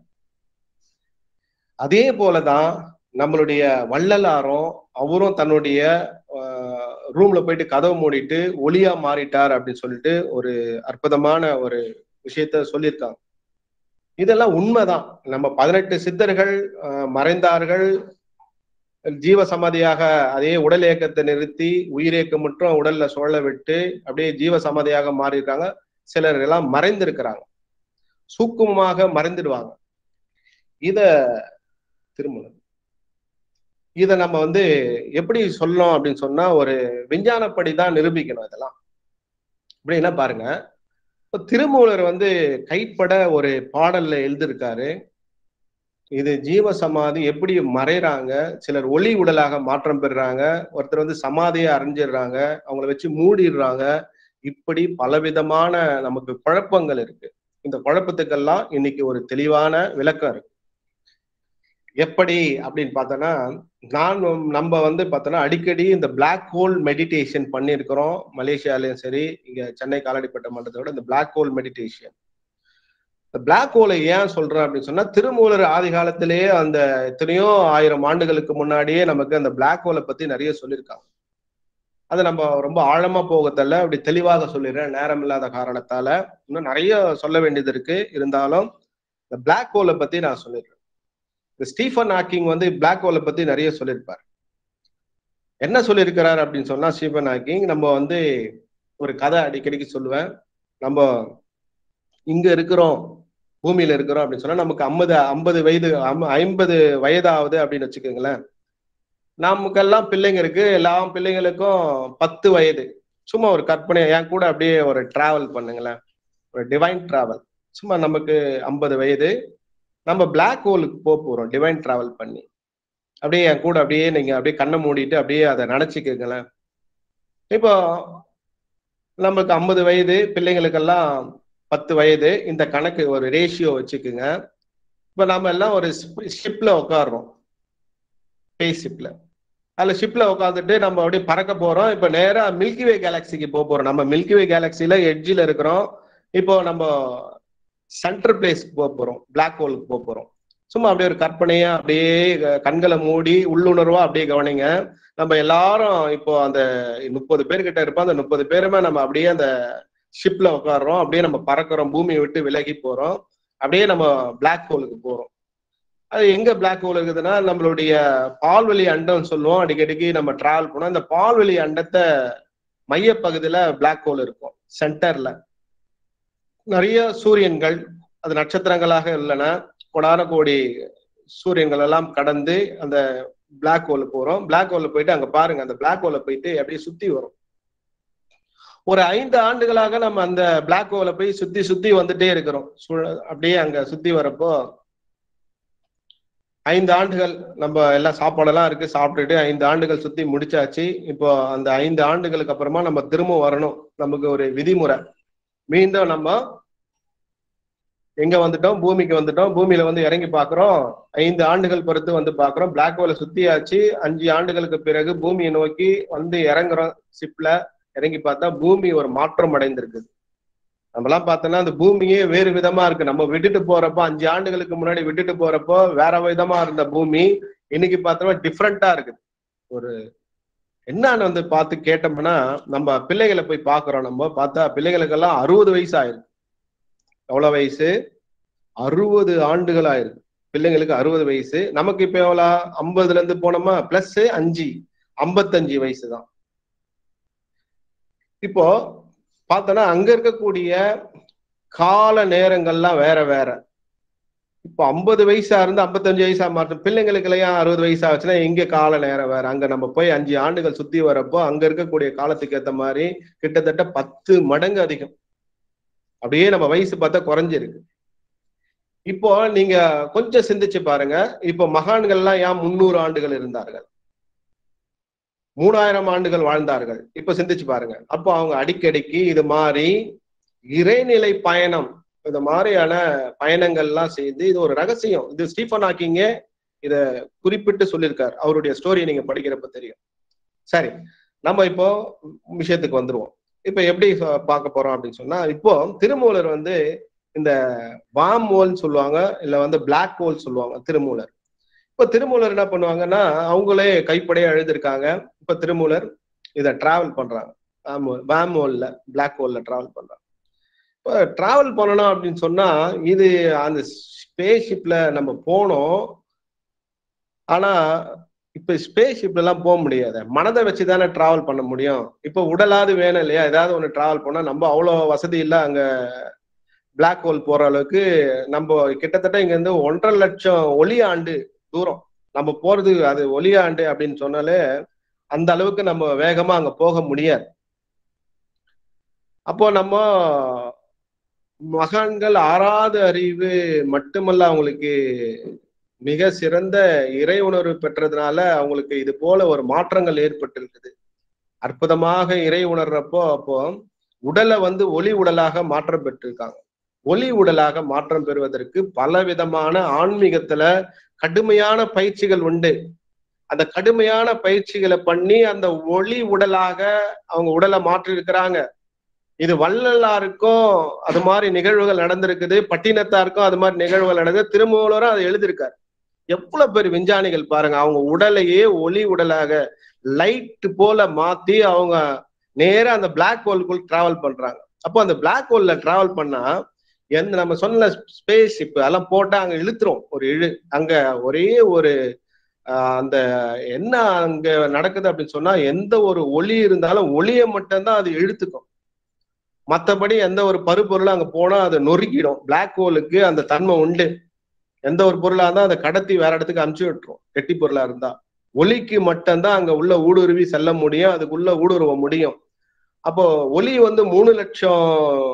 Speaker 1: அதே போலதான் நம்மளுடைய வள்ளலாரும் அவரும் தன்னுடைய ரூம்ல போயிட்டு கதவை மூடிட்டு ஒளியா மாறிட்டார் அப்படின்னு சொல்லிட்டு ஒரு அற்புதமான ஒரு விஷயத்த சொல்லியிருக்காங்க இதெல்லாம் உண்மைதான் நம்ம பதினெட்டு சித்தர்கள் மறைந்தார்கள் ஜீவ சமாதியாக அதே உடல் இயக்கத்தை நிறுத்தி உயிரியக்கம் மட்டும் உடல்ல சுழல விட்டு அப்படியே ஜீவ சமாதியாக மாறி இருக்காங்க சிலர் எல்லாம் மறைந்திருக்கிறாங்க சூக்குமமாக மறைந்துடுவாங்க இத திரும்ப இத நம்ம வந்து எப்படி சொல்லணும் அப்படின்னு சொன்னா ஒரு விஞ்ஞானப்படி தான் நிரூபிக்கணும் இதெல்லாம் அப்படின்னா பாருங்க இப்போ திருமூலர் வந்து கைப்பட ஒரு பாடல்ல எழுதியிருக்காரு இது ஜீவ சமாதி எப்படி மறைறாங்க சிலர் ஒளி உடலாக மாற்றம் பெறுறாங்க ஒருத்தர் வந்து சமாதியை அறிஞ்சிடுறாங்க அவங்கள வச்சு மூடிடுறாங்க இப்படி பலவிதமான நமக்கு குழப்பங்கள் இருக்கு இந்த குழப்பத்துக்கெல்லாம் இன்னைக்கு ஒரு தெளிவான விளக்கம் இருக்கு எப்படி அப்படின்னு பார்த்தோன்னா நான் நம்ம வந்து பார்த்தோன்னா அடிக்கடி இந்த பிளாக் ஹோல் மெடிடேஷன் பண்ணியிருக்கிறோம் மலேசியாலையும் சரி இங்க சென்னை காலடிப்பட்ட மண்டலத்தோட இந்த பிளாக் ஹோல் மெடிடேஷன் இந்த பிளாக் ஹோலை ஏன் சொல்றேன் அப்படின்னு சொன்னா திருமூலர் ஆதி காலத்திலேயே அந்த எத்தனையோ ஆயிரம் ஆண்டுகளுக்கு முன்னாடியே நமக்கு அந்த பிளாக் ஹோலை பத்தி நிறைய சொல்லியிருக்காங்க அதை நம்ம ரொம்ப ஆழமா போகத்தல்ல அப்படி தெளிவாக சொல்லிடுறேன் நேரம் இல்லாத காரணத்தால இன்னும் நிறைய சொல்ல வேண்டியது இருக்கு இருந்தாலும் இந்த பிளாக் ஹோலை பத்தி நான் சொல்லிடுறேன் இந்த ஸ்டீஃபன் ஹாக்கிங் வந்து பிளாக் ஹோலை பத்தி நிறைய சொல்லியிருப்பார் என்ன சொல்லியிருக்கிறார் அப்படின்னு சொன்னா ஸ்டீஃபன் ஹாக்கிங் நம்ம வந்து ஒரு கதை அடிக்கடிக்கு சொல்லுவேன் நம்ம இங்க இருக்கிறோம் பூமியில இருக்கிறோம் அப்படின்னு சொன்னா நமக்கு ஐம்பது ஐம்பது வயது ஐம்பது வயதாகுது அப்படின்னு வச்சுக்கோங்களேன் நமக்கெல்லாம் பிள்ளைங்க இருக்கு எல்லா பிள்ளைங்களுக்கும் பத்து வயது சும்மா ஒரு கற்பனை என் கூட அப்படியே ஒரு டிராவல் பண்ணுங்களேன் ஒரு டிவைன் டிராவல் சும்மா நமக்கு ஐம்பது வயது நம்ம பிளாக் ஹோலுக்கு போக போறோம் டிவைன் டிராவல் பண்ணி அப்படியே என் கூட அப்படியே நீங்க அப்படியே கண்ணை மூடிட்டு அப்படியே அதை நினைச்சுக்கங்களேன் இப்போ நமக்கு ஐம்பது வயது பிள்ளைங்களுக்கெல்லாம் பத்து வயது இந்த கணக்கு ஒரு ரேஷியோ வச்சுக்குங்க இப்ப நம்ம எல்லாம் ஒரு ஷிப்ல உட்காடுறோம் ஸ்பேஸ் ஷிப்ல அதுல ஷிப்ல உட்காந்துட்டு நம்ம அப்படியே பறக்க போறோம் இப்ப நேரா மில்கிவே கேலக்சிக்கு போக போறோம் நம்ம மில்கிவே கேலக்சில எட்ஜில் இருக்கிறோம் இப்போ நம்ம சென்டர் பிளேஸ்க்கு போக போறோம் பிளாக் ஹோலுக்கு போக போறோம் சும்மா அப்படியே ஒரு கற்பனையா அப்படியே கண்களை மூடி உள்ளுணர்வா அப்படியே கவனிங்க நம்ம எல்லாரும் இப்போ அந்த முப்பது பேர்கிட்ட இருப்போம் அந்த முப்பது பேருமே நம்ம அப்படியே அந்த ஷிப்ல உட்காடுறோம் அப்படியே நம்ம பறக்கிறோம் பூமியை விட்டு விலகி போறோம் அப்படியே நம்ம பிளாக் ஹோலுக்கு போறோம் அது எங்க பிளாக் ஹோல் இருக்குதுன்னா நம்மளுடைய பால்வெளி அண்டம் சொல்லுவோம் அடிக்கடிக்கு நம்ம டிராவல் பண்ணோம் இந்த பால்வெளி அண்டத்தை மையப்பகுதியில பிளாக் ஹோல் இருக்கும் சென்டர்ல நிறைய சூரியன்கள் அது நட்சத்திரங்களாக இல்லைன்னா கொடான கோடி சூரியன்கள் எல்லாம் கடந்து அந்த பிளாக் ஹோல் போறோம் பிளாக் ஹோல்ல போயிட்டு அங்க பாருங்க அந்த பிளாக் ஹோல்ல போயிட்டு அப்படியே சுத்தி வரும் ஒரு ஐந்து ஆண்டுகளாக நம்ம அந்த பிளாக் ஹோலை போய் சுத்தி சுத்தி வந்துட்டே இருக்கிறோம் அப்படியே அங்க சுத்தி வரப்போ ஐந்து ஆண்டுகள் நம்ம எல்லாம் சாப்பாடெல்லாம் இருக்கு சாப்பிட்டுட்டு ஐந்து ஆண்டுகள் சுத்தி முடிச்சாச்சு இப்போ அந்த ஐந்து ஆண்டுகளுக்கு அப்புறமா நம்ம திரும்ப வரணும் நமக்கு ஒரு விதிமுறை மீண்டும் நம்ம எங்க வந்துட்டோம் பூமிக்கு வந்துட்டோம் பூமியில வந்து இறங்கி பாக்குறோம் ஐந்து ஆண்டுகள் பொறுத்து வந்து பாக்குறோம் பிளாக் ஹோலை சுத்தியாச்சு அஞ்சு ஆண்டுகளுக்கு பிறகு பூமியை நோக்கி வந்து இறங்குறோம் ஷிப்ல இறங்கி பார்த்தா பூமி ஒரு மாற்றம் அடைந்திருக்குது நம்மலாம் பார்த்தோம்னா அந்த பூமியே வேறு விதமா இருக்கு நம்ம விட்டுட்டு போறப்போ அஞ்சு ஆண்டுகளுக்கு முன்னாடி விட்டுட்டு போறப்போ வேற விதமா இருந்த பூமி இன்னைக்கு பார்த்தோம்னா டிஃப்ரெண்டா இருக்குது ஒரு என்னன்னு வந்து பார்த்து கேட்டோம்னா நம்ம பிள்ளைகளை போய் பாக்குறோம் நம்ம பார்த்தா பிள்ளைகளுக்கெல்லாம் அறுபது வயசு ஆயிருக்கு எவ்வளவு வயசு அறுபது ஆண்டுகள் ஆயிருக்கு பிள்ளைங்களுக்கு அறுபது வயசு நமக்கு இப்ப எவ்வளோ ஐம்பதுல இருந்து போனோமா பிளஸ் அஞ்சு ஐம்பத்தஞ்சு வயசு தான் இப்போ பார்த்தோன்னா அங்க இருக்கக்கூடிய கால நேரங்கள்லாம் வேற வேற இப்போ ஐம்பது வயசா இருந்து ஐம்பத்தஞ்சு வயசா மாற்றும் பிள்ளைங்களுக்கு எல்லாம் அறுபது வயசு ஆச்சுன்னா இங்க கால நேரம் வேற அங்க நம்ம போய் அஞ்சு ஆண்டுகள் சுத்தி வரப்போ அங்க இருக்கக்கூடிய காலத்துக்கு ஏத்த மாதிரி கிட்டத்தட்ட பத்து மடங்கு அதிகம் அப்படியே நம்ம வயசு பார்த்தா குறைஞ்சிருக்கு இப்போ நீங்க கொஞ்சம் சிந்திச்சு பாருங்க இப்போ மகான்கள்லாம் ஏன் முன்னூறு ஆண்டுகள் இருந்தார்கள் மூணாயிரம் ஆண்டுகள் வாழ்ந்தார்கள் இப்ப சிந்திச்சு பாருங்க அப்போ அவங்க அடிக்கடிக்கு இது மாதிரி இறைநிலை பயணம் இந்த மாதிரியான பயணங்கள்லாம் செய்து இது ஒரு ரகசியம் இது ஸ்டீஃபன் ஹாக்கிங்கே இத குறிப்பிட்டு சொல்லியிருக்காரு அவருடைய ஸ்டோரியை நீங்க படிக்கிறப்ப தெரியும் சரி நம்ம இப்போ விஷயத்துக்கு வந்துருவோம் இப்ப எப்படி பார்க்க போறோம் அப்படின்னு சொன்னா இப்போ திருமூலர் வந்து இந்த வாம் ஹோல்னு சொல்லுவாங்க இல்ல வந்து பிளாக் ஹோல் சொல்லுவாங்க திருமூலர் இப்ப திருமூலர் என்ன பண்ணுவாங்கன்னா அவங்களே கைப்படையா எழுதியிருக்காங்க இப்ப திருமூலர் இதை டிராவல் பண்றாங்க வேம் ஹோல்ல பிளாக் ஹோல்ல டிராவல் பண்றாங்க இப்போ டிராவல் பண்ணணும் அப்படின்னு சொன்னா இது அந்த ஸ்பேஸ் ஷிப்ல நம்ம போனோம் ஆனா இப்ப ஸ்பேஸ் ஷிப்ல எல்லாம் போக முடியாது மனதை வச்சு தானே டிராவல் பண்ண முடியும் இப்ப உடலாவது வேணும் இல்லையா ஏதாவது ஒண்ணு டிராவல் பண்ணா நம்ம அவ்வளோ வசதி இல்லை அங்க பிளாக் ஹோல் போற அளவுக்கு நம்ம கிட்டத்தட்ட இங்க இருந்து ஒன்றரை லட்சம் ஒளி ஆண்டு தூரம் நம்ம போறது அது ஒளியாண்டு அப்படின்னு சொன்னாலே அந்த அளவுக்கு நம்ம வேகமா அங்க போக முடியாது அப்போ நம்ம மகான்கள் ஆறாத அறிவு மட்டுமல்ல அவங்களுக்கு மிக சிறந்த இறை உணர்வு பெற்றதுனால அவங்களுக்கு இது போல ஒரு மாற்றங்கள் ஏற்பட்டிருக்குது அற்புதமாக இறை உணர்றப்போ அப்போ உடலை வந்து ஒளி உடலாக மாற்றம் பெற்றிருக்காங்க ஒளி உடலாக மாற்றம் பெறுவதற்கு பல விதமான ஆன்மீகத்துல கடுமையான பயிற்சிகள் உண்டு அந்த கடுமையான பயிற்சிகளை பண்ணி அந்த ஒளி உடலாக அவங்க உடலை மாற்றி இருக்கிறாங்க இது வள்ளலாருக்கும் அது மாதிரி நிகழ்வுகள் நடந்திருக்குது பட்டினத்தாருக்கும் அது மாதிரி நிகழ்வுகள் நடந்தது திருமூலரும் அதை எழுதியிருக்காரு எவ்வளவு பேர் விஞ்ஞானிகள் பாருங்க அவங்க உடலையே ஒளி உடலாக லைட் போல மாத்தி அவங்க நேரா அந்த பிளாக் ஹோலுக்குள் டிராவல் பண்றாங்க அப்போ அந்த பிளாக் ஹோல்ல டிராவல் பண்ணா எந்த நம்ம சொன்ன ஸ்பேஸ் ஷிப் அதெல்லாம் போட்டா அங்க இழுத்துரும் ஒரு இழு அங்க ஒரே ஒரு அந்த என்ன அங்க நடக்குது அப்படின்னு சொன்னா எந்த ஒரு ஒளி இருந்தாலும் ஒளியை மட்டும்தான் அது இழுத்துக்கும் மற்றபடி எந்த ஒரு பருப்பொருளும் அங்க போனா அதை நொறுக்கிடும் பிளாக் ஹோலுக்கு அந்த தன்மை உண்டு எந்த ஒரு பொருளா இருந்தா அதை கடத்தி வேற இடத்துக்கு அனுப்பிச்சு விட்டுரும் கெட்டி பொருளா இருந்தா ஒலிக்கு மட்டும்தான் அங்க உள்ள ஊடுருவி செல்ல முடியும் அதுக்குள்ள ஊடுருவ முடியும் அப்போ ஒலி வந்து மூணு லட்சம்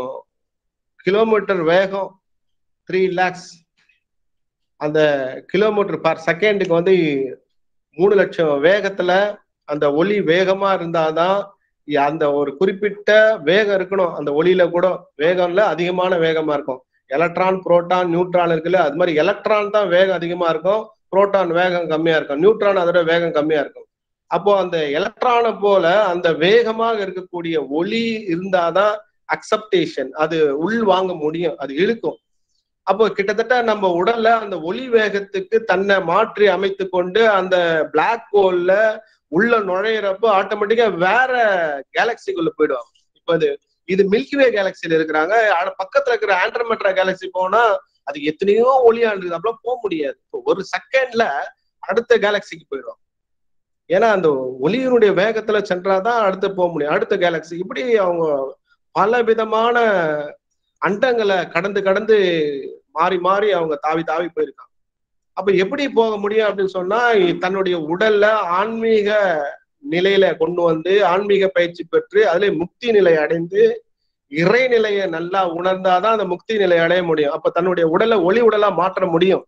Speaker 1: கிலோமீட்டர் வேகம் த்ரீ லேக்ஸ் அந்த கிலோமீட்டர் பர் செகண்டுக்கு வந்து மூணு லட்சம் வேகத்துல அந்த ஒலி வேகமா இருந்தாதான் அந்த ஒரு குறிப்பிட்ட வேகம் இருக்கணும் அந்த ஒளியில கூட வேகம்ல அதிகமான வேகமா இருக்கும் எலக்ட்ரான் புரோட்டான் நியூட்ரான் இருக்குல்ல அது மாதிரி எலக்ட்ரான் தான் வேகம் அதிகமா இருக்கும் புரோட்டான் வேகம் கம்மியா இருக்கும் நியூட்ரான் அதோட வேகம் கம்மியா இருக்கும் அப்போ அந்த எலக்ட்ரானை போல அந்த வேகமாக இருக்கக்கூடிய ஒளி இருந்தாதான் அக்செப்டேஷன் அது உள் வாங்க முடியும் அது இழுக்கும் அப்போ கிட்டத்தட்ட நம்ம உடல்ல அந்த ஒளி வேகத்துக்கு தன்னை மாற்றி அமைத்து கொண்டு அந்த பிளாக் ஹோல்ல உள்ள நுழையிறப்போ ஆட்டோமேட்டிக்கா வேற கேலக்சிக்குள்ள போயிடுவாங்க இப்போ அது இது மில்கிவே கேலக்சியில இருக்கிறாங்க பக்கத்துல இருக்கிற ஆண்ட்ரமெட்ரா கேலக்சி போனா அது எத்தனையோ ஒளியாண்டு அப்பெல்லாம் போக முடியாது ஒரு செகண்ட்ல அடுத்த கேலக்சிக்கு போயிடும் ஏன்னா அந்த ஒளியினுடைய வேகத்துல சென்றாதான் அடுத்து போக முடியும் அடுத்த கேலக்சி இப்படி அவங்க பல விதமான அண்டங்களை கடந்து கடந்து மாறி மாறி அவங்க தாவி தாவி போயிருக்காங்க அப்ப எப்படி போக முடியும் அப்படின்னு சொன்னா தன்னுடைய உடல்ல ஆன்மீக நிலையில கொண்டு வந்து ஆன்மீக பயிற்சி பெற்று அதுல முக்தி நிலை அடைந்து இறைநிலையை நல்லா உணர்ந்தாதான் அந்த முக்தி நிலை அடைய முடியும் அப்ப தன்னுடைய உடலை ஒளி உடலா மாற்ற முடியும்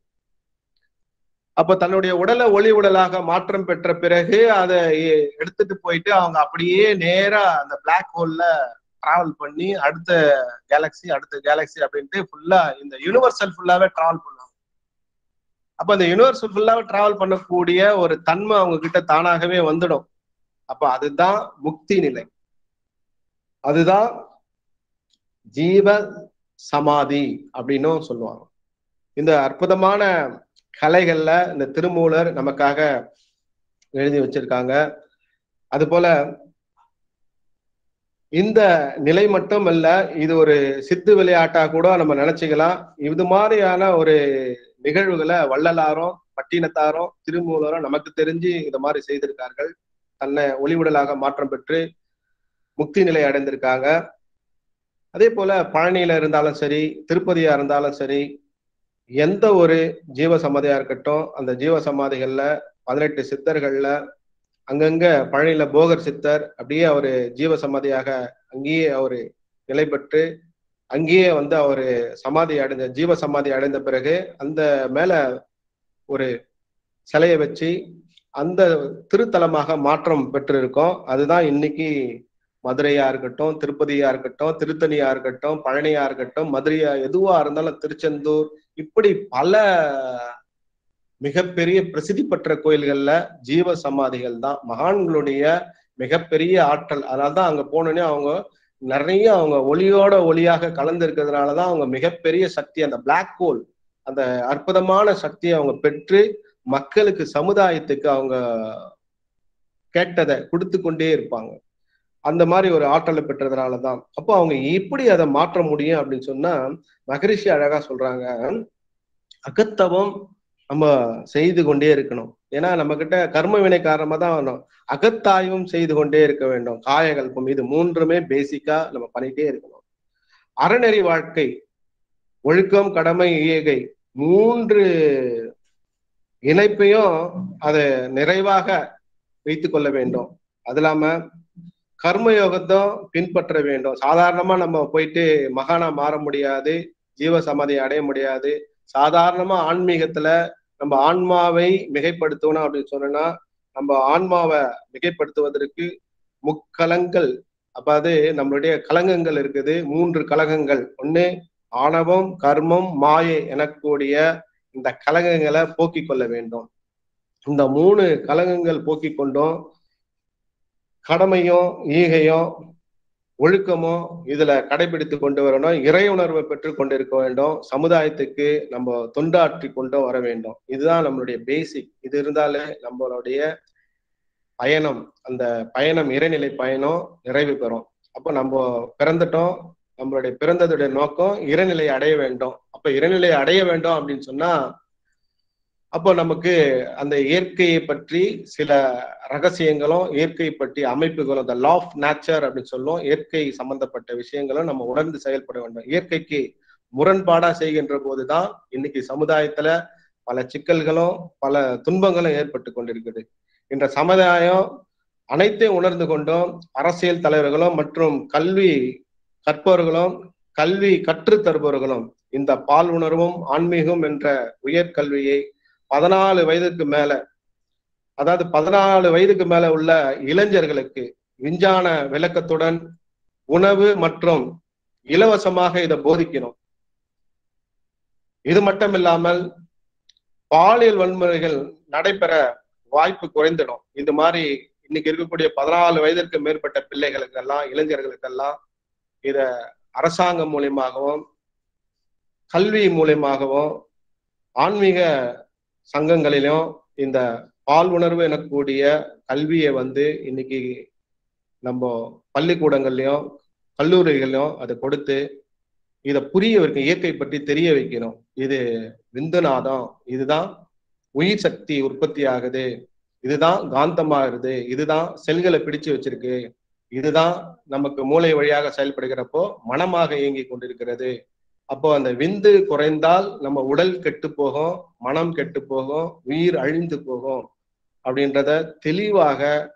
Speaker 1: அப்ப தன்னுடைய உடலை ஒளி உடலாக மாற்றம் பெற்ற பிறகு அதை எடுத்துட்டு போயிட்டு அவங்க அப்படியே நேரா அந்த பிளாக் ஹோல்ல டிராவல் பண்ணி அடுத்த கேலக்சி அடுத்த கேலக்சி அப்படின்ட்டு ஃபுல்லா இந்த யூனிவர்சல் ஃபுல்லாவே டிராவல் பண்ணுவாங்க அப்ப அந்த யூனிவர்சல் ஃபுல்லாவே டிராவல் பண்ணக்கூடிய ஒரு தன்மை அவங்க கிட்ட தானாகவே வந்துடும் அப்ப அதுதான் முக்தி நிலை அதுதான் ஜீவ சமாதி அப்படின்னும் சொல்லுவாங்க இந்த அற்புதமான கலைகள்ல இந்த திருமூலர் நமக்காக எழுதி வச்சிருக்காங்க அது போல இந்த நிலை மட்டும் அல்ல இது ஒரு சித்து விளையாட்டா கூட நம்ம நினைச்சுக்கலாம் இது மாதிரியான ஒரு நிகழ்வுகளை வள்ளலாரும் பட்டினத்தாரும் திருமூலரும் நமக்கு தெரிஞ்சு இந்த மாதிரி செய்திருக்கார்கள் தன்னை ஒளிவுடலாக மாற்றம் பெற்று முக்தி நிலை அடைந்திருக்காங்க அதே போல பழனியில இருந்தாலும் சரி திருப்பதியா இருந்தாலும் சரி எந்த ஒரு ஜீவ சமாதியா இருக்கட்டும் அந்த ஜீவ சமாதிகள்ல பதினெட்டு சித்தர்கள்ல அங்கங்க பழனியில போகர் சித்தர் அப்படியே அவரு ஜீவ சமாதியாக அங்கேயே அவரு நிலை பெற்று அங்கேயே வந்து அவரு சமாதி அடைந்த ஜீவ சமாதி அடைந்த பிறகு அந்த மேல ஒரு சிலையை வச்சு அந்த திருத்தலமாக மாற்றம் பெற்று இருக்கோம் அதுதான் இன்னைக்கு மதுரையா இருக்கட்டும் திருப்பதியா இருக்கட்டும் திருத்தணியா இருக்கட்டும் பழனியா இருக்கட்டும் மதுரையா எதுவா இருந்தாலும் திருச்செந்தூர் இப்படி பல மிகப்பெரிய பிரசித்தி பெற்ற கோயில்கள்ல ஜீவ சமாதிகள் தான் மகான்களுடைய மிகப்பெரிய ஆற்றல் அதனால்தான் அங்க போனோடனே அவங்க நிறைய அவங்க ஒளியோட ஒளியாக கலந்து இருக்கிறதுனாலதான் அவங்க மிகப்பெரிய சக்தி அந்த பிளாக் ஹோல் அந்த அற்புதமான சக்தியை அவங்க பெற்று மக்களுக்கு சமுதாயத்துக்கு அவங்க கேட்டதை கொடுத்து கொண்டே இருப்பாங்க அந்த மாதிரி ஒரு ஆற்றலை பெற்றதுனாலதான் அப்போ அவங்க எப்படி அதை மாற்ற முடியும் அப்படின்னு சொன்னா மகரிஷி அழகா சொல்றாங்க அகத்தவம் நம்ம செய்து கொண்டே இருக்கணும் ஏன்னா நம்ம கிட்ட கர்ம வினை காரணமா தான் வரணும் அகத்தாய்வும் செய்து கொண்டே இருக்க வேண்டும் காயகல்பம் இது மூன்றுமே பேசிக்கா நம்ம பண்ணிட்டே இருக்கணும் அறநெறி வாழ்க்கை ஒழுக்கம் கடமை இயகை மூன்று இணைப்பையும் அதை நிறைவாக வைத்து கொள்ள வேண்டும் அது இல்லாம கர்மயோகத்தும் பின்பற்ற வேண்டும் சாதாரணமா நம்ம போயிட்டு மகானா மாற முடியாது ஜீவ சமாதி அடைய முடியாது சாதாரணமா ஆன்மீகத்துல நம்ம ஆன்மாவை மிகைப்படுத்தணும் அப்படின்னு சொன்னோம்னா நம்ம ஆன்மாவை மிகைப்படுத்துவதற்கு முக்கலங்கள் அதாவது நம்மளுடைய கலங்கங்கள் இருக்குது மூன்று கலகங்கள் ஒண்ணு ஆணவம் கர்மம் மாயை எனக்கூடிய இந்த கலகங்களை போக்கிக் கொள்ள வேண்டும் இந்த மூணு கலகங்கள் போக்கிக் கொண்டோம் கடமையும் ஈகையும் ஒழுக்கமோ இதுல கடைபிடித்து கொண்டு வரணும் இறை உணர்வை பெற்று கொண்டு இருக்க வேண்டும் சமுதாயத்துக்கு நம்ம தொண்டாற்றி கொண்டு வர வேண்டும் இதுதான் நம்மளுடைய பேசிக் இது இருந்தாலே நம்மளுடைய பயணம் அந்த பயணம் இறைநிலை பயணம் நிறைவு பெறும் அப்போ நம்ம பிறந்துட்டோம் நம்மளுடைய பிறந்ததுடைய நோக்கம் இறைநிலை அடைய வேண்டும் அப்ப இறைநிலை அடைய வேண்டும் அப்படின்னு சொன்னா அப்போ நமக்கு அந்த இயற்கையை பற்றி சில ரகசியங்களும் இயற்கை பற்றி அமைப்புகளும் இந்த லா ஆஃப் நேச்சர் அப்படின்னு சொல்லுவோம் இயற்கை சம்பந்தப்பட்ட விஷயங்களும் நம்ம உணர்ந்து செயல்பட வேண்டும் இயற்கைக்கு முரண்பாடா செய்கின்ற போதுதான் இன்னைக்கு சமுதாயத்துல பல சிக்கல்களும் பல துன்பங்களும் ஏற்பட்டு கொண்டிருக்குது இந்த சமுதாயம் அனைத்தையும் உணர்ந்து கொண்டும் அரசியல் தலைவர்களும் மற்றும் கல்வி கற்பவர்களும் கல்வி கற்றுத் தருபவர்களும் இந்த பால் உணர்வும் ஆன்மீகம் என்ற உயர்கல்வியை பதினாலு வயதுக்கு மேல அதாவது பதினாலு வயதுக்கு மேல உள்ள இளைஞர்களுக்கு விஞ்ஞான விளக்கத்துடன் உணவு மற்றும் இலவசமாக இதை போதிக்கணும் இது மட்டும் இல்லாமல் பாலியல் வன்முறைகள் நடைபெற வாய்ப்பு குறைந்துடும் இது மாதிரி இன்னைக்கு இருக்கக்கூடிய பதினாலு வயதிற்கு மேற்பட்ட பிள்ளைகளுக்கெல்லாம் இளைஞர்களுக்கெல்லாம் இத அரசாங்கம் மூலியமாகவும் கல்வி மூலியமாகவும் ஆன்மீக சங்கங்களிலும் இந்த பால் உணர்வு எனக்கூடிய கல்வியை வந்து இன்னைக்கு நம்ம பள்ளிக்கூடங்கள்லயும் கல்லூரிகளையும் அதை கொடுத்து இதை புரிய வைக்கணும் இயற்கை பற்றி தெரிய வைக்கணும் இது விந்துநாதம் இதுதான் உயிர் சக்தி உற்பத்தி ஆகுது இதுதான் காந்தமாகுது இதுதான் செல்களை பிடிச்சு வச்சிருக்கு இதுதான் நமக்கு மூளை வழியாக செயல்படுகிறப்போ மனமாக இயங்கி கொண்டிருக்கிறது அப்போ அந்த விந்து குறைந்தால் நம்ம உடல் கெட்டு போகும் மனம் கெட்டு போகும் உயிர் அழிந்து போகும் அப்படின்றத தெளிவாக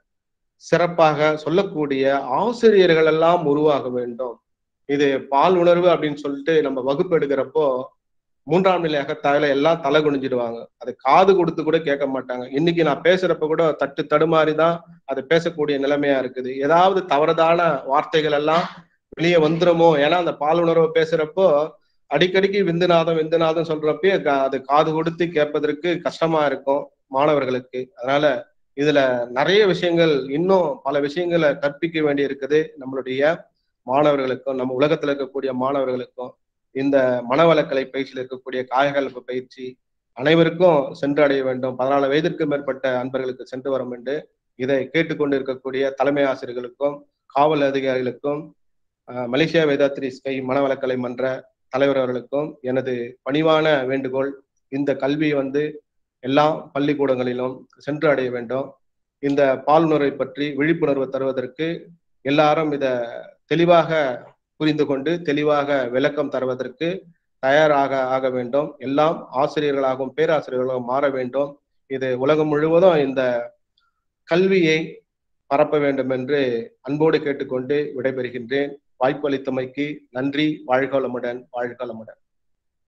Speaker 1: சிறப்பாக சொல்லக்கூடிய ஆசிரியர்கள் எல்லாம் உருவாக வேண்டும் இது பால் உணர்வு அப்படின்னு சொல்லிட்டு நம்ம வகுப்பு எடுக்கிறப்போ மூன்றாம் நிலை அகத்தாயில எல்லாம் தலை குனிஞ்சிடுவாங்க அதை காது கொடுத்து கூட கேட்க மாட்டாங்க இன்னைக்கு நான் பேசுறப்ப கூட தட்டு தடுமாறி தான் அதை பேசக்கூடிய நிலைமையா இருக்குது ஏதாவது தவறுதான வார்த்தைகள் எல்லாம் வெளியே வந்துருமோ ஏன்னா அந்த பால் உணர்வை பேசுறப்போ அடிக்கடிக்கு விந்துநாதம் விந்துநாதம் சொல்றப்பே அது காது கொடுத்து கேட்பதற்கு கஷ்டமா இருக்கும் மாணவர்களுக்கு அதனால இதுல நிறைய விஷயங்கள் இன்னும் பல விஷயங்களை கற்பிக்க வேண்டி இருக்குது நம்மளுடைய மாணவர்களுக்கும் நம்ம உலகத்துல இருக்கக்கூடிய மாணவர்களுக்கும் இந்த மனவளக்கலை பயிற்சியில் இருக்கக்கூடிய காயகல்ப பயிற்சி அனைவருக்கும் சென்று அடைய வேண்டும் பதினாலு வயதிற்கு மேற்பட்ட அன்பர்களுக்கு சென்று வர வேண்டும் இதை கேட்டுக்கொண்டு இருக்கக்கூடிய தலைமை ஆசிரியர்களுக்கும் காவல் அதிகாரிகளுக்கும் மலேசியா வேதாத்ரி ஸ்கை மனவளக்கலை மன்ற தலைவர் அவர்களுக்கும் எனது பணிவான வேண்டுகோள் இந்த கல்வி வந்து எல்லா பள்ளிக்கூடங்களிலும் சென்று அடைய வேண்டும் இந்த பாலுணர்வை பற்றி விழிப்புணர்வு தருவதற்கு எல்லாரும் இத தெளிவாக புரிந்து கொண்டு தெளிவாக விளக்கம் தருவதற்கு தயாராக ஆக வேண்டும் எல்லாம் ஆசிரியர்களாகவும் பேராசிரியர்களாகவும் மாற வேண்டும் இது உலகம் முழுவதும் இந்த கல்வியை பரப்ப வேண்டும் என்று அன்போடு கேட்டுக்கொண்டு விடைபெறுகின்றேன் வாய்ப்பு அளித்தமைக்கு நன்றி வாழ்கோளமுடன் வாழ்கோளமுடன்